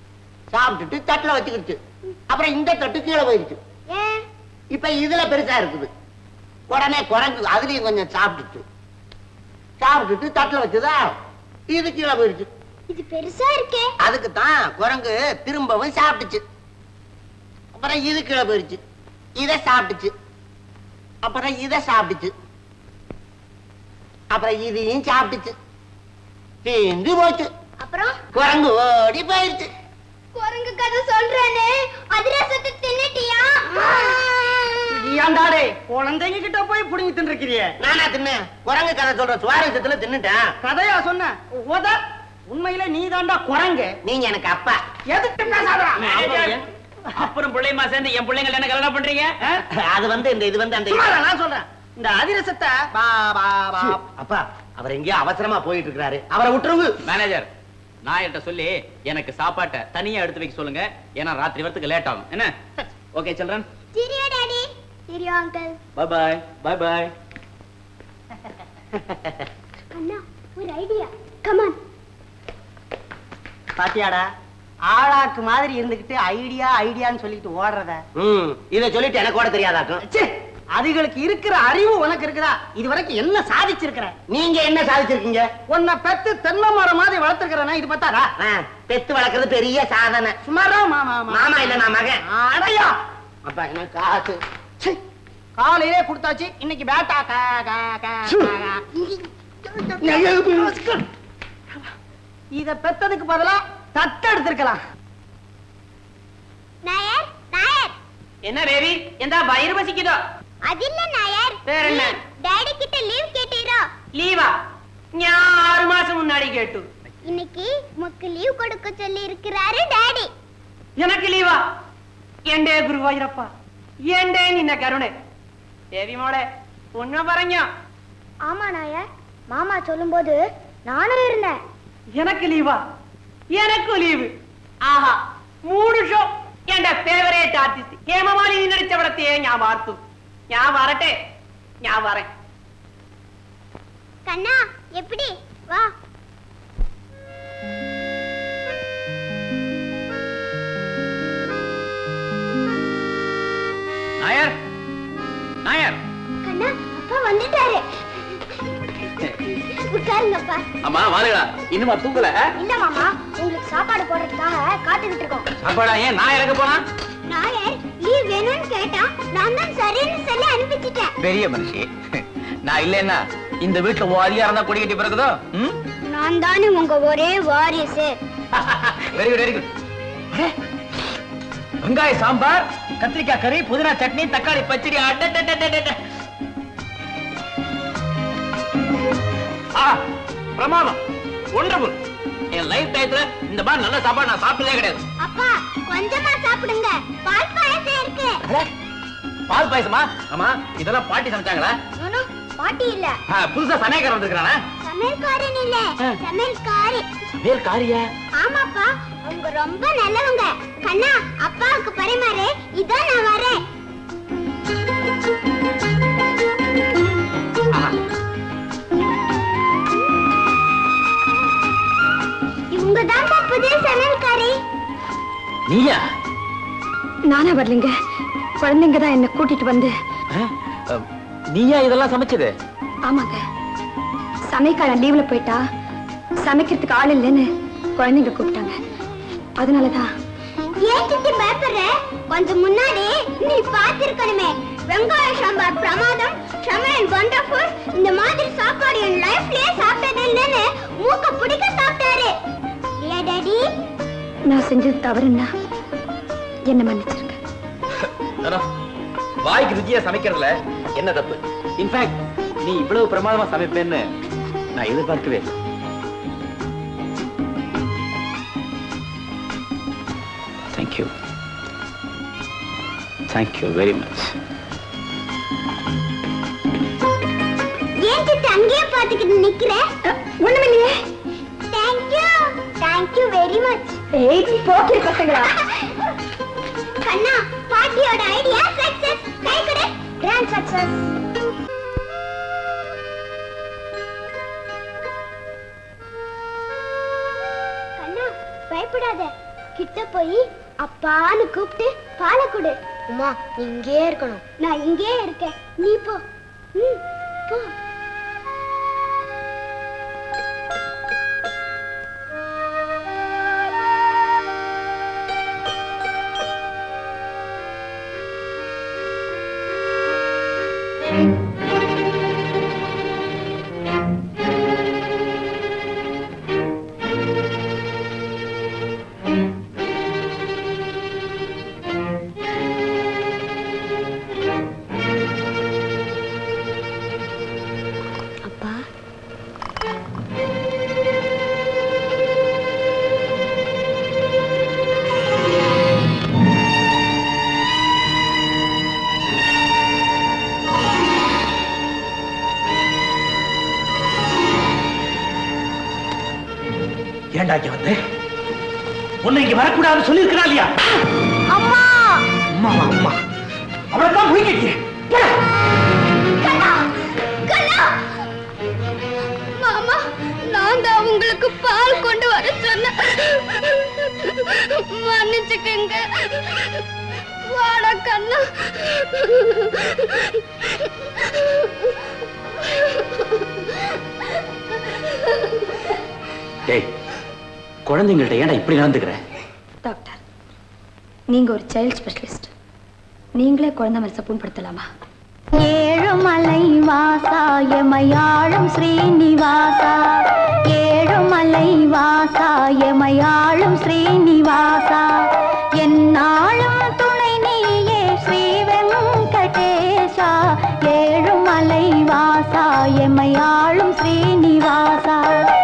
சாப்பிட்டுட்டு தட்டுல வச்சுக்கிடுச்சு அப்புறம் இந்த தட்டு கீழே போயிடுச்சு ஏன் இப்ப இதுல பெருசா இருக்குது உடனே குரங்கு அதுலயும் கொஞ்சம் சாப்பிட்டுச்சு சாப்பிட்டுட்டு தட்டுல வச்சுதா இது கீழே போயிடுச்சு இது பெருசா இருக்கே அதுக்கு தான் குரங்கு திரும்பவும் சாப்பிட்டுச்சு அப்புறம் இது கீழே போயிடுச்சு இத சாப்பிட்டுச்சு அப்புறம் இத சாப்பிட்டுச்சு அப்புறம் இதையும் சாப்பிட்டுச்சு தீந்து போச்சு அப்புறம் குரங்கு ஓடி போயிடுச்சு குரங்கு கதை சொல்றேனே அதிரசத்தை தின்னுட்டியா ஏன்டாடே குழந்தைங்க கிட்ட போய் புடிங்கி தின்றுக்கிறியே நானா தின்னேன் குரங்கு கதை சொல்ற சுவாரஸ்யத்துல தின்னுட்டேன் கதையா சொன்ன ஓத உண்மையில நீ தாண்டா குரங்கு நீங்க எனக்கு அப்பா எதுக்கு பேசாதடா அப்புறம் பிள்ளைமா சேர்ந்து என் பிள்ளைங்க என்ன கல்யாணம் பண்றீங்க அது வந்து இந்த இது வந்து அந்த சும்மாடா, நான் சொல்றேன் இந்த அதிரசத்தை பா பா பா அப்பா அவர் எங்கேயோ அவசரமா போயிட்டு இருக்காரு அவரை விட்டுருங்க மேனேஜர் நாயர்கிட்ட சொல்லி எனக்கு சாப்பாட்டை தனியா எடுத்து வைக்க சொல்லுங்க ஏன்னா ராத்திரி வரத்துக்கு லேட் ஆகும் என்ன ஓகே சில்ட்ரன் சிரியா டாடி சிரியா uncle bye bye bye bye அண்ணா ஒரு ஐடியா கமான் பாத்தியாடா ஆளாக்கு மாதிரி இருந்துகிட்டு ஐடியா ஐடியான்னு சொல்லிட்டு ஓடுறத ம் இத சொல்லிட்டு எனக்கு கூட தெரியாதாக்கும் ச்சே, அதுகளுக்கு இருக்கிற அறிவு உனக்கு இருக்குதா இது வரைக்கும் என்ன சாதிச்சிருக்கிற நீங்க என்ன சாதிச்சிருக்கீங்க உன்னை பெத்து தென்னை மரம் மாதிரி வளர்த்துக்கிறனா இது பார்த்தாரா ஆ, பெத்து வளர்க்கறது பெரிய சாதனை சுமாரா மாமா மாமா இல்ல நான் மகன் அடையா அப்பா என்ன காசு ச்சே, காலையிலே கொடுத்தாச்சு இன்னைக்கு பேட்டா கா, கா, கா, கா, கா. இத பெத்ததுக்கு பதிலா தத்து எடுத்திருக்கலாம் நாயர் நாயர் என்ன பேபி எந்த வயிறு பசிக்குதோ அது இல்ல நாயர் வேற என்ன? டாடி கிட்ட லீவ் கேட்டீரோ லீவா ഞാൻ ആറ് മാസം മുന്നാടി കേട്ടു இன்னைக்கு உமக்கு லீவ் கொடுக்க சொல்லி இருக்கிறாரு டாடி എനക്ക് ലീവാ എന്റെ ഗുരുവായൂരപ്പ എന്റെ നിന്നെ കരുണേ ദേവി മോളെ ഒന്നു പറഞ്ഞോ ஆமா நாயர் மாமா சொல்லும்போது நானும் இருந்தேன் എനക്ക് ലീവാ എനക്കു ലീവ് ആഹാ മൂന്ന് ഷോ എന്റെ ഫേവറേറ്റ് ആർട്ടിസ്റ്റ് ഹേമമാലിനി നടിച്ചവിടത്തെ ഞാൻ വാർത്തു ഞാൻ വരട്ടെ ഞാൻ വരേ கண்ணா எப்படி வா നായർ നായർ கண்ணா அப்பா வந்துட்டாரு உட்காருங்கப்பா அம்மா வாருடா இன்னுமா தூங்கல இல்ல மாமா உங்களுக்கு சாப்பாடு போடுறதுக்காக காத்துக்கிட்டு இருக்கோம் சாப்பாடா ஏன் நான் எனக்கு போனா நாயர் லீவ் வேணும்னு கேட்டா நான் தான் சரின்னு சொல்லி அனுப்பிச்சிட்டேன் பெரிய மனுஷி நான் இல்லைன்னா இந்த வீட்டுல உன் அதிகாரம் தான் கொடி கட்டி பிறகுதோ ம் நான் தானே உங்க ஒரே வாரிசு வெரி குட் வெரி குட் வெங்காய சாம்பார் கத்திரிக்காய் கறி புதினா சட்னி தக்காளி பச்சடி அடடடடடட. ஆ பிரமாதம் ஒண்டர்ஃபுல் என் லைஃப் டயத்துல இந்த மாதிரி நல்ல சாப்பாடு நான் சாப்பிட்டதே கிடையாது அப்பா கொஞ்சமா சாப்பிடுங்க பால் பாயசம் இருக்கு பால் பாயசமா ஆமா இதெல்லாம் பாட்டி சமைச்சாங்களா நோனோ, பாட்டி இல்ல ஆ, புதுசா சமயக்காரன் வந்திருக்கானா சமையல்காரன் இல்ல சமையல்காரி சமையல் காரியா ஆமாப்பா அவங்க ரொம்ப நல்லவங்க கண்ணா அப்பாவுக்கு பரிமாறு இதான் நான் வரேன் இவங்க தான் புதிய சமையல்காரி நீயா நானா வரலைங்க குழந்தைங்க தான் என்ன கூட்டிட்டு வந்து நீயா இதெல்லாம் சமைச்சது ஆமாங்க சமைக்காரன் லீவ்ல போயிட்டா சமைக்கிறதுக்கு ஆள் இல்லைன்னு குழந்தைங்க கூப்பிட்டாங்க அதனாலதான் ஏன் சித்தி பயப்படுற கொஞ்சம் முன்னாடி நீ பார்த்திருக்கணுமே வெங்காய சாம்பார் பிரமாதம் சமையல் வண்டர்ஃபுல் இந்த மாதிரி சாப்பாடு என் லைஃப்லயே சாப்பிட்டது இல்லைன்னு மூக்க பிடிக்க சாப்பிட்டாரு இல்லையா டாடி நான் செஞ்சது தவறுன்னா என்ன மன்னிச்சிருங்க வாய்க்கு ருச்சியா சமைக்கிறதுல என்ன தப்பு இன்ஃபேக்ட் நீ இவ்வளவு பிரமாதமா சமைப்பேன்னு நான் எதிர்பார்க்கவே இல்லை தேங்க்யூ தேங்க்யூ வெரி மச் ஏன் சித்தி அங்கேயே பார்த்துக்கிட்டு நிக்கிற ஒண்ணுமில்லையே தேங்க்யூ தேங்க்யூ வெரி மச் ஏய் போக்கிரி பசங்களா கண்ணா பாட்டியோட ஐடியா சக்சஸ் கை கொடு கிராண்ட் சக்சஸ் கண்ணா பயப்படாத கிட்ட போய் அப்பான்னு கூப்பிட்டு பாலை கொடு உமா நீ இங்கே இருக்கணும் நான் இங்கே இருக்கேன் நீ போ ம், போ அப்பா ஏன்டா இங்க வந்த உன்னை இங்க வரக்கூடாதுன்னு சொல்லியிருக்கிறா இல்லையா அம்மா அம்மாவா அம்மா அவளை தான் முடிக்கிட்டே கண்ணா கண்ணா மாமா நான் தான் உங்களுக்கு பால் கொண்டு வர சொன்னேன் மன்னிச்சுக்கங்க வாடா கண்ணா டேய் குழந்தைங்கள்ட்ட ஏன்டா இப்படி நடந்துக்கிற டாக்டர் நீங்க ஒரு சைல்ட் ஸ்பெஷலிஸ்ட் நீங்களே குழந்தை மனசை புண்படுத்தலாமா ஏழுமலை வாசா எமையாளும் ஸ்ரீனிவாசா ஏழுமலை வாசா எமையாளும் ஸ்ரீனிவாசா என்னாலும் துணை நீயே ஸ்ரீ வெங்கடேஷா ஏழுமலை வாசா எமையாளும் ஸ்ரீனிவாசா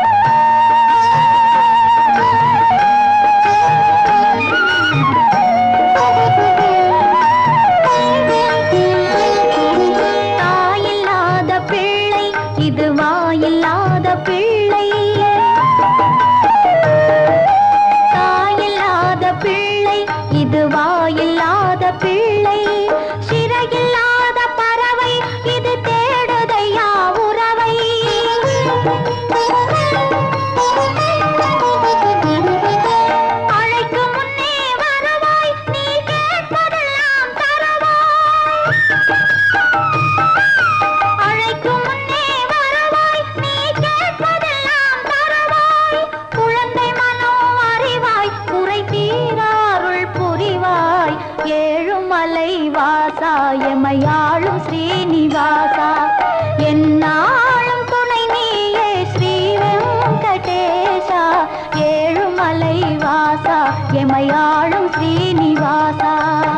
தாயில்லாத பிள்ளை இது வாயில்லாத பிள்ளை தாயில்லாத பிள்ளை இது வாயில்லாத பிள்ளை சிறையில்லாத பறவை இது தேடுதையா உறவை அழைக்கும் முன்னே வருவாய் நீ கேட்பதெல்லாம் தருவாய் அழைக்கும் முன்னே வருவாய் நீ கேட்பதெல்லாம் தருவாய் குழந்தை மனோ அறிவாய் குறை தீராருள் புரிவாய் ஏழுமலை வாசா எமையாளும் ஸ்ரீனிவாசா என்னாலும் துணை நீயே ஸ்ரீ வெங்கடேஷா ஏழுமலை வாசா எமையாளும் ஸ்ரீனிவாசா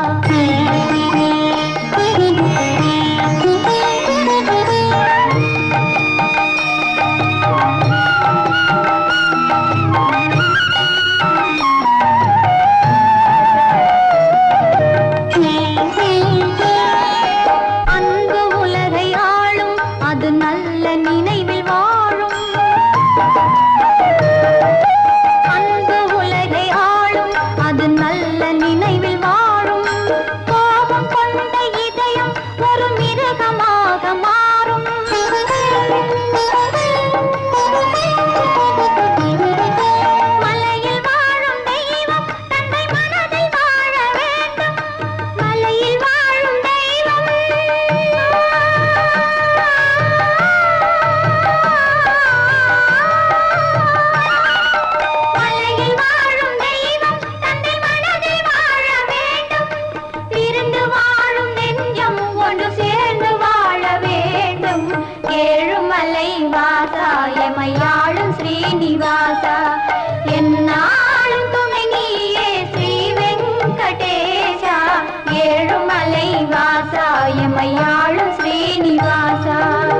அன்பு உலகை ஆளும் அது நல்ல நினைவில் வாழும் அன்பு உலகை ஆளும் அது நல்ல நினைவில் வாழும் கோபம் கொண்ட இதயம் ஒரு மிருகமாக மாறும் மலையில் வாழும் தெய்வம் தந்தை மனதில் வாழ வேண்டும் மலையில் வாழும் தெய்வம் மலையில் வாழும் தெய்வம் தந்தை மனதில் வாழ வேண்டும் பிரிந்து வாழும் நெஞ்சம் ஒன்று சேர்ந்து வாழ வேண்டும் ஏழுமலை வாசா எமையாளும் ஸ்ரீனிவாசா என்னாலும் துணை நீயே ஸ்ரீ வெங்கடேஷா ஏழுமலை வாசா எமையாளும் ஸ்ரீனிவாசா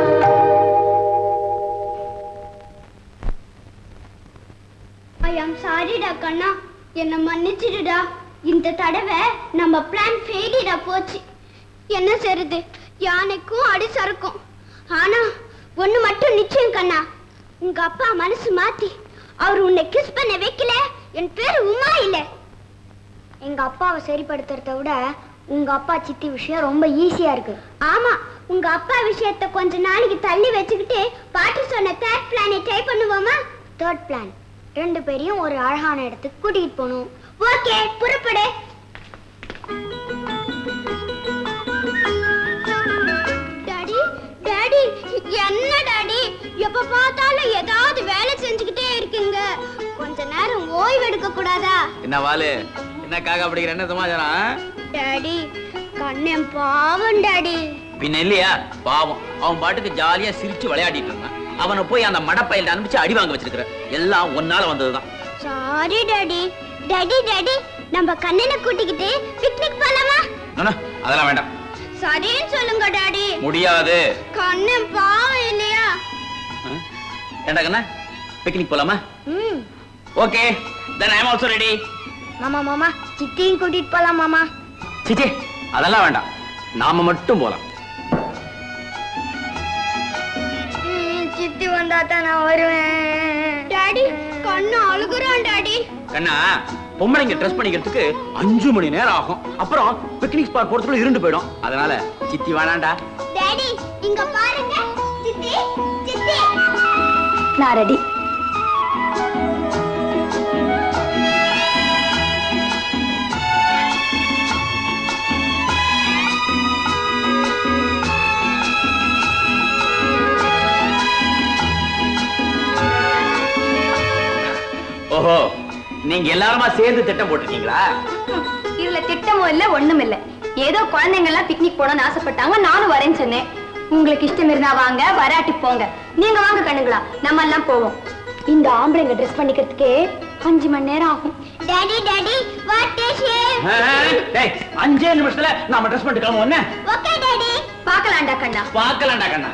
ஐ ஆம் சாரிடா கண்ணா என்னை மன்னிச்சிடுடா இந்த தடவை நம்ம பிளான் ஃபெயிலியரா போச்சு என்ன செய்றது யானைக்கும் அடி சறுக்கும் ஆனா ஒண்ணு மட்டும் நிச்சயம் கண்ணா உங்க அப்பா மனசு மாத்தி அவர் உன்னை கிஸ் பண்ண வைக்கல என் பேரு உமா இல்ல எங்க அப்பாவை சரிப்படுத்துறத விட உங்க அப்பா சித்தி விஷயம் ரொம்ப ஈஸியா இருக்கு ஆமா உங்க அப்பா விஷயத்தை கொஞ்ச நாளைக்கு தள்ளி வச்சுக்கிட்டு பாட்டி சொன்ன தேர்ட் பிளானை ட்ரை பண்ணுவோமா தேர்ட் பிளான் ரெண்டு பேரையும் ஒரு அழகான இடத்துக்கு கூட்டிகிட்டு போகணும் ஓகே புறப்படு டாடி டாடி என்ன டாடி எப்ப பார்த்தாலும் ஏதாவது வேலை செஞ்சுக்கிட்டே இருக்கீங்க கொஞ்ச நேரம் ஓய்வு எடுக்க கூடாதா என்ன வாலு என்ன காக்கா பிடிக்கிற என்ன சமாச்சாரம் டாடி கண்ணன் பாவம் டாடி பின்ன இல்லையா பாவம் அவன் பாட்டுக்கு ஜாலியா சிரிச்சு விளையாடிட்டு இருந்தான் அவனை போய் அந்த மடப்பையில அனுப்பிச்சு அடி வாங்க வச்சிருக்கிற எல்லாம் ஒன்னால வந்ததுதான் சாரி டாடி டாடி டாடி நம்ம கண்ணனை கூட்டிக்கிட்டு பிக்னிக் போலாமா நானா, அதெல்லாம் வேண்டாம் சரின்னு சொல்லுங்க டாடி முடியாது கண்ணன் பாவம் இல்லையா ஏண்டா கண்ணா பிக்னிக் போலாமா ம் okay then I am also ready மாமா மாமா சித்தியும் கூட்டிட்டு போலாம் மாமா சிச்சி அதெல்லாம் வேண்டாம் நாம மட்டும் போலாம் ம், சித்தி வந்தா தான் நான் வருவேன் டாடி கண்ணு அழுகுறான் டாடி கண்ணா பொம்பளைங்க ட்ரெஸ் பண்ணிக்கிறதுக்கு அஞ்சு மணி நேரம் ஆகும் அப்புறம் பிக்னிக் ஸ்பாட் போறதுக்குள்ள இருண்டு போயிடும் அதனால சித்தி வேணாண்டா டாடி இங்க பாருங்க சித்தி சித்தி நான் ரெடி ஓஹோ நீங்க எல்லாருமா சேர்ந்து திட்டம் போட்டிருக்கீங்களா இதுல திட்டமும் இல்ல ஒண்ணும் இல்ல ஏதோ குழந்தைங்க எல்லாம் பிக்னிக் போகணும்னு ஆசைப்பட்டாங்க நானும் வரேன்னு சொன்னேன் உங்களுக்கு இஷ்டம் இருந்தா வாங்க வராட்டி போங்க நீங்க வாங்க கண்ணுங்களா நம்ம எல்லாம் போவோம் இந்த ஆம்பளைங்க ட்ரெஸ் பண்ணிக்கிறதுக்கே அஞ்சு மணி நேரம் ஆகும் டாடி டாடி வாட் இஸ் ஆ, டேய், அஞ்சே நிமிஷத்துல நாம ட்ரெஸ் பண்ணிட்டு கிளம்புவோம் என்ன ஓகே டாடி பார்க்கலாம்டா கண்ணா பார்க்கலாம்டா கண்ணா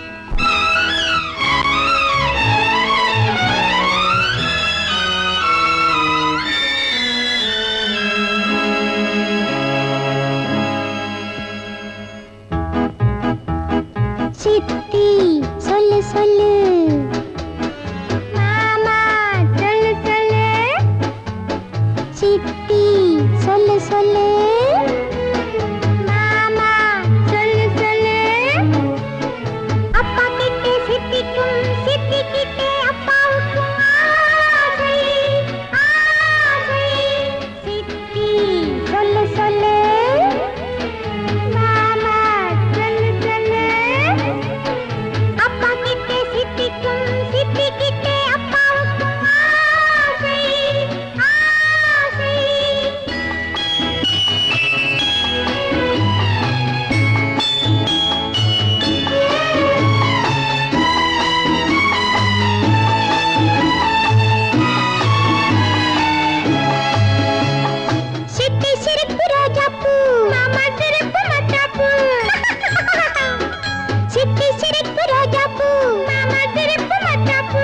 சித்தி சொல்லு சொல்லு மாமா சொல்லு சொல்லு சித்தி சொல்லு சொல்லு மாமா சொல்லு சொல்லு அப்பா கிட்ட சித்திக்கும் சித்தி கிட்ட அப்பாவுக்கும் ஆசை ஆசை சித்தி சொல்லு சொல்லு மாமா சொல்லு சொல்லு அப்பா கிட்ட சித்திக்கும் சித்தி கிட்ட அப்பாவுக்கும் ஆசை ஆசை சித்தி சிரிப்பு ரோஜா பூ மாமா சிரிப்பு மச்சா பூ சித்தி சிரிப்பு ரோஜா பூ மாமா சிரிப்பு மச்சா பூ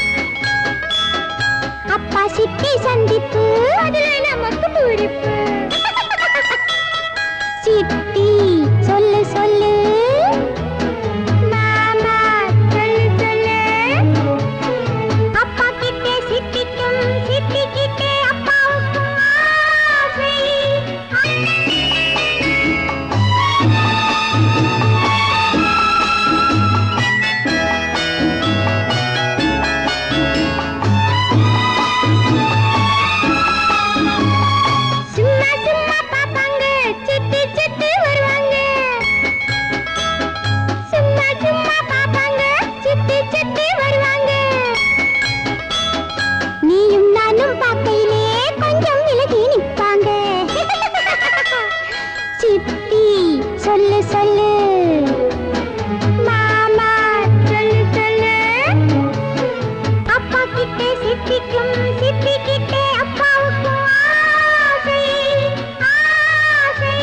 அப்பா சித்தி சந்திப்பு அதுல நமக்கு பூரிப்பு சித்தி சொல்லு சொல்லு மாமா சொல்லு சொல்லு அப்பா கிட்ட சித்திக்கும் சித்தி கிட்ட அப்பாவுக்கும் ஆசை சும்மா சும்மா பாப்பாங்க சித்தி சித்தி வருவாங்க சும்மா சும்மா பாப்பாங்க சித்தி சித்தி வருவாங்க நீயும் நானும் பார்க்கையிலே கொஞ்சம் விலகி நிற்பாங்க சித்தி சொல்லு சொல்லு மாமா சொல்லு சொல்லு அப்பா கிட்ட சித்திக்கும் சித்தி கிட்ட அப்பாவுக்கும் ஆசை ஆசை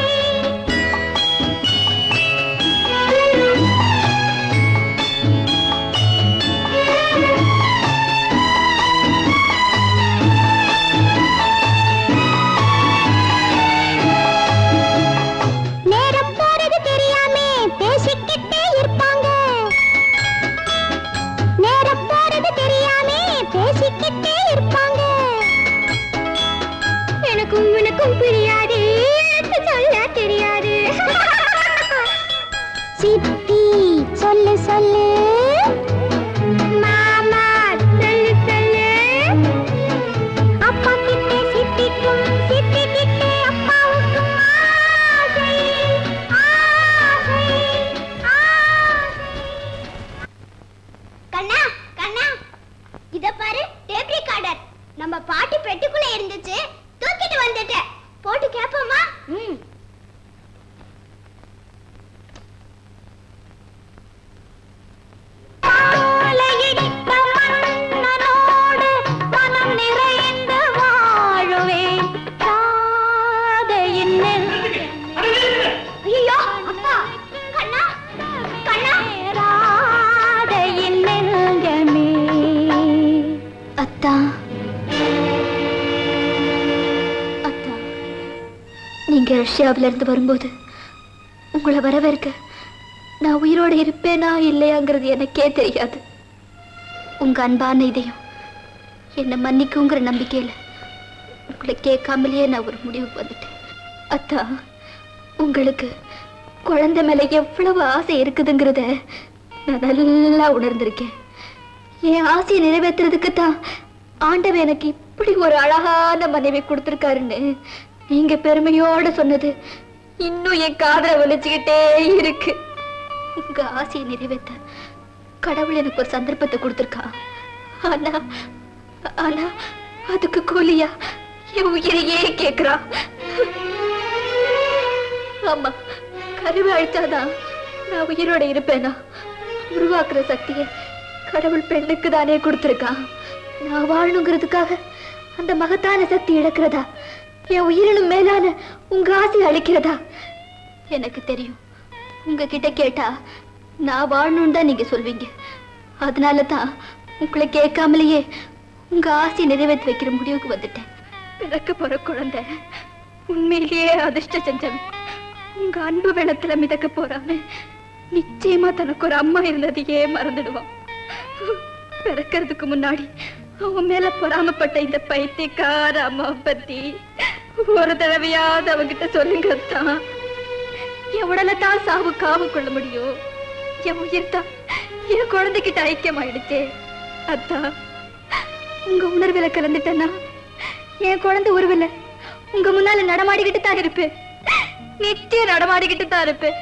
நேரம் போறது தெரியாமே பேசிக்கிட்டே இருப்பாங்க நேரம் போறது தெரியாமே பேசிக்கிட்டே இருப்பாங்க எனக்கும் உனக்கும் புரியாது எனக்கு சொல்ல தெரியாது சித்தி சொல்லு சொல்லு மாமா சொல்லு சொல்லு நீங்க ரஷ்யாவில இருந்து வரும்போது உங்களை வரவேற்க நான் உயிரோட இருப்பேனா இல்லையாங்கிறது எனக்கே தெரியாது உங்க அன்பான இதயம் என்னை மன்னிக்குங்கிற நம்பிக்கையில உங்களை கேட்காமலேயே நான் ஒரு முடிவுக்கு வந்துட்டேன் அத்தா உங்களுக்கு குழந்தை மேல எவ்வளவு ஆசை இருக்குதுங்கிறத நான் நல்லா உணர்ந்திருக்கேன் என் ஆசையை நிறைவேற்றுறதுக்கு தான் ஆண்டவன் எனக்கு இப்படி ஒரு அழகான மனைவி கொடுத்துருக்காருன்னு நீங்க பெருமையோட சொன்னது இன்னும் என் காதல ஒலிச்சுக்கிட்டே இருக்கு உங்க ஆசையை நிறைவேற்ற கடவுள் எனக்கு ஒரு சந்தர்ப்பத்தை கொடுத்துருக்கான் ஆனா ஆனா அதுக்கு கூலியா என் உயிரையே கேக்குறான் ஆமா கருவை அழிச்சாதான் நான் உயிரோட இருப்பேனா உருவாக்குற சக்தியை கடவுள் பெண்ணுக்கு தானே கொடுத்துருக்கான் நான் வாழணுங்கிறதுக்காக அந்த மகத்தான சக்தி இழக்கிறதா என் உயிரினும் மேலான உங்க ஆசையை அழிக்கிறதா எனக்கு தெரியும் உங்ககிட்ட கேட்டா நான் வாழணும்னு தான் நீங்க சொல்வீங்க அதனால தான் உங்களை கேட்காமலேயே உங்க ஆசையை நிறைவேற்றி வைக்கிற முடிவுக்கு வந்துட்டேன் பிறக்க போற குழந்தை உண்மையிலேயே அதிர்ஷ்ட செஞ்சவன் உங்க அன்பு வெள்ளத்துல மிதக்க போறாம நிச்சயமா தனக்கு ஒரு அம்மா இருந்ததையே மறந்துடுவான் பிறக்கிறதுக்கு முன்னாடி அவன் மேல பொறாமப்பட்ட இந்த பைத்தியக்கார அம்மாவை பத்தி ஒரு தடவையாவது அவகிட்ட சொல்லுங்க தான் என் உடலை தான் சாவு காவு கொள்ள முடியும் என் உயிர் தான் என் குழந்தைகிட்ட ஐக்கியமாயிடுச்சே அத்தா உங்க உணர்வுல கலந்துட்டேன்னா என் குழந்தை உருவில உங்க முன்னால நடமாடிக்கிட்டு தான் இருப்பேன் நித்தியம் நடமாடிக்கிட்டு தான் இருப்பேன்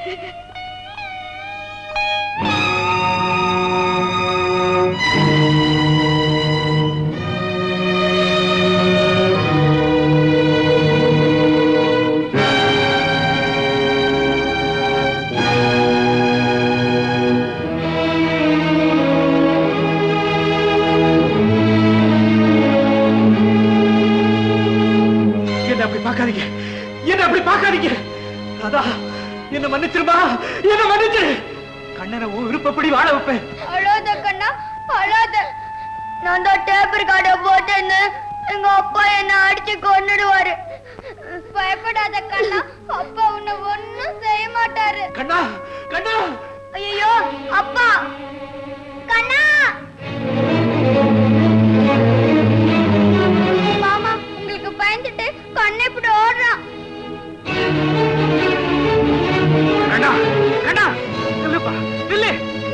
என்ன அப்படி பார்க்காதீங்க என்ன அப்படி பார்க்காதீங்க அதான் என்ன மன்னிச்சிருமா என்ன மன்னிச்சு கண்ணனை உன் விருப்பப்படி வாழ வைப்பேன் அழாத கண்ணா அழாத நான் தான் டேப் ரெக்கார்ட போட்டேன்னு எங்க அப்பா என்ன அடிச்சு கொன்னுடுவாரு பயப்படாத கண்ணா அப்பா உன்னை ஒண்ணும் செய்ய மாட்டாரு கண்ணா கண்ணா ஐயோ அப்பா கண்ணா மாமா உங்களுக்கு பயந்துட்டு கண்ணை இப்படி ஓடுறான் கண்ணா கண்ணா இல்லப்பா இல்லை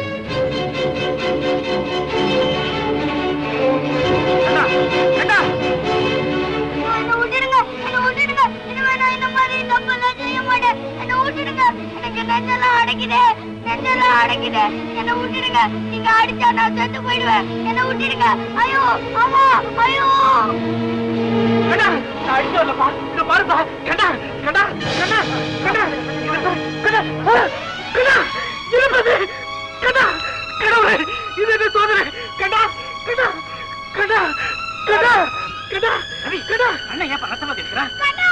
கண்ணா கண்ணா என்ன விட்டுடுங்க என்ன விட்டுடுங்க இனிமே நான் இந்த மாதிரி தப்பெல்லாம் செய்ய மாட்டேன் என்ன விட்டுடுங்க எனக்கு நெஞ்செல்லாம் அடைக்குது நெஞ்செல்லாம் அடைக்குது என்ன விட்டுடுங்க நீங்க அடிச்சா நான் செத்து போயிடுவேன் என்ன விட்டுடுங்க ஐயோ அம்மா ஐயோ கண்ணா நான் அடிச்சு வரலப்பா இங்க பாருப்பா கண்ணா கண்ணா கண்ணா கண்ணா இங்க பாரு. கண்ணா ஆ, கண்ணா இருப்பது கண்ணா கடவுளே இது என்ன சோதனை கண்ணா கண்ணா கண்ணா கண்ணா கண்ணா ரவி கண்ணா அண்ணன் ஏன் ரத்தமா இருக்கிறான்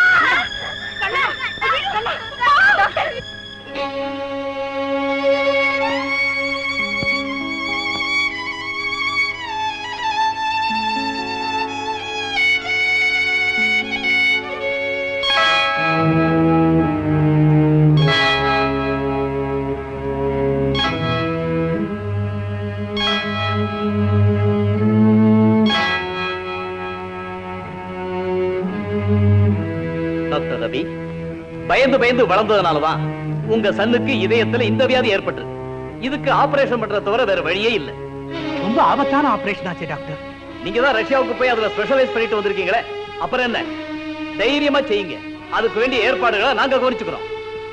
டாக்டர் ரவி பயந்து பயந்து வளர்ந்ததுனாலதான் உங்க சன்னுக்கு இதயத்துல இந்த வியாதி ஏற்பட்டு இதுக்கு ஆபரேஷன் பண்றத தவிர வேற வழியே இல்ல ரொம்ப ஆபத்தான ஆபரேஷன் ஆச்சு டாக்டர் நீங்க தான் ரஷ்யாவுக்கு போய் அதுல ஸ்பெஷலைஸ் பண்ணிட்டு வந்திருக்கீங்களே அப்புறம் என்ன தைரியமா செய்யுங்க அதுக்கு வேண்டிய ஏற்பாடுகளை நாங்க கவனிச்சுக்கிறோம்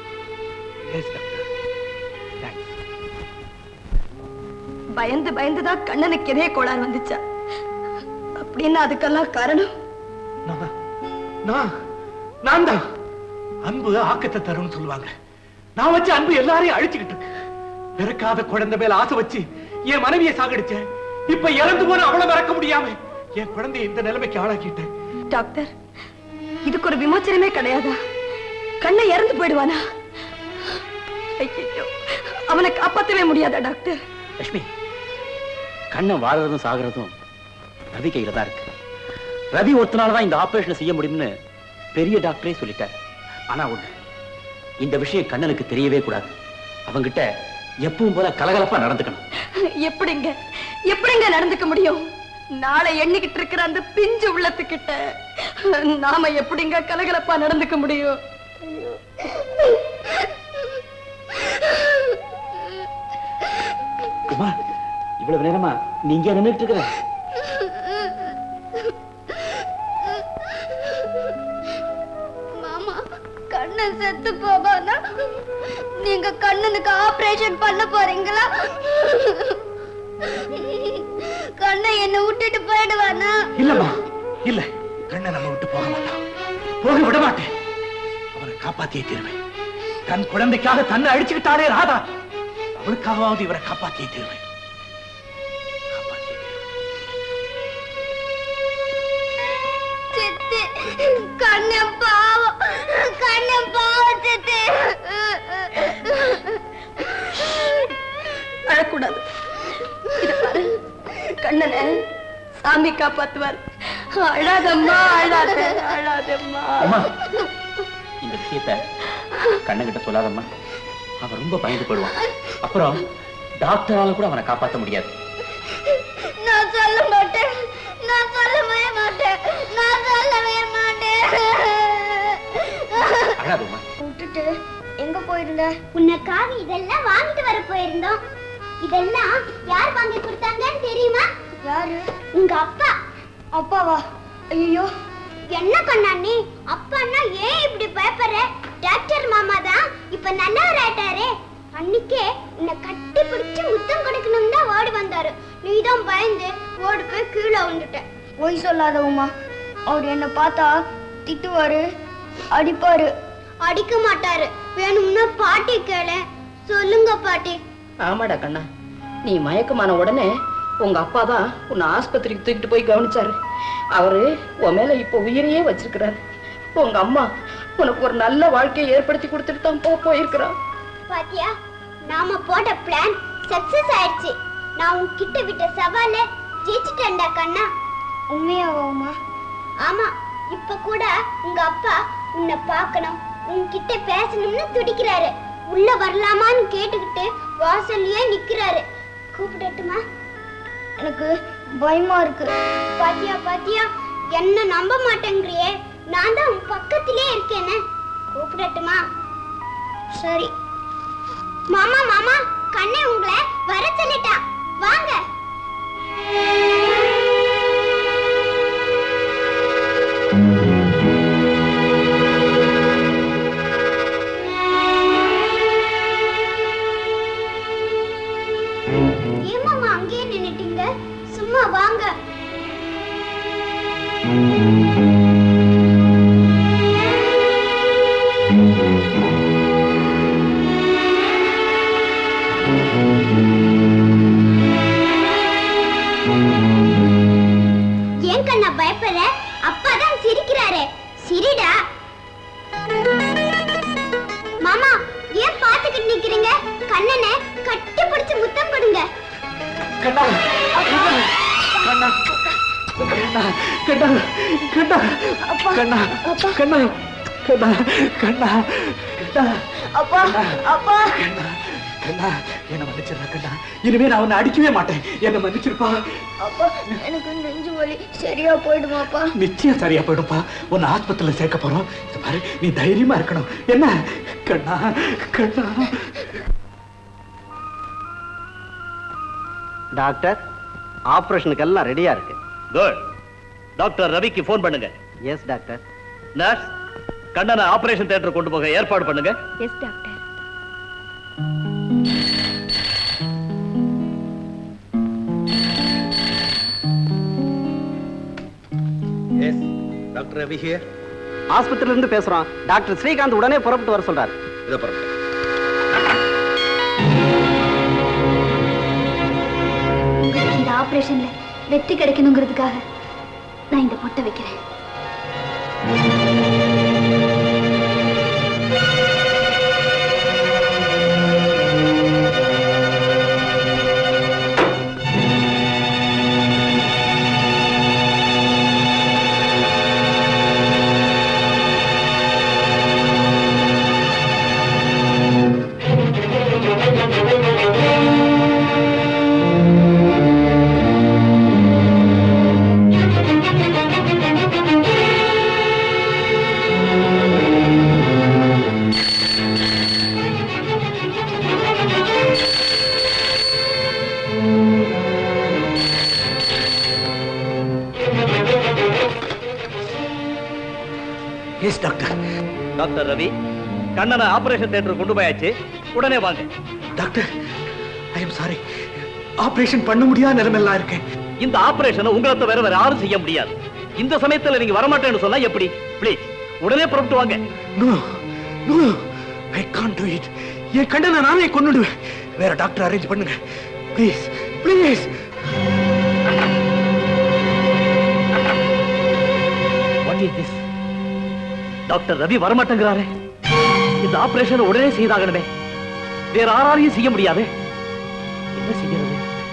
பயந்து பயந்துதான் கண்ணனுக்கு இதே கோளாறு வந்துச்சா அப்படின்னு அதுக்கெல்லாம் காரணம் நான் நான் தான் அன்பு ஆக்கத்தை தரும்னு சொல்லுவாங்க நான் வச்ச அன்பு எல்லாரையும் அழிச்சுக்கிட்டு இருக்கு பிறக்காத குழந்தை மேல ஆசை வச்சு என் மனைவியை சாகடிச்சேன் இப்ப இறந்து போன அவளை மறக்க முடியாம என் குழந்தைய இந்த நிலைமைக்கு ஆளாக்கிட்டேன் டாக்டர் இதுக்கு ஒரு விமோச்சனமே கிடையாதா கண்ணை இறந்து போயிடுவானா ஐயோ அவனை காப்பாத்தவே முடியாதா டாக்டர் லட்சுமி கண்ணன் வாழறதும் சாகிறதும் ரவி கையில தான் இருக்கு ரவி ஒருத்தனால தான் இந்த ஆபரேஷன் செய்ய முடியும்னு பெரிய டாக்டரே சொல்லிட்டார் ஆனா ஒண்ணு இந்த விஷயம் கண்ணனுக்கு தெரியவே கூடாது அவங்கிட்ட எப்பவும் போல கலகலப்பா நடந்துக்கணும் எப்படிங்க எப்படிங்க நடந்துக்க முடியும் நாளை எண்ணிக்கிட்டு இருக்கிற அந்த பிஞ்சு உள்ளத்துக்கிட்ட நாம எப்படிங்க கலகலப்பா நடந்துக்க முடியும் உமா இவ்வளவு நேரமா நீங்க நின்றுட்டு இருக்கிற மாமா கண்ணன் செத்து போவானா நீங்க கண்ணனுக்கு ஆபரேஷன் பண்ண போறீங்களா கண்ணன் என்ன விட்டுட்டு போயிடுவானா இல்லம்மா இல்ல கண்ணை நம்ம விட்டு போக மாட்டான் போக விட மாட்டேன் அவனை காப்பாத்தியே தீருவேன் தன் குழந்தைக்காக தன்னை அழிச்சுக்கிட்டானே ராதா அவளுக்காகவாவது இவரை காப்பாத்தியே தீருவேன் சித்தி கண்ணன் பாவம் கண்ணன் பாவம் சித்தி அழக்கூடாது இத பாரு கண்ணனை சாமி காப்பாத்துவார் அழாதம்மா அழாத அழாதம்மா அம்மா இந்த விஷயத்த கண்ணகிட்ட சொல்லாதம்மா அவன் ரொம்ப பயந்து போயிடுவான் அப்புறம் டாக்டரால கூட அவனை காப்பாத்த முடியாது நான் சொல்ல மாட்டேன் நான் சொல்லவே மாட்டேன் நான் சொல்லவே மாட்டேன் அழாதம்மா விட்டுட்டு எங்க போயிருந்த உனக்காக இதெல்லாம் வாங்கிட்டு வர போயிருந்தோம் இதெல்லாம் யார் வாங்கி கொடுத்தாங்கன்னு தெரியுமா யாரு உங்க அப்பா அப்பாவா ஐயோ என்ன பண்ணா நீ அப்பான்னா ஏன் இப்படி பயப்படுற டாக்டர் மாமா தான் இப்ப நல்லவர் ஆயிட்டாரே அன்னைக்கே உன்னை கட்டி பிடிச்சு முத்தம் கொடுக்கணும் தான் ஓடி வந்தாரு நீ தான் பயந்து ஓடி போய் கீழே வந்துட்ட பொய் சொல்லாத உமா அவர் என்ன பார்த்தா திட்டுவாரு அடிப்பாரு அடிக்க மாட்டாரு வேணும்னா பாட்டி கேள சொல்லுங்க பாட்டி ஆமாடா கண்ணா நீ மயக்கமான உடனே உங்க அப்பா தான் உன்னை ஆஸ்பத்திரிக்கு தூக்கிட்டு போய் கவனிச்சாரு அவரு உன் மேல இப்ப உயிரையே வச்சிருக்கிறாரு உங்க அம்மா உனக்கு ஒரு நல்ல வாழ்க்கையை ஏற்படுத்தி கொடுத்துட்டு தான் போ போயிருக்கிறான் பாத்தியா நாம போட்ட பிளான் சக்சஸ் ஆயிடுச்சு நான் உன்கிட்ட விட்ட சவால ஜெயிச்சிட்டேன்டா கண்ணா உண்மையாவாமா ஆமா இப்ப கூட உங்க அப்பா உன்னை பார்க்கணும் உன்கிட்ட பேசணும்னு துடிக்கிறாரு உள்ள வரலாமான்னு கேட்டுக்கிட்டு வாசல்லயே நிக்கிறாரு கூப்பிடட்டுமா எனக்கு பயமா இருக்கு பாத்தியா பாத்தியா என்ன நம்ப மாட்டேங்கிறியே நான் தான் உன் பக்கத்திலே இருக்கேனே கூப்பிடட்டுமா சரி மாமா மாமா கண்ணே உங்களை வர சொல்லிட்டா வாங்க ஏன் மாமா அங்கேயே நின்னுட்டீங்க சும்மா வாங்க ஏன் கண்ணா பயப்படுற அப்பா தான் சிரிக்கிறாரே சிரிடா மாமா ஏன் பாத்துக்கிட்டு நிக்கிறீங்க கண்ணனை கட்டி பிடிச்சு முத்தம் கொடுங்க கண்ணா கண்ணா கண்ணா கண்ணா கண்ணா கண்ணா கண்ணா கண்ணா கண்ணா கண்ணா அப்பா அப்பா கண்ணா என்ன மன்னிச்சிடா கண்ணா இனிமே நான் உன்னை அடிக்கவே மாட்டேன் என்ன மன்னிச்சிருப்பா அப்பா எனக்கு நெஞ்சு வலி சரியா போயிடுமாப்பா நிச்சயம் சரியா போயிடும்பா உன்னை ஆஸ்பத்திரியில சேர்க்க போறோம் இது பாரு நீ தைரியமா இருக்கணும் என்ன கண்ணா கண்ணா டாக்டர் ஆபரேஷனுக்கு எல்லாம் ரெடியா இருக்கு குட் டாக்டர் ரவிக்கு ஃபோன் பண்ணுங்க எஸ் டாக்டர் நர்ஸ் கண்ணனை ஆபரேஷன் தியேட்டர் கொண்டு போக ஏற்பாடு பண்ணுங்க yes doctor yes doctor Ravi here ஆஸ்பத்திரியில இருந்து பேசுறோம் டாக்டர் ஸ்ரீகாந்த் உடனே புறப்பட்டு வர சொல்றாரு இதை பரவாயில்ல இந்த ஆபரேஷன்ல வெற்றி கிடைக்கணுங்கிறதுக்காக நான் இந்த பொட்டை வைக்கிறேன் ஆ எஸ் டாக்டர் டாக்டர் ரவி கண்ணனை ஆபரேஷன் தியேட்டர் கொண்டு போயாச்சு உடனே வாங்க doctor I am sorry operation பண்ண முடியாத நிலைமையெல்லாம் இருக்கேன் இந்த ஆபரேஷனை உங்களை தவிர வேற யாரும் செய்ய முடியாது இந்த சமயத்துல நீங்க வரமாட்டேன்னு சொன்னா எப்படி ப்ளீஸ் உடனே புறப்பட்டு வாங்க no no I can't do it என் கண்ணனை நானே கொன்னுடுவேன் வேற டாக்டர் அரேஞ்ச் பண்ணுங்க please please what is this doctor Ravi வரமாட்டேங்கிறாரே இந்த ஆபரேஷன் உடனே செய்தாகணுமே வேற யாராலையும் செய்ய முடியாது என்ன செய்யறது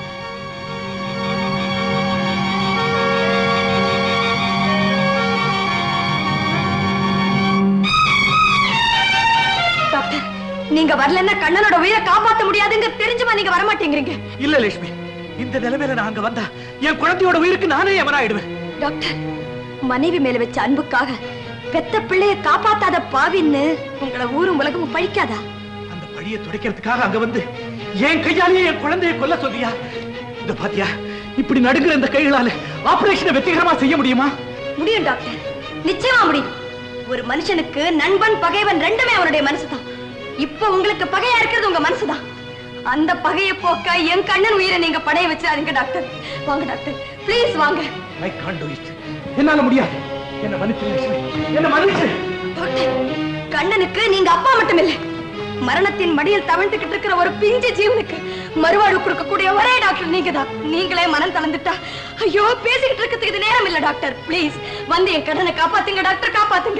டாக்டர் நீங்க வரலன்னா கண்ணனோட உயிரை காப்பாத்த முடியாதுங்க தெரிஞ்சுமா நீங்க வர மாட்டேங்கிறீங்க இல்ல லட்சுமி இந்த நிலைமையில நான் அங்க வந்தா என் குழந்தையோட உயிருக்கு நானே எவனாயிடுவேன் டாக்டர் மனைவி மேல வச்ச அன்புக்காக பெத்த பிள்ளைய காப்பாத்தாத பாவின்னு உங்களை ஊரும் உலகமும் பழிக்காதா அந்த பழிய துடைக்கிறதுக்காக அங்க வந்து என் கையாலேயே என் குழந்தையை கொல்ல சொல்றியா இந்த பாத்தியா இப்படி நடுங்குற இந்த கைகளால ஆபரேஷனை வெற்றிகரமா செய்ய முடியுமா முடியும் டாக்டர் நிச்சயமா முடியும் ஒரு மனுஷனுக்கு நண்பன் பகைவன் ரெண்டுமே அவனுடைய மனசுதான் இப்ப உங்களுக்கு பகையா இருக்கிறது உங்க மனசுதான் அந்த பகையை போக்க என் கண்ணன் உயிரை நீங்க படைய வச்சிடாதீங்க டாக்டர் வாங்க டாக்டர் ப்ளீஸ் வாங்க ஐ காண்ட் டு இட் என்னால முடியாது என்ன மன்னிச்சு லட்சுமி என்ன மன்னிச்சு டாக்டர் கண்ணனுக்கு நீங்க அப்பா மட்டும் இல்ல மரணத்தின் மடியில் தவழ்ந்துகிட்டு இருக்கிற ஒரு பிஞ்சு ஜீவனுக்கு மறுவாழ்வு கொடுக்கக்கூடிய ஒரே டாக்டர் நீங்க தான் நீங்களே மனம் தளர்ந்துட்டா ஐயோ பேசிக்கிட்டு இருக்கிறதுக்கு இது நேரம் இல்ல டாக்டர் ப்ளீஸ் வந்து என் கடனை காப்பாத்துங்க டாக்டர் காப்பாத்துங்க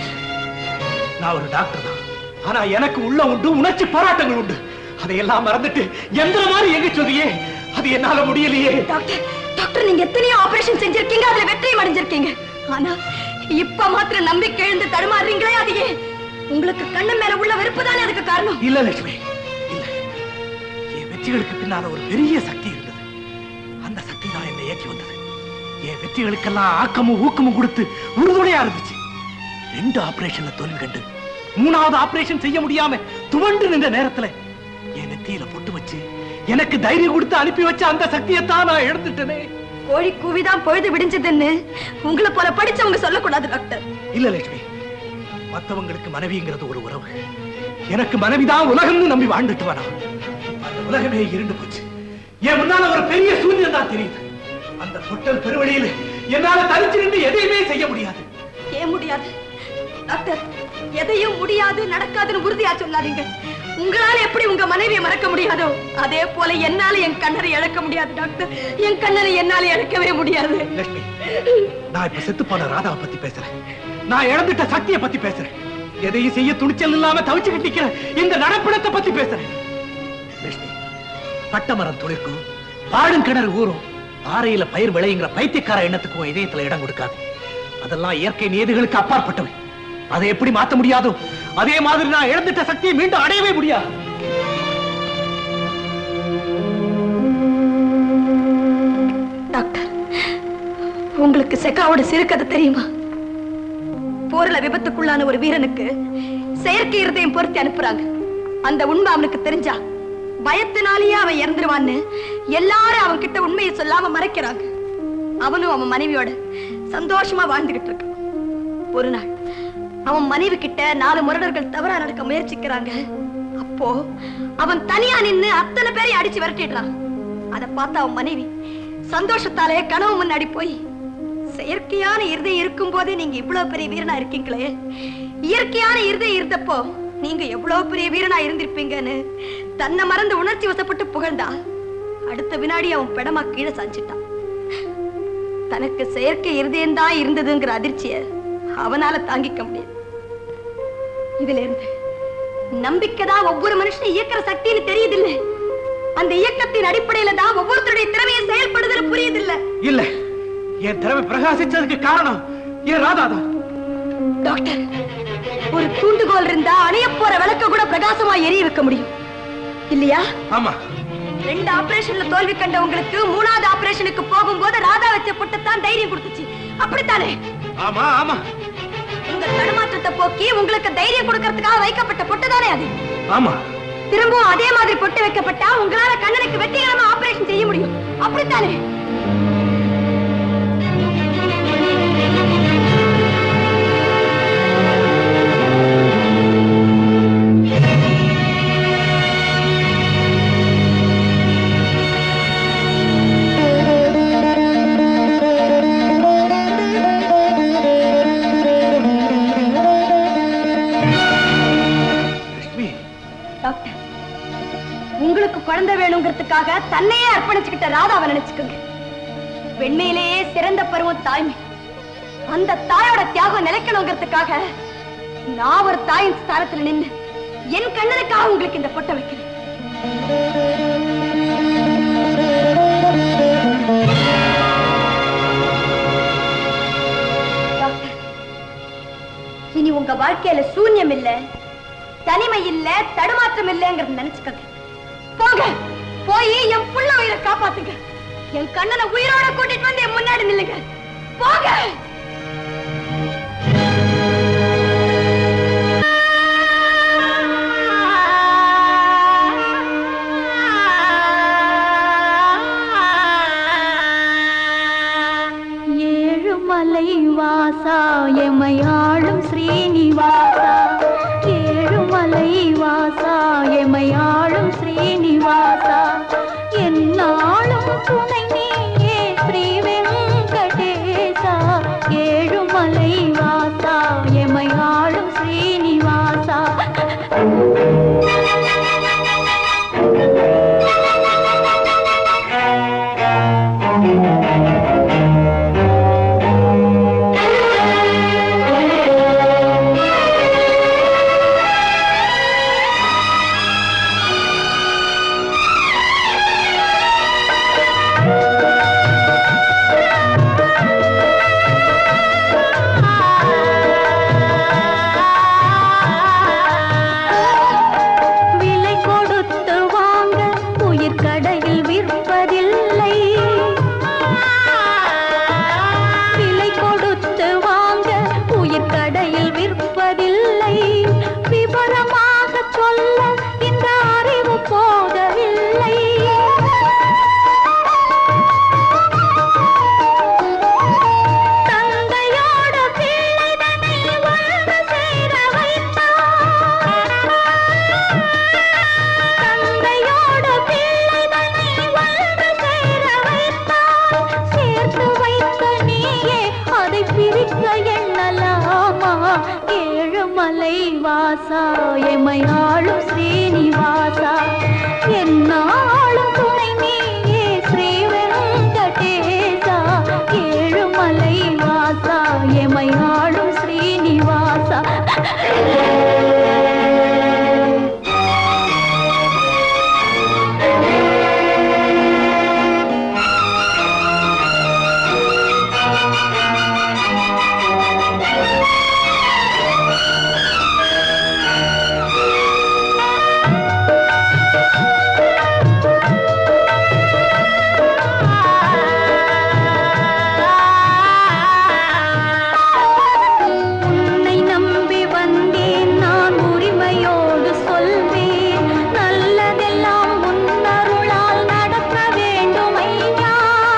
நான் ஒரு டாக்டர் தான் ஆனா எனக்கு உள்ள உண்டு உணர்ச்சி போராட்டங்கள் உண்டு அதையெல்லாம் மறந்துட்டு எந்திர மாதிரி எங்க சொல்றியே அது என்னால முடியலையே டாக்டர் டாக்டர் நீங்க எத்தனையோ ஆபரேஷன் செஞ்சிருக்கீங்க அதுல வெற்றியும் அடைஞ்சிருக்கீங்க ஆனா இப்ப மாத்திரம் நம்பிக்கை எழுந்து தடுமாறுறீங்களே அது ஏன் உங்களுக்கு கண்ணு மேல உள்ள வெறுப்பு தானே அதுக்கு காரணம் இல்ல லட்சுமி இல்ல என் வெற்றிகளுக்கு பின்னால ஒரு பெரிய சக்தி இருந்தது அந்த சக்தி தான் என்னை ஏற்றி வந்தது என் வெற்றிகளுக்கெல்லாம் ஆக்கமும் ஊக்கமும் கொடுத்து உறுதுணையா இருந்துச்சு ரெண்டு ஆபரேஷன்ல தோல்வி கண்டு மூணாவது ஆபரேஷன் செய்ய முடியாம துவண்டு நின்ற நேரத்துல என் நெத்தியில பொட்டு வச்சு எனக்கு தைரியம் கொடுத்து அனுப்பி வச்ச அந்த சக்தியை தான் நான் எடுத்துட்டேனே கோழி கூவிதான் பொழுது விடிஞ்சதுன்னு உங்களை போல படிச்சவங்க சொல்லக்கூடாது டாக்டர் இல்ல லட்சுமி மத்தவங்களுக்கு மனைவிங்கிறது ஒரு உறவு எனக்கு மனைவிதான் உலகம்னு நம்பி வாழ்ந்துட்டு வரா அந்த உலகமே இருண்டு போச்சு என் முன்னால ஒரு பெரிய சூரியன் தான் தெரியுது அந்த பொட்டல் பெருவழியில என்னால தனிச்சு நின்று எதையுமே செய்ய முடியாது ஏன் முடியாது டாக்டர் எதையும் முடியாது நடக்காதுன்னு உறுதியா சொல்லாதீங்க உங்களால எப்படி உங்க மனைவியை மறக்க முடியாதோ அதே போல என்னால என் கண்ணரை இழக்க முடியாது டாக்டர் என் கண்ணரை என்னால இழக்கவே முடியாது லட்சுமி நான் இப்ப செத்து போன ராதாவை பத்தி பேசுறேன் நான் இழந்துட்ட சக்தியை பத்தி பேசுறேன் எதையும் செய்ய துணிச்சல் இல்லாம தவிச்சுக்கிட்டு நிக்கிற இந்த நடப்பிடத்தை பத்தி பேசுறேன் லட்சுமி பட்டமரம் துளிர்க்கும் பாடும் கிணறு ஊறும் பாறையில பயிர் விளையுங்கிற பைத்தியக்கார எண்ணத்துக்கும் இதயத்துல இடம் கொடுக்காது அதெல்லாம் இயற்கை நீதிகளுக்கு அப்பாற்பட்டவை அதை எப்படி மாத்த முடியாதோ அதே மாதிரி நான் இழந்துட்ட சக்தியை மீண்டும் அடையவே முடியாது டாக்டர் உங்களுக்கு செகாவோட சிறுகதை தெரியுமா போர்ல விபத்துக்குள்ளான ஒரு வீரனுக்கு செயற்கை இருதயம் பொருத்தி அனுப்புறாங்க அந்த உண்மை அவனுக்கு தெரிஞ்சா பயத்தினாலேயே அவன் இறந்துருவான்னு எல்லாரும் அவன் கிட்ட உண்மையை சொல்லாம மறைக்கிறாங்க அவனும் அவன் மனைவியோட சந்தோஷமா வாழ்ந்துகிட்டு இருக்கான் ஒரு நாள் அவன் மனைவி கிட்ட நாலு முரடர்கள் தவறா நடக்க முயற்சிக்கிறாங்க அப்போ அவன் தனியா நின்னு அத்தனை பேரையும் அடிச்சு விரட்டிடுறான் அத பார்த்த அவன் மனைவி சந்தோஷத்தாலே கனவு முன்னாடி போய் செயற்கையான இருதயம் இருக்கும் போதே நீங்க இவ்வளவு பெரிய வீரனா இருக்கீங்களே இயற்கையான இருதயம் இருந்தப்போ நீங்க எவ்வளவு பெரிய வீரனா இருந்திருப்பீங்கன்னு தன்னை மறந்து உணர்ச்சி வசப்பட்டு புகழ்ந்தா அடுத்த வினாடி அவன் பெடமா கீழே சாஞ்சிட்டான் தனக்கு செயற்கை இருதயம் தான் இருந்ததுங்கிற அதிர்ச்சிய அவனால தாங்கிக்க முடியாது இதுல இருந்து நம்பிக்கை தான் ஒவ்வொரு மனுஷனை இயக்கிற சக்தின்னு தெரியுதில்ல அந்த இயக்கத்தின் அடிப்படையில தான் ஒவ்வொருத்தருடைய திறமையை செயல்படுதல் புரியுதில்ல இல்ல என் திறமை பிரகாசிச்சதுக்கு காரணம் என் ராதா தான் டாக்டர் ஒரு தூண்டுகோல் இருந்தா அணைய போற விளக்க கூட பிரகாசமா எரிய வைக்க முடியும் இல்லையா ஆமா ரெண்டு ஆபரேஷன்ல தோல்வி கண்ட உங்களுக்கு மூணாவது ஆபரேஷனுக்கு போகும்போது ராதா வச்ச பொட்டு தான் தைரியம் கொடுத்துச்சு அப்படித்தானே ஆமா ஆமா உங்க தடுமாற்றத்தை போக்கி உங்களுக்கு தைரியம் கொடுக்கறதுக்காக வைக்கப்பட்ட பொட்டு தானே அது ஆமா திரும்பவும் அதே மாதிரி பொட்டு வைக்கப்பட்டா உங்களால கண்ணனுக்கு வெற்றிகரமா ஆபரேஷன் செய்ய முடியும் அப்படித்தானே டாக்டர் உங்களுக்கு குழந்தை வேணுங்கிறதுக்காக தன்னையே அர்ப்பணிச்சுக்கிட்ட ராதாவை நினைச்சுக்கோங்க பெண்மையிலேயே சிறந்த பருவம் தாய்மை அந்த தாயோட தியாகம் நிலைக்கணுங்கிறதுக்காக நான் ஒரு தாயின் ஸ்தானத்துல நின்னு என் கண்ணனுக்காக உங்களுக்கு இந்த பொட்டை வைக்கிறேன் டாக்டர், இனி உங்க வாழ்க்கையில சூன்யம் இல்ல தனிமை இல்ல தடுமாற்றம் இல்லைங்கிறது நினைச்சுக்கங்க போங்க போய் என் புள்ள உயிரை காப்பாத்துங்க என் கண்ணனை உயிரோட கூட்டிட்டு வந்து என் முன்னாடி நில்லுங்க போங்க ஏழுமலை வாசா எமையாளும் ஸ்ரீனிவாசா ஏழுமலை வாசா எமையாளும் ஸ்ரீனிவாசா என்னாலும் துணை நீயே ஸ்ரீ வெங்கடேசா ஏழுமலை வாசா எமையாளும் ஸ்ரீனிவாசா விலை கொடுத்து வாங்க உயிர் கடையில் விற்பதில்லை விலை கொடுத்து வாங்க உயிர் கடையில் விற்பதில்லை விவரமாக சொல்ல இந்த அறிவு போதவில்லை தந்தையோட பிள்ளைதனை வாழ்வு சேர தந்தையோட பிள்ளைதனை வாழ்வு சேர வைத்தாய். சேர்த்து வைத்த நீயே அதை பிரிக்க எண்ணலாமா ஏழுமலை வாசா எமையாளும் ஸ்ரீனிவாசா என்னாலும் துணை நீயே ஸ்ரீ வெங்கடேசா ஏழுமலை வாசா எமையாளும் ஸ்ரீனிவாசா உன்னை நம்பி வந்தேன் நான் உரிமையோடு சொல்வேன் நல்லதெல்லாம் முன்னருளால் நடக்க வேண்டும் ஐயா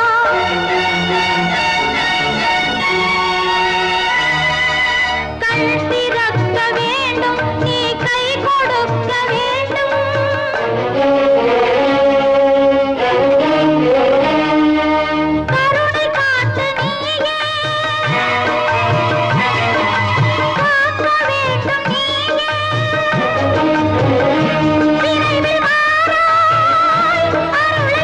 கண் திறக்க வேண்டும் நீ கை கொடுக்க வேண்டும் கருணை காட்டு நீயே காக்க வேண்டும் நீயே விரைவில் வாராய் அருளை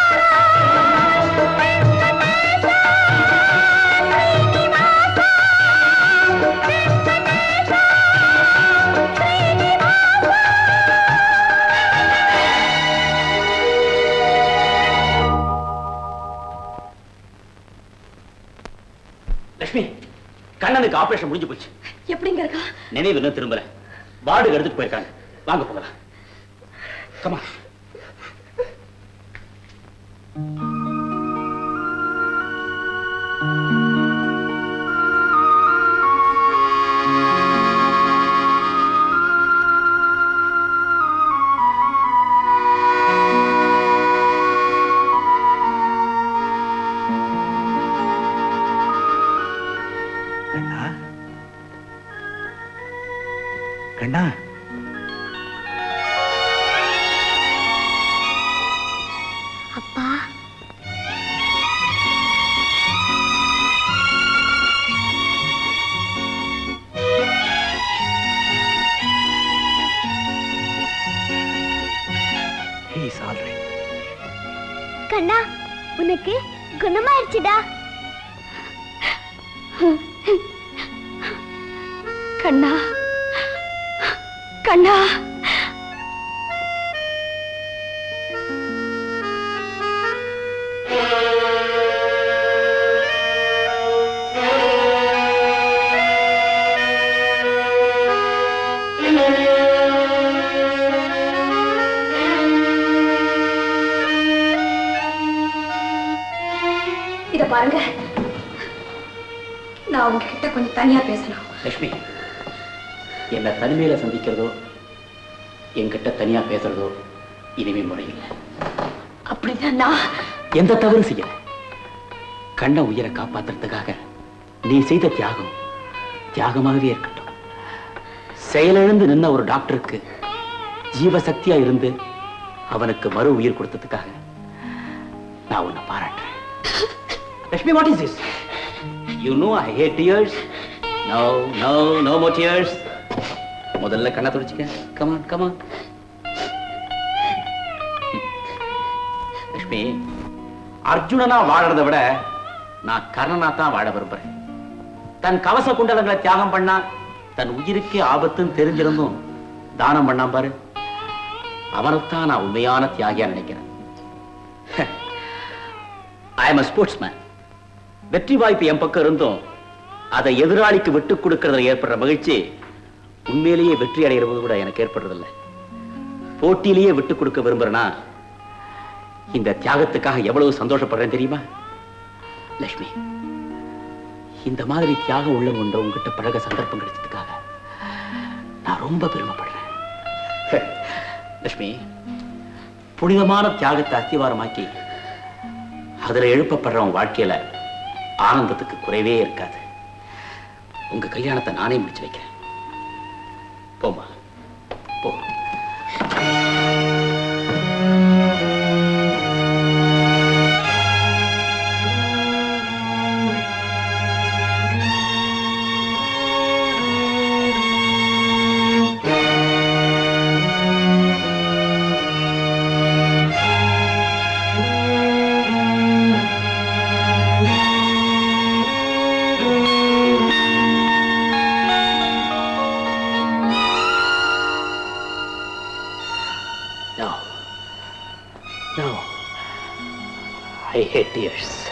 லட்சுமி கண்ணனுக்கு ஆபரேஷன் முடிஞ்சு போச்சு எப்படிங்க இருக்கா நினைவு இன்னும் திரும்பல வார்டுக்கு எடுத்துட்டு போயிருக்காங்க வாங்க போகலாம் கமா கண்ணா கண்ணா அப்பா கண்ணா உனக்கு குணமாயிருச்சுடா கண்ணா கண்ணா இத பாருங்க நான் உங்ககிட்ட கொஞ்சம் தனியா பேசணும் லட்சுமி என்னை தனிமையில சந்திக்கிறதோ என்கிட்ட தனியா பேசுறதோ இனிமே முறையில்லை அப்படிதான் நான் எந்த தவறு செய்யல கண்ண உயிரை காப்பாத்துறதுக்காக நீ செய்த தியாகம் தியாகமாகவே இருக்கட்டும் செயலிழந்து நின்ன ஒரு டாக்டருக்கு ஜீவசக்தியா இருந்து அவனுக்கு மறு உயிர் கொடுத்ததுக்காக நான் உன்னை பாராட்டுறேன் Lakshmi what is this you know I hate tears no no no more tears முதல்ல கண்ணை துடிச்சுக்க கமான் கமான் லட்சுமி அர்ஜுனனா வாழறதை விட நான் கர்ணனா தான் வாழ விரும்புறேன் தன் கவச குண்டலங்களை தியாகம் பண்ணா தன் உயிருக்கே ஆபத்துன்னு தெரிஞ்சிருந்தும் தானம் பண்ணாம பாரு அவனைத்தான் நான் உண்மையான தியாகியா நினைக்கிறேன் ஐ எம் ஸ்போர்ட்ஸ் மேன் வெற்றி வாய்ப்பு என் பக்கம் இருந்தும் அதை எதிராளிக்கு விட்டு கொடுக்கறதுல ஏற்படுற மகிழ்ச்சி உண்மையிலேயே வெற்றி அடைகிற போது கூட எனக்கு ஏற்படுறதில்லை போட்டியிலேயே விட்டு கொடுக்க விரும்புறேனா இந்த தியாகத்துக்காக எவ்வளவு சந்தோஷப்படுறேன் தெரியுமா லட்சுமி இந்த மாதிரி தியாகம் உள்ள கொண்ட உங்ககிட்ட பழக சந்தர்ப்பம் கிடைச்சதுக்காக நான் ரொம்ப பெருமைப்படுறேன் லட்சுமி புனிதமான தியாகத்தை அஸ்திவாரமாக்கி அதுல எழுப்பப்படுறவன் வாழ்க்கையில ஆனந்தத்துக்கு குறைவே இருக்காது உங்க கல்யாணத்தை நானே முடிச்சு வைக்கிறேன் போமா போ No. No. I hate tears.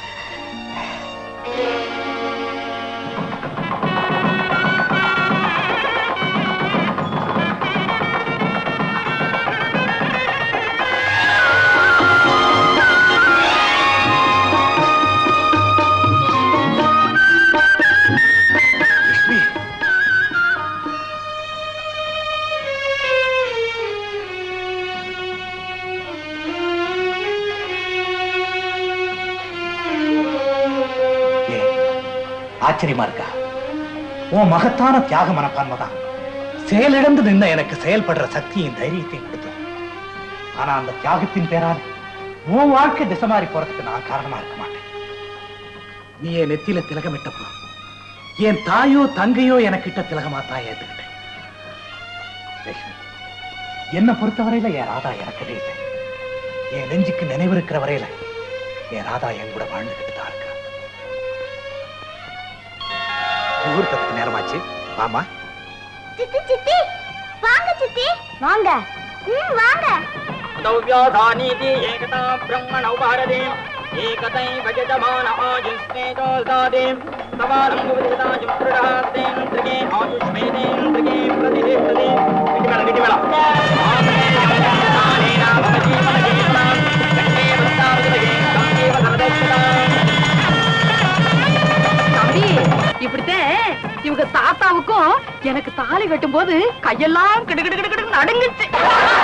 ஆச்சரியமா இருக்கா உன் மகத்தான தியாக மனப்பான்மை தான் செயலிழந்து நின்ன எனக்கு செயல்படுற சக்தியும் தைரியத்தையும் கொடுத்தது ஆனா அந்த தியாகத்தின் பேரால் உன் வாழ்க்கை திசை மாறி போறதுக்கு நான் காரணமா இருக்க மாட்டேன் நீ என் நெத்தியில திலகமிட்டப்போ என் தாயோ தங்கையோ எனக்கிட்ட திலகமா தான் ஏத்துக்கிட்டேன் லட்சுமி, என்னை பொறுத்தவரையில என் ராதா எனக்கு தேசம் என் நெஞ்சுக்கு நினைவு இருக்கிற வரையில என் ராதா என் கூட வாழ்ந்துகிட்டு தான் இருக்கா முகூர்த்தத்துக்கு நேரமாச்சு ஆமா சித்தி சித்தி வாங்க சித்தி வாங்க ம் வாங்க दौव्याधानीति एकता ब्रह्मणौ भारते एकतैव यजमान आयुष्मे चोदादे सवालम्बुविदितायुं दृढहस्तेन त्रिगे आयुष्मेतेन त्रिगे प्रतिष्ठते गिटिमेळ गिटिमेळ தம்பி இப்படித்தான் இவங்க தாத்தாவுக்கும் எனக்கு தாலி கட்டும் போது கையெல்லாம் கிடு கிடு கிடு கிடு நடுங்குச்சு